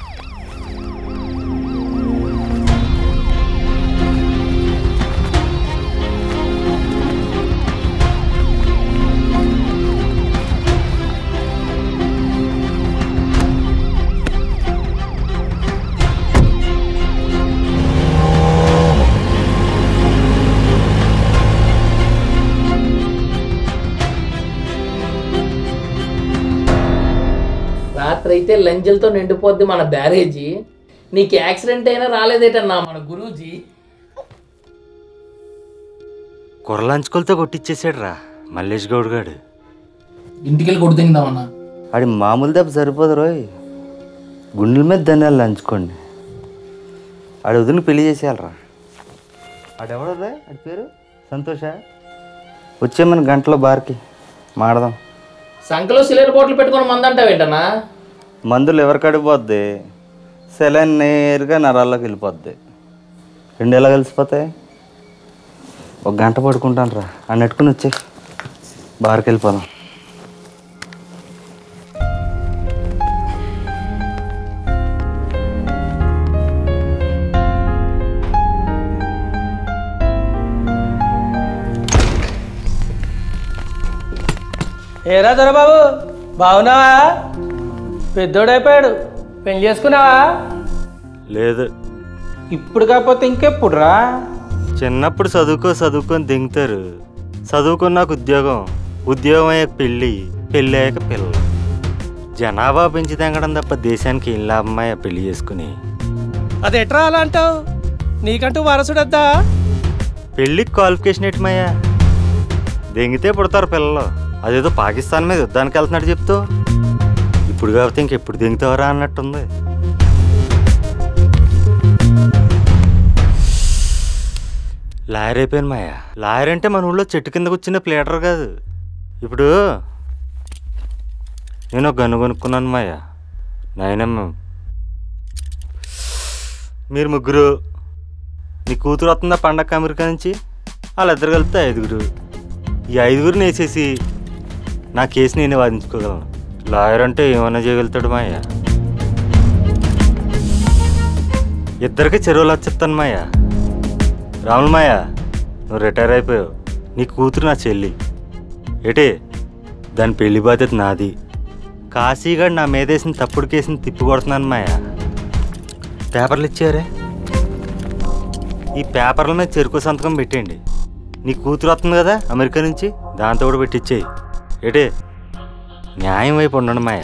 S6: రాత్రి అయితే లంజలతో నిండిపోద్ది మన బ్యారేజీ నీకు యాక్సిడెంట్ అయినా రాలేదేటన్నా మన గురూజీ
S5: కుర్రలంచుకొలతో కొట్టించేసాడు రా మల్లేష్ గౌడ్ గాడు
S6: ఇంటికెళ్ళి కొడుతుందామన్నా
S5: ఆడి మామూలు దెబ్బ సరిపోదు రోయ్ గుండెల మీద ధన్యాలు లంచుకోండి ఆడి వదిన పెళ్లి చేసేయాలరా ఆడెవడో రే ఆడి పేరు సంతోష వచ్చే మన గంటలో బార్కి మాడదాం
S6: సంకలో సిలిండర్ బాటిల్ పెట్టుకొని మందంటావేంటన్నా
S5: మందులు ఎవరికి అడిగిపోద్ది సెలైన్ నేరుగా నరాల్లోకి వెళ్ళిపోద్ది రెండు ఎలా కలిసిపోతాయి ఒక గంట పడుకుంటాను రా అన్నట్టుకుని వచ్చే బార్కి వెళ్ళిపోదాం
S4: ఏరా దొరబాబు బాగున్నావా పెద్దోడైపోయాడు పెళ్లి చేసుకున్నావా
S5: లేదు
S4: ఇప్పుడు కాకపోతే ఇంకెప్పుడు రా
S5: చిన్నప్పుడు చదువుకో చదువుకొని దింగుతారు చదువుకున్నాక ఉద్యోగం ఉద్యోగం అయ్యాక పెళ్ళి పెళ్ళి అయ్యాక పిల్లలు జనాభా పెంచి తెంగడం తప్ప దేశానికి ఏం లాభమయ్యా పెళ్లి చేసుకుని
S4: అది ఎట్రా అలా అంటావు నీకంటూ వారసుడద్దా
S5: పెళ్ళికి క్వాలిఫికేషన్ ఎట్టమయ్యా దెంగితే పుడతారు పిల్లలు అదేదో పాకిస్తాన్ మీద యుద్ధానికి వెళ్తున్నాడు చెప్తూ ఇప్పుడు కాకపోతే ఇంకెప్పుడు దింగుతావరా అన్నట్టుంది లాయర్ అయిపోయాను మాయా లాయర్ అంటే మన ఊళ్ళో చెట్టు కింద కూర్చున్న ప్లేటర్ కాదు ఇప్పుడు నేను ఒక గన్ను కొనుక్కున్నాను మాయా నాయనమ్మ మీరు ముగ్గురు నీ కూతురు వస్తుందా పండగ అమెరికా నుంచి వాళ్ళిద్దరు కలిపితే ఐదుగురు ఈ ఐదుగురిని వేసేసి నా కేసు నేనే వాదించుకోగలను లాయర్ అంటే ఏమన్నా చేయగలుగుతాడు మాయ ఇద్దరికి చెరువులు వచ్చేస్తాను మాయ రాములు మాయ నువ్వు రిటైర్ అయిపోయావు నీ కూతురు నా చెల్లి ఏటే దాని పెళ్లి బాధ్యత నాది కాశీగాడు నా మీదేసిన తప్పుడు కేసుని తిప్పి కొడుతున్నాను మాయ పేపర్లు ఇచ్చారే ఈ పేపర్ల మీద చెరుకు సంతకం పెట్టేయండి నీ కూతురు వస్తుంది కదా అమెరికా నుంచి దాంతో కూడా పెట్టించేయి ఏటే న్యాయం వైపు ఉండండి మాయ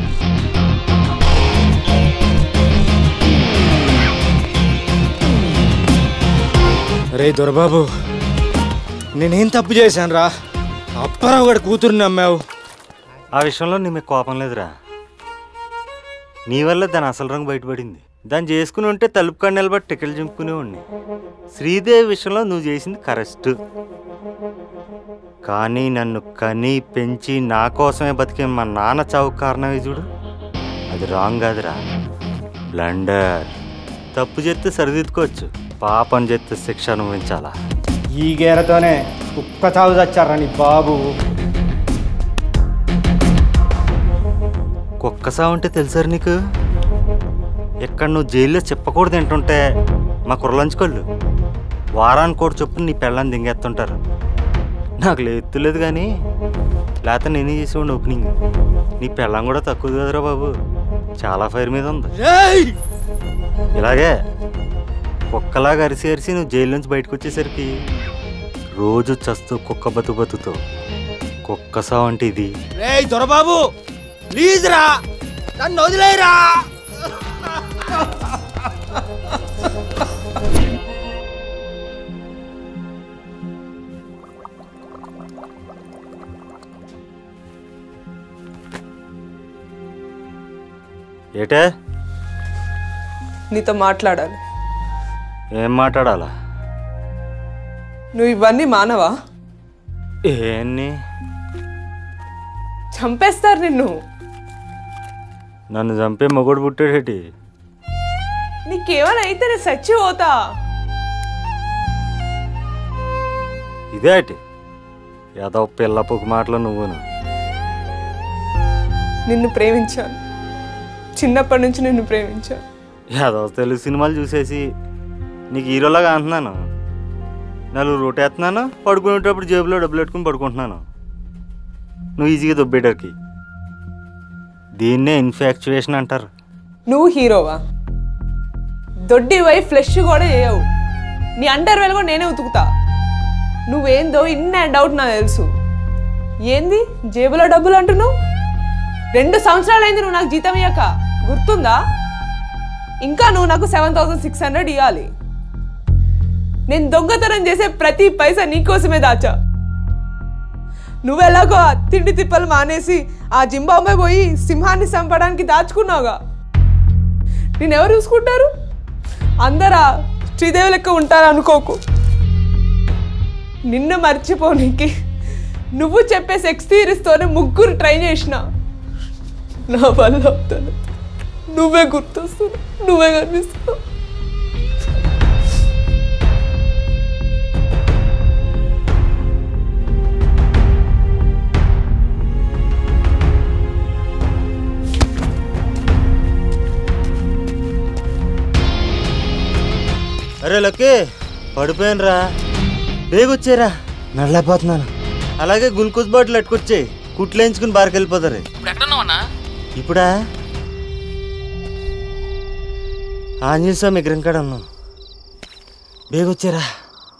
S9: రే దొరబాబు నేనేం తప్పు చేశాను రా అప్పారావు గారి కూతురు నమ్మావు
S5: ఆ విషయంలో నీ మీకు కోపం లేదురా నీ వల్ల దాని అసలు రంగు బయటపడింది దాన్ని చేసుకుని ఉంటే తలుపు కాడ నిలబడి టికెట్లు చింపుకునేవాడిని శ్రీదేవి విషయంలో నువ్వు చేసింది కరెక్ట్ కానీ నన్ను కని పెంచి నా కోసమే బతికే మా నాన్న చావు కారణమే చూడు అది రాంగ్ కాదురా బ్లండర్ తప్పు చేస్తే సరిదిద్దుకోవచ్చు పాపం చేస్తే శిక్ష అనుభవించాలా
S7: ఈ గేరతోనే కుక్క చావు చచ్చారా నీ బాబు
S5: కుక్క సావు అంటే తెలుసారు నీకు ఇక్కడ నువ్వు జైల్లో చెప్పకూడదు ఏంటుంటే మా కుర్రలంచుకోళ్ళు వారానికి కోటి చొప్పున నీ పెళ్ళని దింగేస్తుంటారు నాకు లేతులేదు కానీ లేకపోతే నేనే చేసేవాడిని ఓపెనింగ్ నీ పెళ్ళం కూడా తక్కువ కదరా బాబు చాలా ఫైర్ మీద ఉంది ఇలాగే కుక్కలాగా అరిసి అరిసి నువ్వు జైలు నుంచి బయటకు వచ్చేసరికి రోజు చస్తూ కుక్క బతు బతుతో కుక్క సావు అంటే ఇది
S9: రే దొరబాబు ప్లీజ్ రా నన్ను వదిలేరా
S5: ఏటే
S13: నీతో మాట్లాడాలి
S5: ఏం మాట్లాడాలా
S13: నువ్వు ఇవన్నీ మానవా
S5: ఏంని
S13: చంపేస్తారు నిన్ను
S5: నన్ను చంపే మొగుడు పుట్టాడేటి
S13: నీకేమైనా అయితే నేను చచ్చిపోతా
S5: ఇదే అటి ఏదో పిల్ల పొక్కు మాటలు నువ్వును
S13: నిన్ను ప్రేమించాను చిన్నప్పటి నుంచి నిన్ను ప్రేమించాను
S5: ఏదో తెలుగు సినిమాలు చూసేసి నీకు హీరోలాగా అంటున్నాను నలుగురు రొట్టేస్తున్నాను పడుకునేటప్పుడు జేబులో డబ్బులు పెట్టుకుని పడుకుంటున్నాను నువ్వు ఈజీగా దొబ్బేటరికి దీన్నే ఇన్ఫాక్చువేషన్ అంటారు
S13: నువ్వు హీరోవా దొడ్డి వై ఫ్లెష్ కూడా చేయవు నీ అండర్ వేలు కూడా నేనే ఉతుకుతా నువ్వేందో ఇన్ అండ్ అవుట్ నాకు తెలుసు ఏంది జేబులో డబ్బులు అంటున్నావు రెండు సంవత్సరాలు అయింది నువ్వు నాకు జీతం ఇయ్యక గుర్తుందా ఇంకా నువ్వు నాకు సెవెన్ థౌసండ్ సిక్స్ హండ్రెడ్ ఇవ్వాలి నేను దొంగతనం చేసే ప్రతి పైసా నీకోసమే దాచా నువ్వెలాగో ఆ తిండి తిప్పలు మానేసి ఆ జింబాంబే పోయి సింహాన్ని చంపడానికి దాచుకున్నావుగా నేను ఎవరు చూసుకుంటారు అందరా శ్రీదేవి లెక్క ఉంటారు అనుకోకు నిన్ను మర్చిపోనీకి నువ్వు చెప్పే సెక్స్ థీరీస్తోనే ముగ్గురు ట్రై చేసిన నా వల్ల అవుతాను నువ్వే గుర్తొస్తున్నావు నువ్వే కనిపిస్తున్నావు
S5: అరే లక్కి పడిపోయానురా బేగొచ్చారా నడలేకపోతున్నాను అలాగే గ్లూకోజ్ బాటిల్ ఎట్టుకొచ్చాయి కుట్లు వేయించుకుని బార్కి వెళ్ళిపోతారు
S6: ఇప్పుడు ఎక్కడున్నావన్నా
S5: ఇప్పుడా ఆంజనేయ స్వామి విగ్రహం కాడ ఉన్నాం బేగొచ్చారా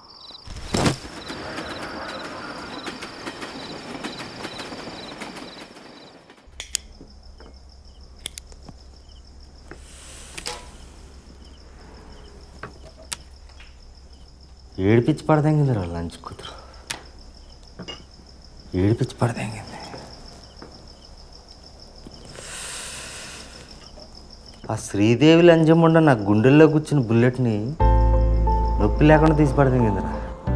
S5: ఏడిపించి పడదాంగింది రా లంచ్ కూతురు ఏడిపించి పడదాంగింది ఆ శ్రీదేవి లంజముండ నా గుండెల్లో కూర్చున్న బుల్లెట్ని నొప్పి లేకుండా తీసి పడదాంగిందిరా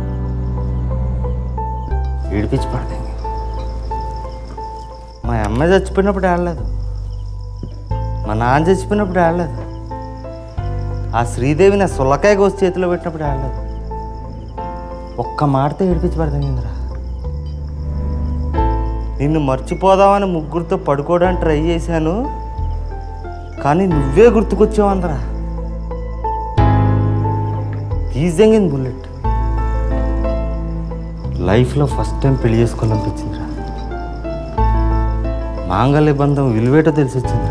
S5: ఏడిపించి పడదాంగి మా అమ్మ చచ్చిపోయినప్పుడు ఆడలేదు మా నాన్న చచ్చిపోయినప్పుడు ఆడలేదు ఆ శ్రీదేవి నా సుల్లకాయ కోసి చేతిలో పెట్టినప్పుడు ఆడలేదు ఒక్క మాటతో ఏడిపించి పడతాంగిందిరా నిన్ను మర్చిపోదామని ముగ్గురితో పడుకోవడానికి ట్రై చేశాను కానీ నువ్వే గుర్తుకొచ్చావు అందరా తీసేంగింది బుల్లెట్ లైఫ్లో ఫస్ట్ టైం పెళ్లి చేసుకోవాలనిపించిందిరా మాంగళ్య బంధం విలువేటో తెలిసి వచ్చిందిరా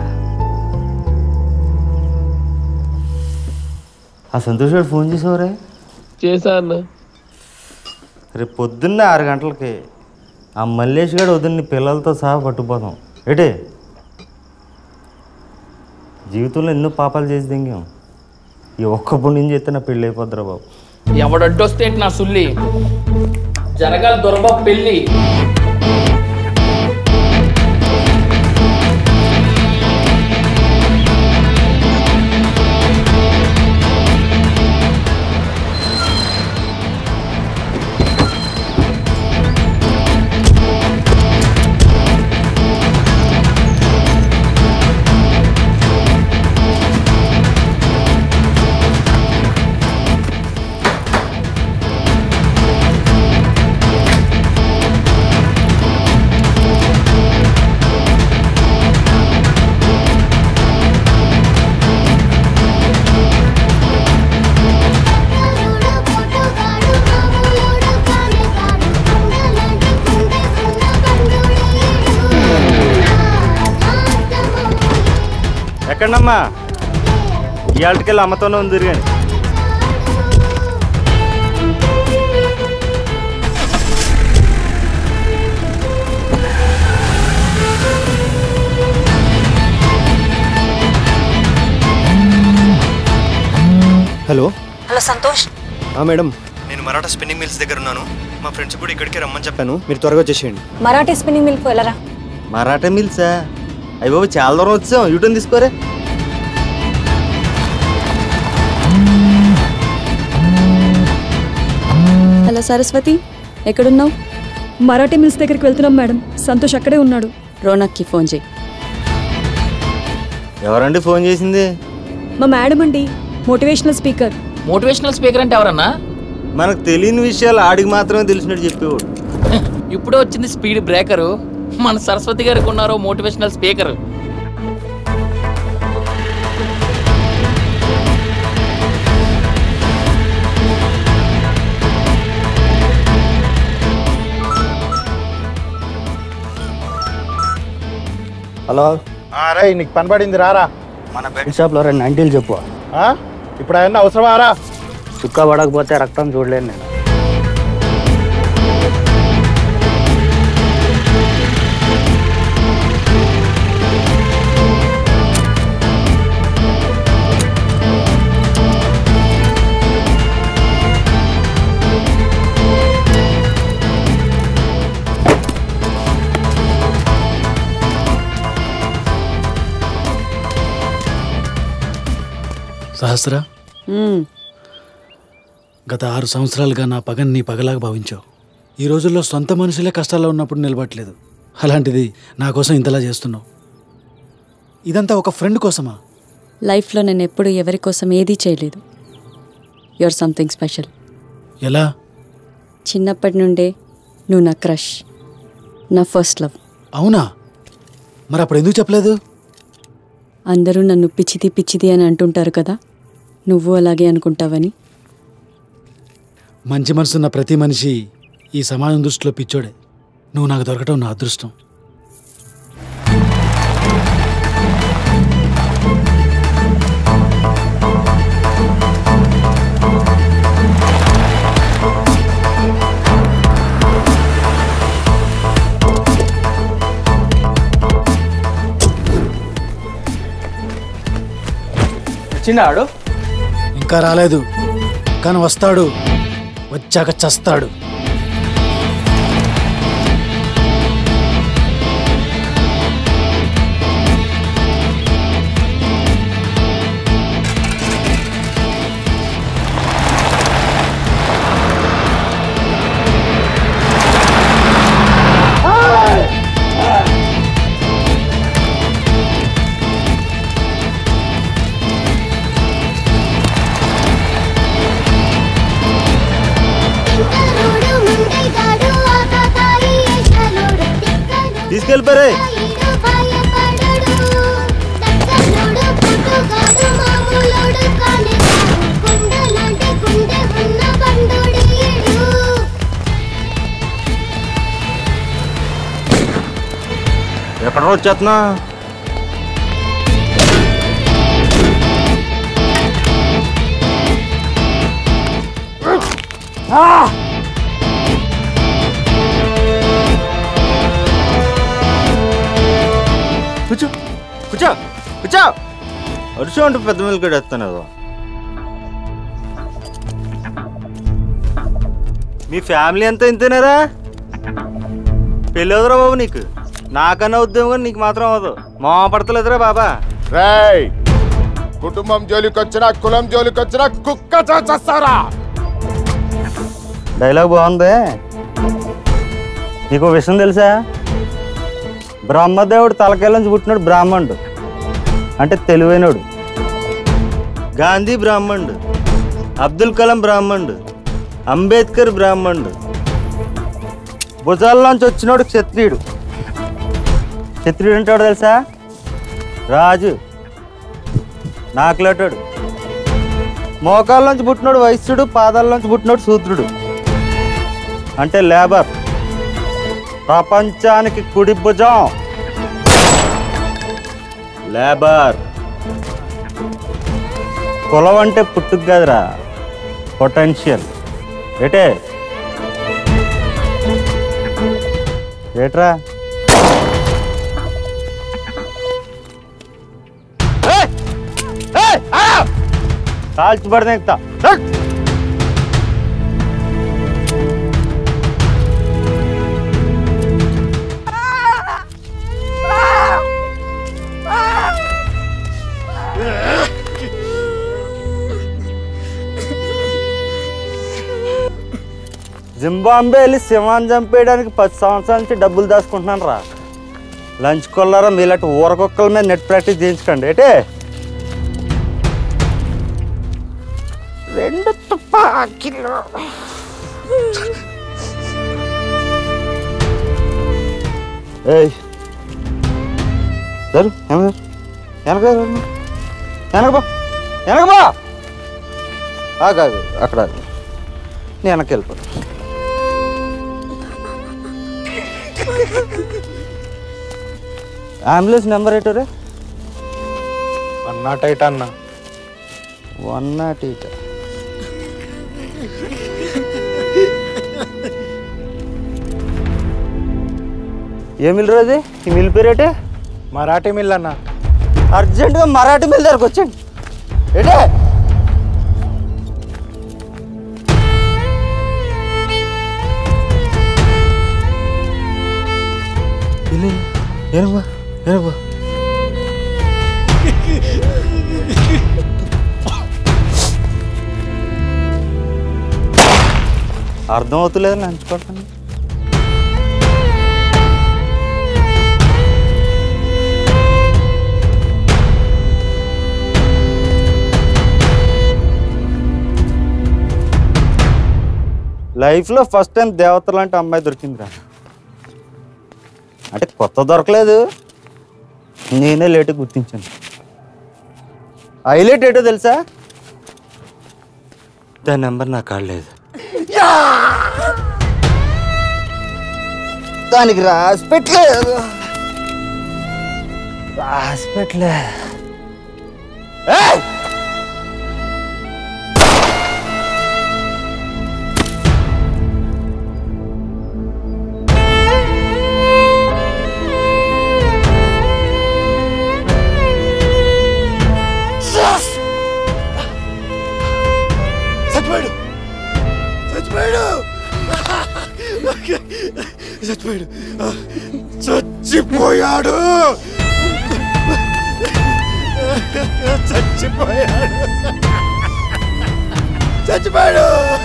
S5: ఆ సంతోష్ గారు ఫోన్ చేసేవరే
S6: చేశా అన్న
S5: రేపు పొద్దున్నే ఆరు గంటలకి ఆ మల్లేష్ గారు వదిలిన పిల్లలతో సహా పట్టుకుపోదాం ఏటే జీవితంలో ఎన్నో పాపాలు చేసి దింగాం ఈ ఒక్క పుణ్యం చేస్తే నా పెళ్ళి అయిపోద్దిరా బాబు
S6: ఎవడడ్డొస్తే ఏంటి నా సుల్లి జరగాలి దొరబ పెళ్ళి
S5: ఎక్కడమ్మా ఇవాళకెళ్ళి అమ్మతోనే ఉంది కానీ
S23: హలో
S10: హలో సంతోష్
S23: ఆ మేడం నేను మరాఠా స్పిన్నింగ్ మిల్స్ దగ్గర ఉన్నాను మా ఫ్రెండ్స్ కూడా ఇక్కడికే రమ్మని చెప్పాను మీరు త్వరగా వచ్చేసేయండి
S10: మరాఠీ స్పిన్నింగ్ మిల్క్ వెళ్ళరా
S5: మరాఠా మిల్సా అయ్యి బాబు చాలా దూరం వచ్చాం యూటర్న్ తీసుకోరే
S16: హలో సరస్వతి ఎక్కడున్నావు
S18: మరాఠీ మిల్స్ దగ్గరికి వెళ్తున్నాం మేడం సంతోష్ అక్కడే ఉన్నాడు
S16: రోనక్కి ఫోన్ చేయి
S5: ఎవరండి ఫోన్ చేసింది
S18: మా మేడం అండి మోటివేషనల్ స్పీకర్
S6: మోటివేషనల్ స్పీకర్ అంటే ఎవరన్నా
S5: మనకు తెలియని విషయాలు ఆడికి మాత్రమే తెలిసినట్టు చెప్పేవాడు
S6: ఇప్పుడే వచ్చింది స్పీడ్ బ్రేకరు మన సరస్వతి గారికి ఉన్నారో మోటివేషనల్ స్పీకర్
S9: హలో
S11: అరే నీకు పని పడింది రారా
S9: మన బెడ్ షాప్లో రెండు నైంటీలు చెప్పు
S11: ఆ? ఇప్పుడు ఆయన అవసరమా రా
S9: చుక్క పడకపోతే రక్తం చూడలేను నేను
S3: సహస్ర
S16: మ్మ్.
S3: గత ఆరు సంవత్సరాలుగా నా పగని నీ పగలాగా భావించావు ఈ రోజుల్లో సొంత మనుషులే కష్టాల్లో ఉన్నప్పుడు నిలబడలేదు అలాంటిది నా కోసం ఇంతలా చేస్తున్నావు ఇదంతా ఒక ఫ్రెండ్ కోసమా
S16: లైఫ్లో నేను ఎప్పుడు ఎవరి కోసం ఏదీ చేయలేదు యువర్ సంథింగ్ స్పెషల్
S3: ఎలా
S16: చిన్నప్పటి నుండే నువ్వు నా క్రష్ నా ఫస్ట్ లవ్
S3: అవునా మరి అప్పుడు ఎందుకు చెప్పలేదు
S16: అందరూ నన్ను పిచ్చిది పిచ్చిది అని అంటుంటారు కదా నువ్వు అలాగే అనుకుంటావని
S3: మంచి మనసున్న ప్రతి మనిషి ఈ సమాజం దృష్టిలో పిచ్చోడే నువ్వు నాకు దొరకటం నా అదృష్టం
S19: వచ్చిండాడు
S3: ఇంకా రాలేదు కానీ వస్తాడు వచ్చాక చస్తాడు
S5: తీసుకెళ్ళిపోరే ఎక్కడ వచ్చేస్తున్నా కూర్చో కూర్చో కూర్చో అరుచు అంటే పెద్ద మిల్కడు ఎత్తాను ఏదో మీ ఫ్యామిలీ అంతా ఇంతేనారా పెళ్ళి అవుతురా బాబు నీకు నాకన్నా ఉద్యోగం కానీ నీకు మాత్రం అవదు మా పడతలేదురా బాబా
S11: రేయ్ కుటుంబం జోలికొచ్చినా కులం జోలికొచ్చినా కుక్క చేస్తారా
S5: డైలాగ్ బాగుంది నీకు ఓ విషయం తెలుసా బ్రహ్మదేవుడు తలకాయలోంచి పుట్టినాడు బ్రాహ్మణుడు అంటే తెలివైనడు గాంధీ బ్రాహ్మణుడు అబ్దుల్ కలాం బ్రాహ్మణుడు అంబేద్కర్ బ్రాహ్మణుడు భుజాల్లోంచి వచ్చినోడు క్షత్రియుడు క్షత్రియుడు అంటాడు తెలుసా రాజు నాకులేటాడు మోకాల్లోంచి పుట్టినోడు వైశ్యుడు పాదాల్లోంచి పుట్టినోడు శూద్రుడు అంటే లేబర్ ప్రపంచానికి కుడి భుజం లేబర్ కులం అంటే పుట్టుకు కదరా పొటెన్షియల్ ఏటే ఏట్రా ఏయ్! ఏయ్! ఆ! కాల్చి పడితే ఎక్కుతా ఏయ్! జింబాంబే వెళ్ళి సింహాన్ని చంపేయడానికి పది సంవత్సరాల నుంచి డబ్బులు దాచుకుంటున్నాను రా లంచ్ కొల్లారా మీలాంటి ఊరకొక్కల మీద నెట్ ప్రాక్టీస్ చేయించకండి ఏటే రెండు తుపాకీలు ఏయ్ సరు ఏమన్నారు వెనక వెనక బా వెనక బా ఆగు, ఆగు, అక్కడ ఆగు. నేను వెనక్కి వెళ్ళిపోతా అంబులెన్స్ నెంబర్ ఏంటో రే
S11: వన్ నాట్ ఎయిట్ అన్న
S5: వన్ నాట్ ఎయిట్ ఏ మిల్ రోజు ఈ మిల్ పేరేటే
S11: మరాఠీ మిల్ అన్న
S5: అర్జెంటుగా మరాఠీ మిల్ దగ్గరకు వచ్చండి ఏటే ఏనబ్బా ఏనబ్బా అర్థం అవుతలేదు నంచుకోవటం లైఫ్లో ఫస్ట్ టైం దేవత లాంటి అమ్మాయి దొరికిందిరా అంటే కొత్త దొరకలేదు నేనే లేట్ గుర్తించాను హైలైట్ ఏంటో తెలుసా దాని నెంబర్ నాకు కాడలేదు దానికి రాసి పెట్టలేదు రాసి పెట్టలే ఏయ్!
S12: చచ్చిపోయాడు చచ్చిపోయాడు చచ్చిపోయాడు చచ్చిపోయాడు చచ్చిపోయాడు చచ్చిపోయాడు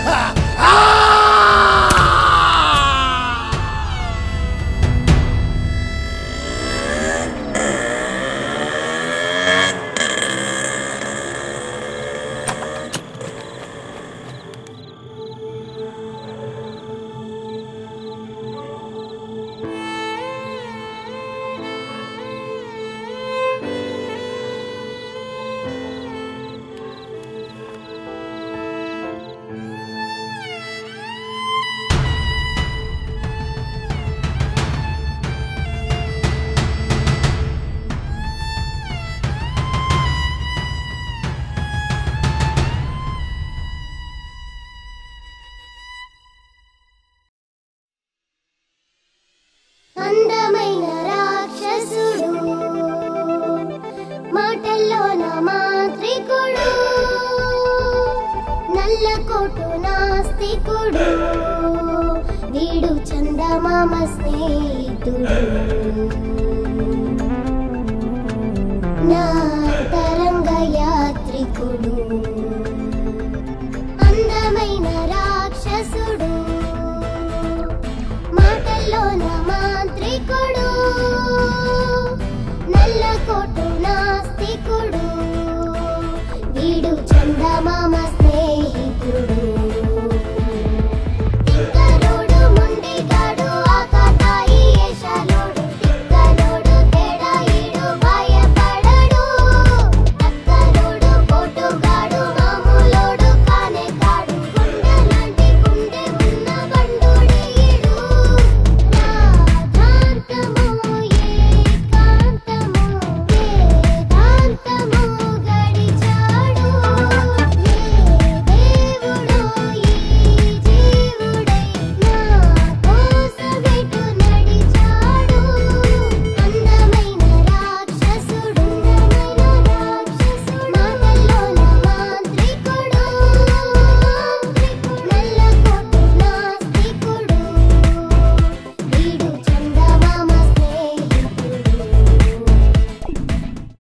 S14: అందమైన రాక్షసుడు మాటల్లో నా మాంత్రికుడు నల్ల కోటు నాస్తికుడు వీడు చందమామ స్నేహితుడు నా తరంగ యాత్రికుడు